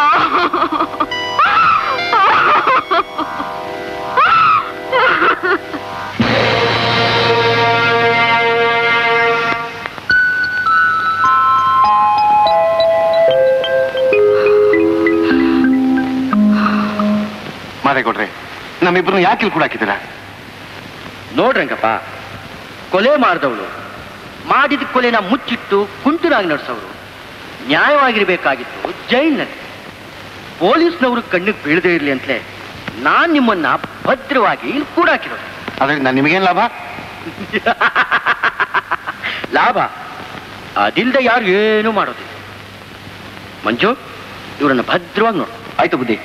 ಮಾದೇಗೌಡ್ರೆ ನಮ್ಮಿಬ್ರನ್ನ ಯಾಕೆ ಇಲ್ಲಿ ಕೂಡ ಹಾಕಿದ್ದೀರಾ ನೋಡ್ರಂಗಪ್ಪ ಕೊಲೆ ಮಾಡಿದವಳು ಮಾಡಿದ ಕೊಲೆನ ಮುಚ್ಚಿಟ್ಟು ಕುಂಟುರಾಗಿ ನಡೆಸೋರು ನ್ಯಾಯವಾಗಿರ್ಬೇಕಾಗಿತ್ತು ಜೈಲ್ನಲ್ಲಿ ಪೊಲೀಸ್ನವರು ಕಣ್ಣಿಗೆ ಬೀಳದೇ ಇರಲಿ ಅಂತಲೇ ನಾನ್ ನಿಮ್ಮನ್ನ ಭದ್ರವಾಗಿ ಇಲ್ಲಿ ಕೂಡಾಕಿರೋದು ಅದರಿಂದ ನಿಮಗೇನ್ ಲಾಭ ಲಾಭ ಅದಿಲ್ದೆ ಯಾರು ಏನೂ ಮಾಡೋದಿಲ್ಲ ಮಂಜು ಇವರನ್ನ ಭದ್ರವಾಗಿ ನೋಡು ಆಯ್ತು ಬುದ್ಧಿ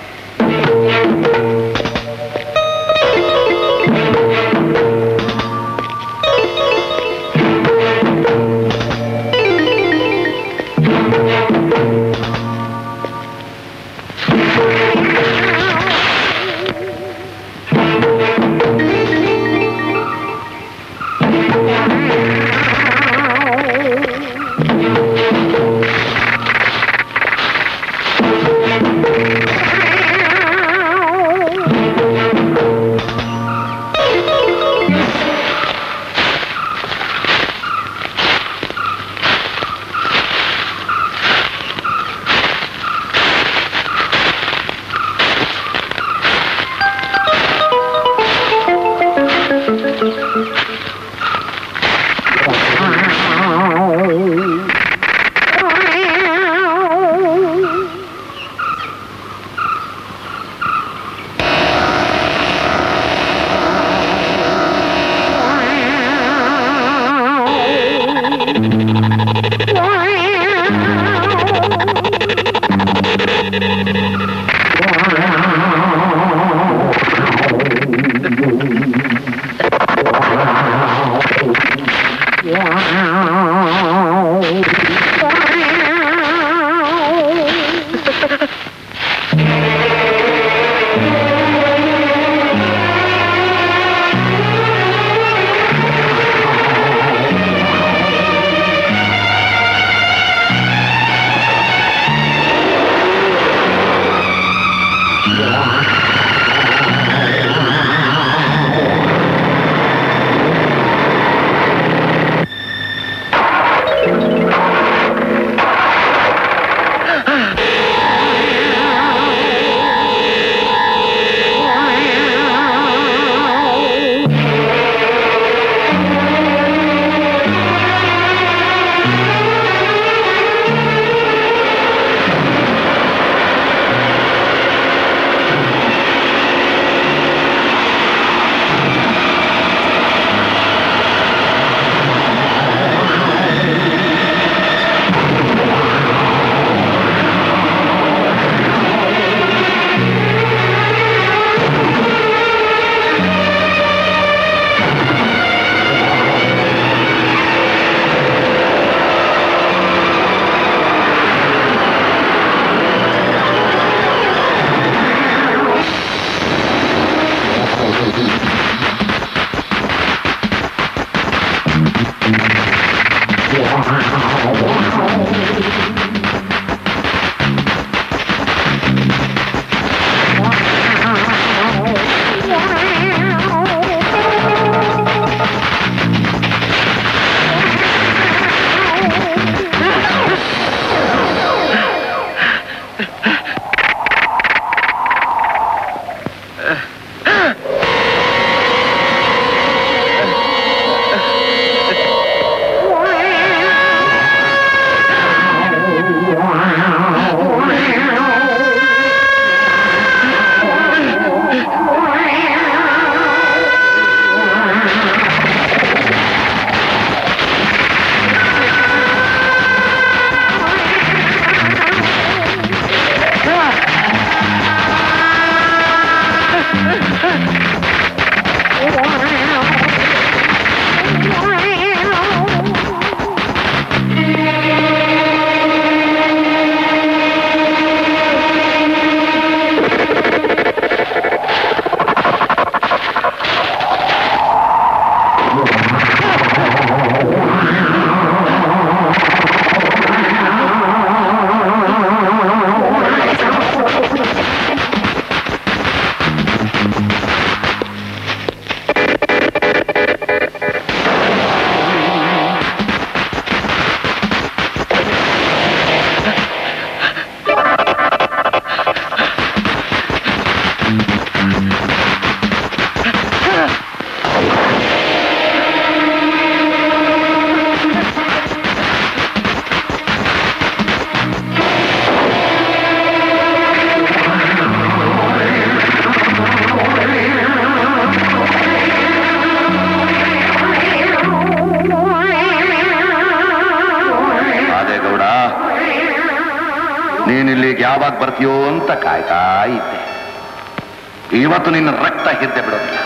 ನೀನಿಲ್ಲಿಗೆ ಯಾವಾಗ ಬರ್ತೀಯೋ ಅಂತ ಕಾಯ್ತಾ ಇದ್ದೆ ಇವತ್ತು ನಿನ್ನ ರಕ್ತ ಹಿದ್ದೆ ಬಿಡೋದಿಲ್ಲ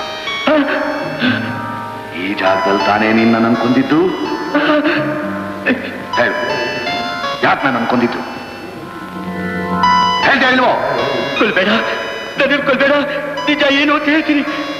ಈ ಜಾಗದಲ್ಲಿ ತಾನೇ ನಿನ್ನ ಅನ್ಕೊಂದಿದ್ದು ಹೇಳು ಯಾಕೆ ನಾನು ಅನ್ಕೊಂದಿದ್ದು ಹೇಳ್ತಾ ಇಲ್ವೋ ಕೊಲ್ಬೇಡ ನನ್ನ ಕೊಲ್ಬೇಡ ನಿಜ ಏನು ಅಂತ ಹೇಳ್ತೀನಿ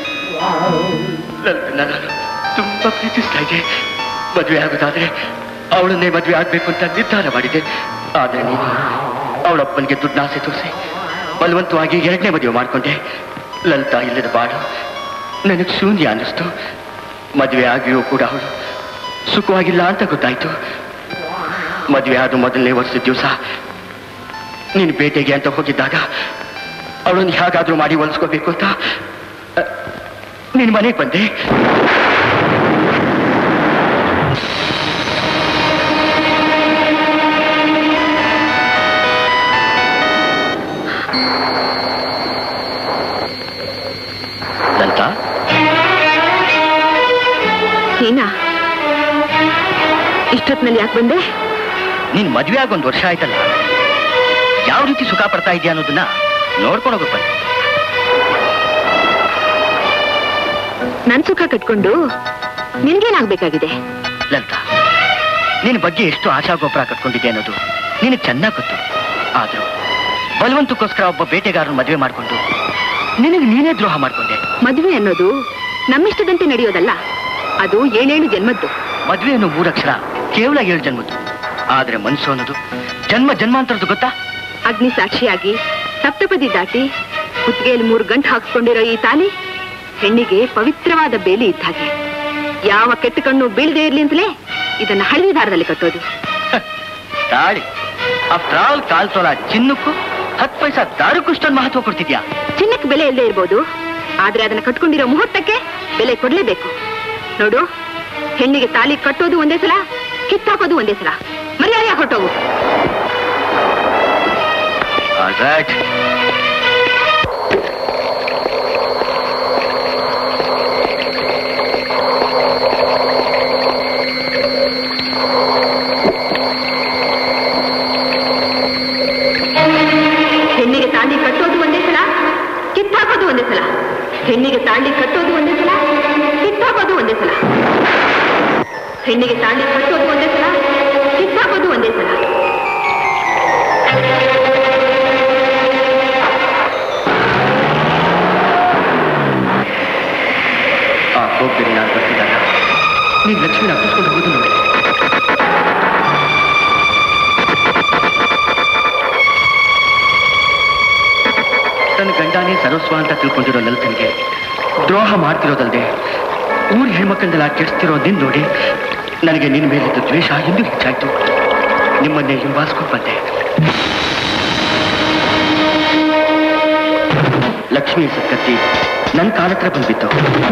ನನ್ನ ತುಂಬಾ ಪ್ರೀತಿಸ್ತಾ ಇದ್ದೆ ಮದುವೆ ಆಗೋದಾದ್ರೆ ಅವಳನ್ನೇ ಮದುವೆ ಆಗ್ಬೇಕು ಅಂತ ನಿರ್ಧಾರ ಮಾಡಿದ್ದೆ ಆದ್ರೆ ನೀನು ಅವಳಪ್ಪನಿಗೆ ದುಡ್ಡಾಸೆ ತೋರಿಸಿ ಬಲವಂತವಾಗಿ ಎರಡನೇ ಮದುವೆ ಮಾಡ್ಕೊಂಡೆ ಲಲಿತಾ ಇಲ್ಲದ ಬಾಡು ನನಗೆ ಶೂನ್ಯ ಅನ್ನಿಸ್ತು ಮದುವೆ ಆಗಿಯೂ ಕೂಡ ಅವಳು ಸುಖವಾಗಿಲ್ಲ ಅಂತ ಗೊತ್ತಾಯ್ತು ಮದುವೆ ಆದ ಮೊದಲನೇ ವರ್ಷದ ದಿವಸ ನೀನು ಬೇಟೆಗೆ ಅಂತ ಹೋಗಿದ್ದಾಗ ಅವಳನ್ನು ಹೇಗಾದ್ರೂ ಮಾಡಿ ಹೊಲಿಸ್ಕೋಬೇಕು ಅಂತ ಅ, ನಿನ್ ಮನೆಗೆ ಬಂದೆ ಲಲಿತಾ ನೀನಾ ಇಷ್ಟೊತ್ತಿನಲ್ಲಿ ಯಾಕೆ ಬಂದೆ ನೀನ್ ಮದ್ವೆ ಆಗ ಒಂದು ವರ್ಷ ಆಯ್ತಲ್ಲ ಯಾವ ರೀತಿ ಸುಖ ಪಡ್ತಾ ಇದೆಯಾ ಅನ್ನೋದನ್ನ ನೋಡ್ಕೊಂಡು ಹೋಗಕ್ ಬಂದೆ ನನ್ ಸುಖ ಕಟ್ಕೊಂಡು ನಿನ್ಗೇನಾಗ್ಬೇಕಾಗಿದೆ ಲಲಿತಾ ನಿನ್ನ ಬಗ್ಗೆ ಎಷ್ಟು ಆಶಾಗೋಪುರ ಕಟ್ಕೊಂಡಿದ್ದೆ ಅನ್ನೋದು ನಿನಗೆ ಚೆನ್ನಾಗಿ ಗೊತ್ತು ಆದ್ರೂ ಬಲವಂತಕ್ಕೋಸ್ಕರ ಒಬ್ಬ ಬೇಟೆಗಾರನ ಮದುವೆ ಮಾಡ್ಕೊಂಡು ನಿನಗೆ ನೀನೇ ದ್ರೋಹ ಮಾಡ್ಕೊಂಡೆ ಮದುವೆ ಅನ್ನೋದು ನಮ್ಮಿಷ್ಟದಂತೆ ನಡೆಯೋದಲ್ಲ ಅದು ಏಳೇಳು ಜನ್ಮದ್ದು ಮದುವೆ ಅನ್ನೋ ಮೂರಕ್ಷರ ಕೇವಲ ಏಳು ಜನ್ಮದ್ದು ಆದ್ರೆ ಮನಸ್ಸು ಅನ್ನೋದು ಜನ್ಮ ಜನ್ಮಾಂತರದ್ದು ಗೊತ್ತಾ ಅಗ್ನಿ ಸಾಕ್ಷಿಯಾಗಿ ಸಪ್ತಪದಿ ದಾಟಿ ಕುತ್ತಿಗೆಯಲ್ಲಿ ಮೂರು ಗಂಟು ಹಾಕಿಸ್ಕೊಂಡಿರೋ ಈ ತಾಲಿ ಹೆಣ್ಣಿಗೆ ಪವಿತ್ರವಾದ ಬೇಲಿ ಇದ್ದ ಹಾಗೆ ಯಾವ ಕೆಟ್ಟ ಕಣ್ಣು ಬೀಳದೆ ಇರ್ಲಿ ಅಂತಲೇ ಇದನ್ನ ಹಳದಿ ದಾರದಲ್ಲಿ ಕಟ್ಟೋದು ತಾಳಿ ಆಫ್ಟರ್ ಆಲ್ ಕಾಲ್ ತೊಲ ಚಿನ್ನಕ್ಕೂ ಹತ್ತು ಪೈಸಾ ದಾರಕ್ಕೂ ಇಷ್ಟೊಂದು ಮಹತ್ವ ಕೊಡ್ತಿದ್ಯಾ ಚಿನ್ನಕ್ಕೆ ಬೆಲೆ ಇಲ್ಲದೆ ಇರ್ಬೋದು ಆದ್ರೆ ಅದನ್ನ ಕಟ್ಕೊಂಡಿರೋ ಮುಹೂರ್ತಕ್ಕೆ ಬೆಲೆ ಕೊಡ್ಲೇಬೇಕು ನೋಡು ಹೆಣ್ಣಿಗೆ ತಾಲಿ ಕಟ್ಟೋದು ಒಂದೇ ಸಲ ಕಿತ್ತಾಕೋದು ಒಂದೇ ಸಲ ಮರ್ಯಾದೆ ಹೊಟ್ಟೋಗು ರೈಟ್ ಹೆಣ್ಣಿಗೆ ತಾಳಿ ಕಟ್ಟೋದು ಒಂದೇ ಸಲ ಕಿತ್ತಾಕೋದು ಒಂದೇ ಸಲ ಹೆಣ್ಣಿಗೆ ತಾಳಿ ಕಟ್ಟೋದು ಒಂದೇ ಸಲ ಕಿತ್ತಾಕೋದು ಒಂದೇ ಸಲ ಹೆಣ್ಣಿಗೆ ತಾಳಿ ಕಟ್ಟೋದು ಒಂದೇ ಸಲ ಕಿತ್ತಾಕೋದು ಒಂದೇ ಸಲ ಆ ಕೋಪದಲ್ಲಿ ನಾನು ಬರ್ತಿದ್ದಾಗ ನೀನ್ ಲಕ್ಷ್ಮಿನ ಅಪ್ಪಿಸ್ಕೊಂಡು ಹೋಗುದು ನೋಡಿ ತನ್ನ ಗಂಡನೇ ಸರ್ವಸ್ವ ಅಂತ ತಿಳ್ಕೊಂಡಿರೋ ಲಲಿತನಿಗೆ ದ್ರೋಹ ಮಾಡ್ತಿರೋದಲ್ದೆ ಊರ್ ಹೆಣ್ಮಕ್ಕಳನ್ನೆಲ್ಲ ಕೆಡಿಸ್ತಿರೋ ನಿನ್ ನೋಡಿ ನನಗೆ ನಿನ್ನ ಮೇಲಿದ್ದ ದ್ವೇಷ ಇನ್ನೂ ಹೆಚ್ಚಾಯ್ತು ನಿಮ್ಮನ್ನೇ ಹಿಂಬಾಲಿಸ್ಕೊಂಡು ಬಂದೆ ಲಕ್ಷ್ಮಿ ಸತ್ಕತ್ತಿ ನನ್ನ ಕಾಲತ್ರ ಬಂದ್ಬಿತ್ತು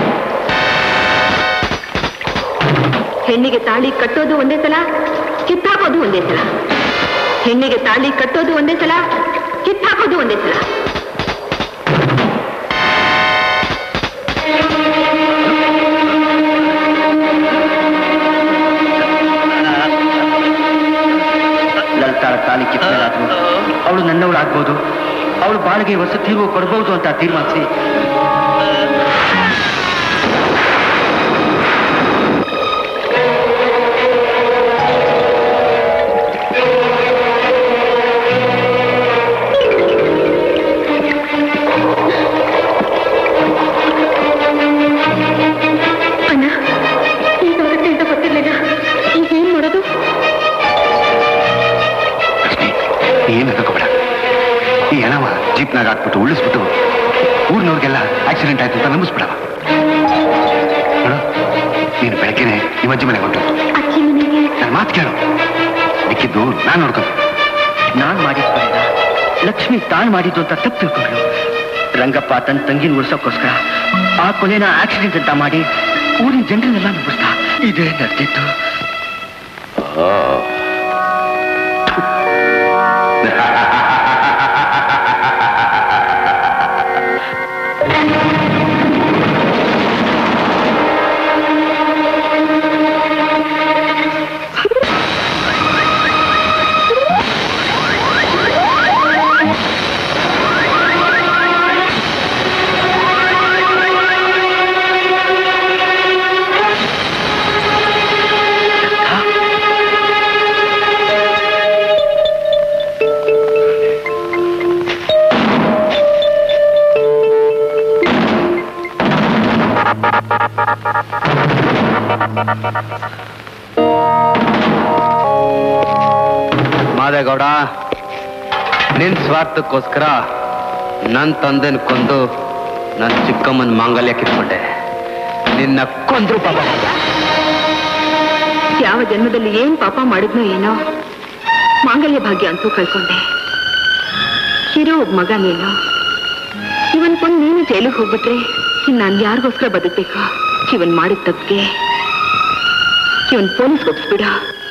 ಹೆಣ್ಣಿಗೆ ತಾಳಿ ಕಟ್ಟೋದು ಒಂದೇ ಸಲ ಕಿತ್ತಾಕೋದು ಒಂದೇ ಸಲ ಹೆಣ್ಣಿಗೆ ತಾಳಿ ಕಟ್ಟೋದು ಒಂದೇ ಸಲ ಕಿತ್ತಾಕೋದು ಒಂದೇ ಸಲ ಲಲಿತಾಳ ತಾಲಿ ಕಿತ್ತಲಾದ್ರು ಅವಳು ನನ್ನವಳಾಗ್ಬೋದು ಅವಳು ಬಾಳಿಗೆ ಹೊಸ ತೀರ್ವು ಕೊಡಬಹುದು ಅಂತ ತೀರ್ಮಾನಿಸಿ ಅಣ್ಣ ಈಗಾಗತ್ತೆ ಅಂತ ಗೊತ್ತಿರ್ಲಿಲ್ಲ ಈಗ ಏನ್ ಮಾಡೋದು ಲಕ್ಷ್ಮಿ ಏನು ಹೆದರ್ಕೋಬೇಡ ಈ ಹೆಣವ ಜೀಪ್ನಾಗ ಹಾಕ್ಬಿಟ್ಟು ಉಳಿಸ್ಬಿಟ್ಟು ಊರಿನವ್ರಿಗೆಲ್ಲ ಆಕ್ಸಿಡೆಂಟ್ ಆಯ್ತು ಅಂತ ನಂಬಿಸ್ಬಿಡವ ನೋಡು ನೀನು ಬೆಳಗ್ಗೆನೆ ನಿಮ್ಮ ಅಜ್ಜಿ ಮನೆಗೆ ಹೊಂಟು ಅಜ್ಜಿ ಮನೆಗೆ ನನ್ನ ಮಾತು ಕೇಳು ಮಿಕ್ಕಿದ್ದು ನಾನು ನೋಡ್ಕೊಂಡು ನಾನ್ ಮಾಡಿದ ಕೊಲೆನ ಲಕ್ಷ್ಮಿ ತಾನ್ ಮಾಡಿದ್ದು ಅಂತ ತಪ್ಪು ತಿಳ್ಕೊಂಡ್ರು ರಂಗಪ್ಪ ತನ್ನ ತಂಗಿನ ಉಳ್ಸೋಕ್ಕೋಸ್ಕರ ಆ ಕೊಲೆನ ಆಕ್ಸಿಡೆಂಟ್ ಅಂತ ಮಾಡಿ ಊರಿನ ಜನರನ್ನೆಲ್ಲ ನಂಬಿಸ್ತಾ ಇದೇ ನಡೆದಿತ್ತು ಅಣ್ಣ ಮಾದೇಗೌಡ ನಿನ್ ಸ್ವಾರ್ಥಕ್ಕೋಸ್ಕರ ನನ್ ತಂದೆನ ಕೊಂದು ನನ್ ಚಿಕ್ಕಮ್ಮನ ಮಾಂಗಲ್ಯ ಕಿತ್ಕೊಂಡೆ ನಿನ್ನ ಕೊಂದ್ರು ಪಾಪ ಯಾವ ಜನ್ಮದಲ್ಲಿ ಏನ್ ಪಾಪ ಮಾಡಿದ್ನೋ ಏನೋ ಮಾಂಗಲ್ಯ ಭಾಗ್ಯ ಅಂತೂ ಕಳ್ಕೊಂಡೆ ಇರೋ ಒಬ್ಬ ಮಗ ನೀನು ಇವನ್ ಕೊಂದು ನೀನು ಜೈಲಿಗೆ ಹೋಗ್ಬಿಟ್ರೆ ಇನ್ ನಾನು ಯಾರಿಗೋಸ್ಕರ ಬದುಕ್ಬೇಕು ಇವನ್ ಮಾಡಿದ ತಪ್ಪಿಗೆ ಇವನ್ ಪೊಲೀಸ್ ಒಪ್ಸ್ಬಿಡ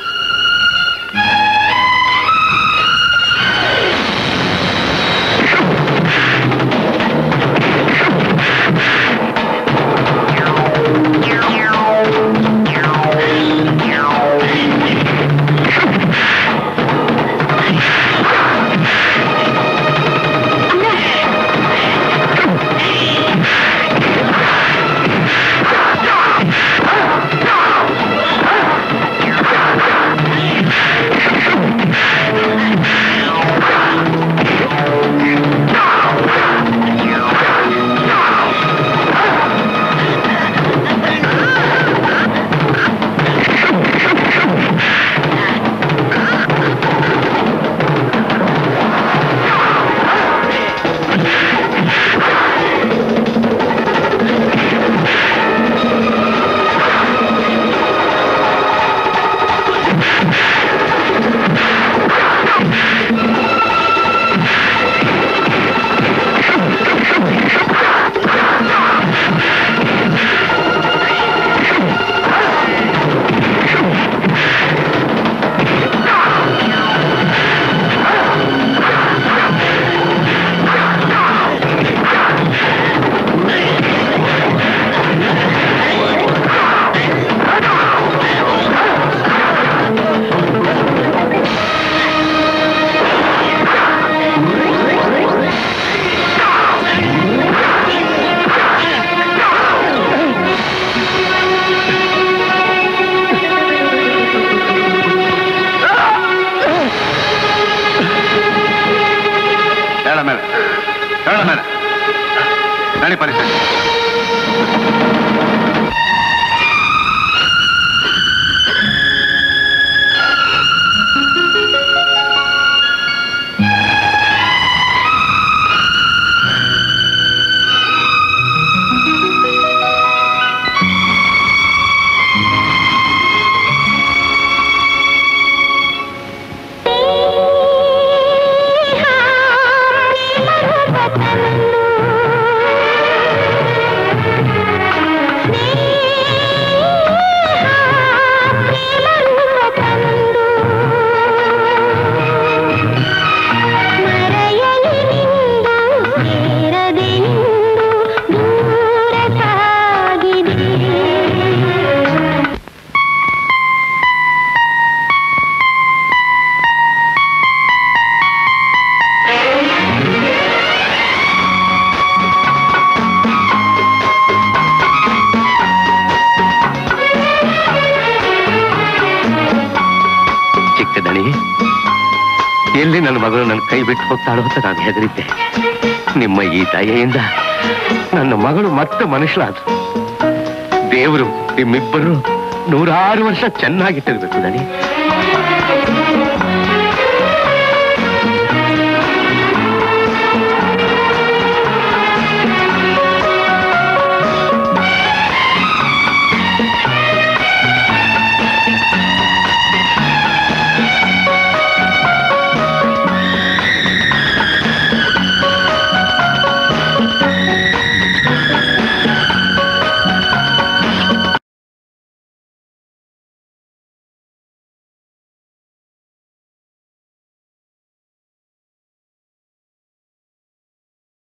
ಹೇಳ ಮೇಲೆ ಹೇಳ ಮೇಲೆ ನಡಿ ಪರಿಸ್ಥಿತಿ ಚಿಕ್ಕ ದಣಿ ಎಲ್ಲಿ ನನ್ನ ಮಗಳು ನನ್ನ ಕೈ ಬಿಟ್ಟು ಹೋಗ್ತಾಳೋ ಅಂತ ನಾನು ಹೆದರಿದ್ದೆ ನಿಮ್ಮ ಈ ದಯೆಯಿಂದ ನನ್ನ ಮಗಳು ಮತ್ತೆ ಮನುಷ್ಯಳಾದ ದೇವರು ನಿಮ್ಮಿಬ್ಬರು ನೂರಾರು ವರ್ಷ ಚೆನ್ನಾಗಿಟ್ಟಿರ್ಬೇಕು ದಣಿ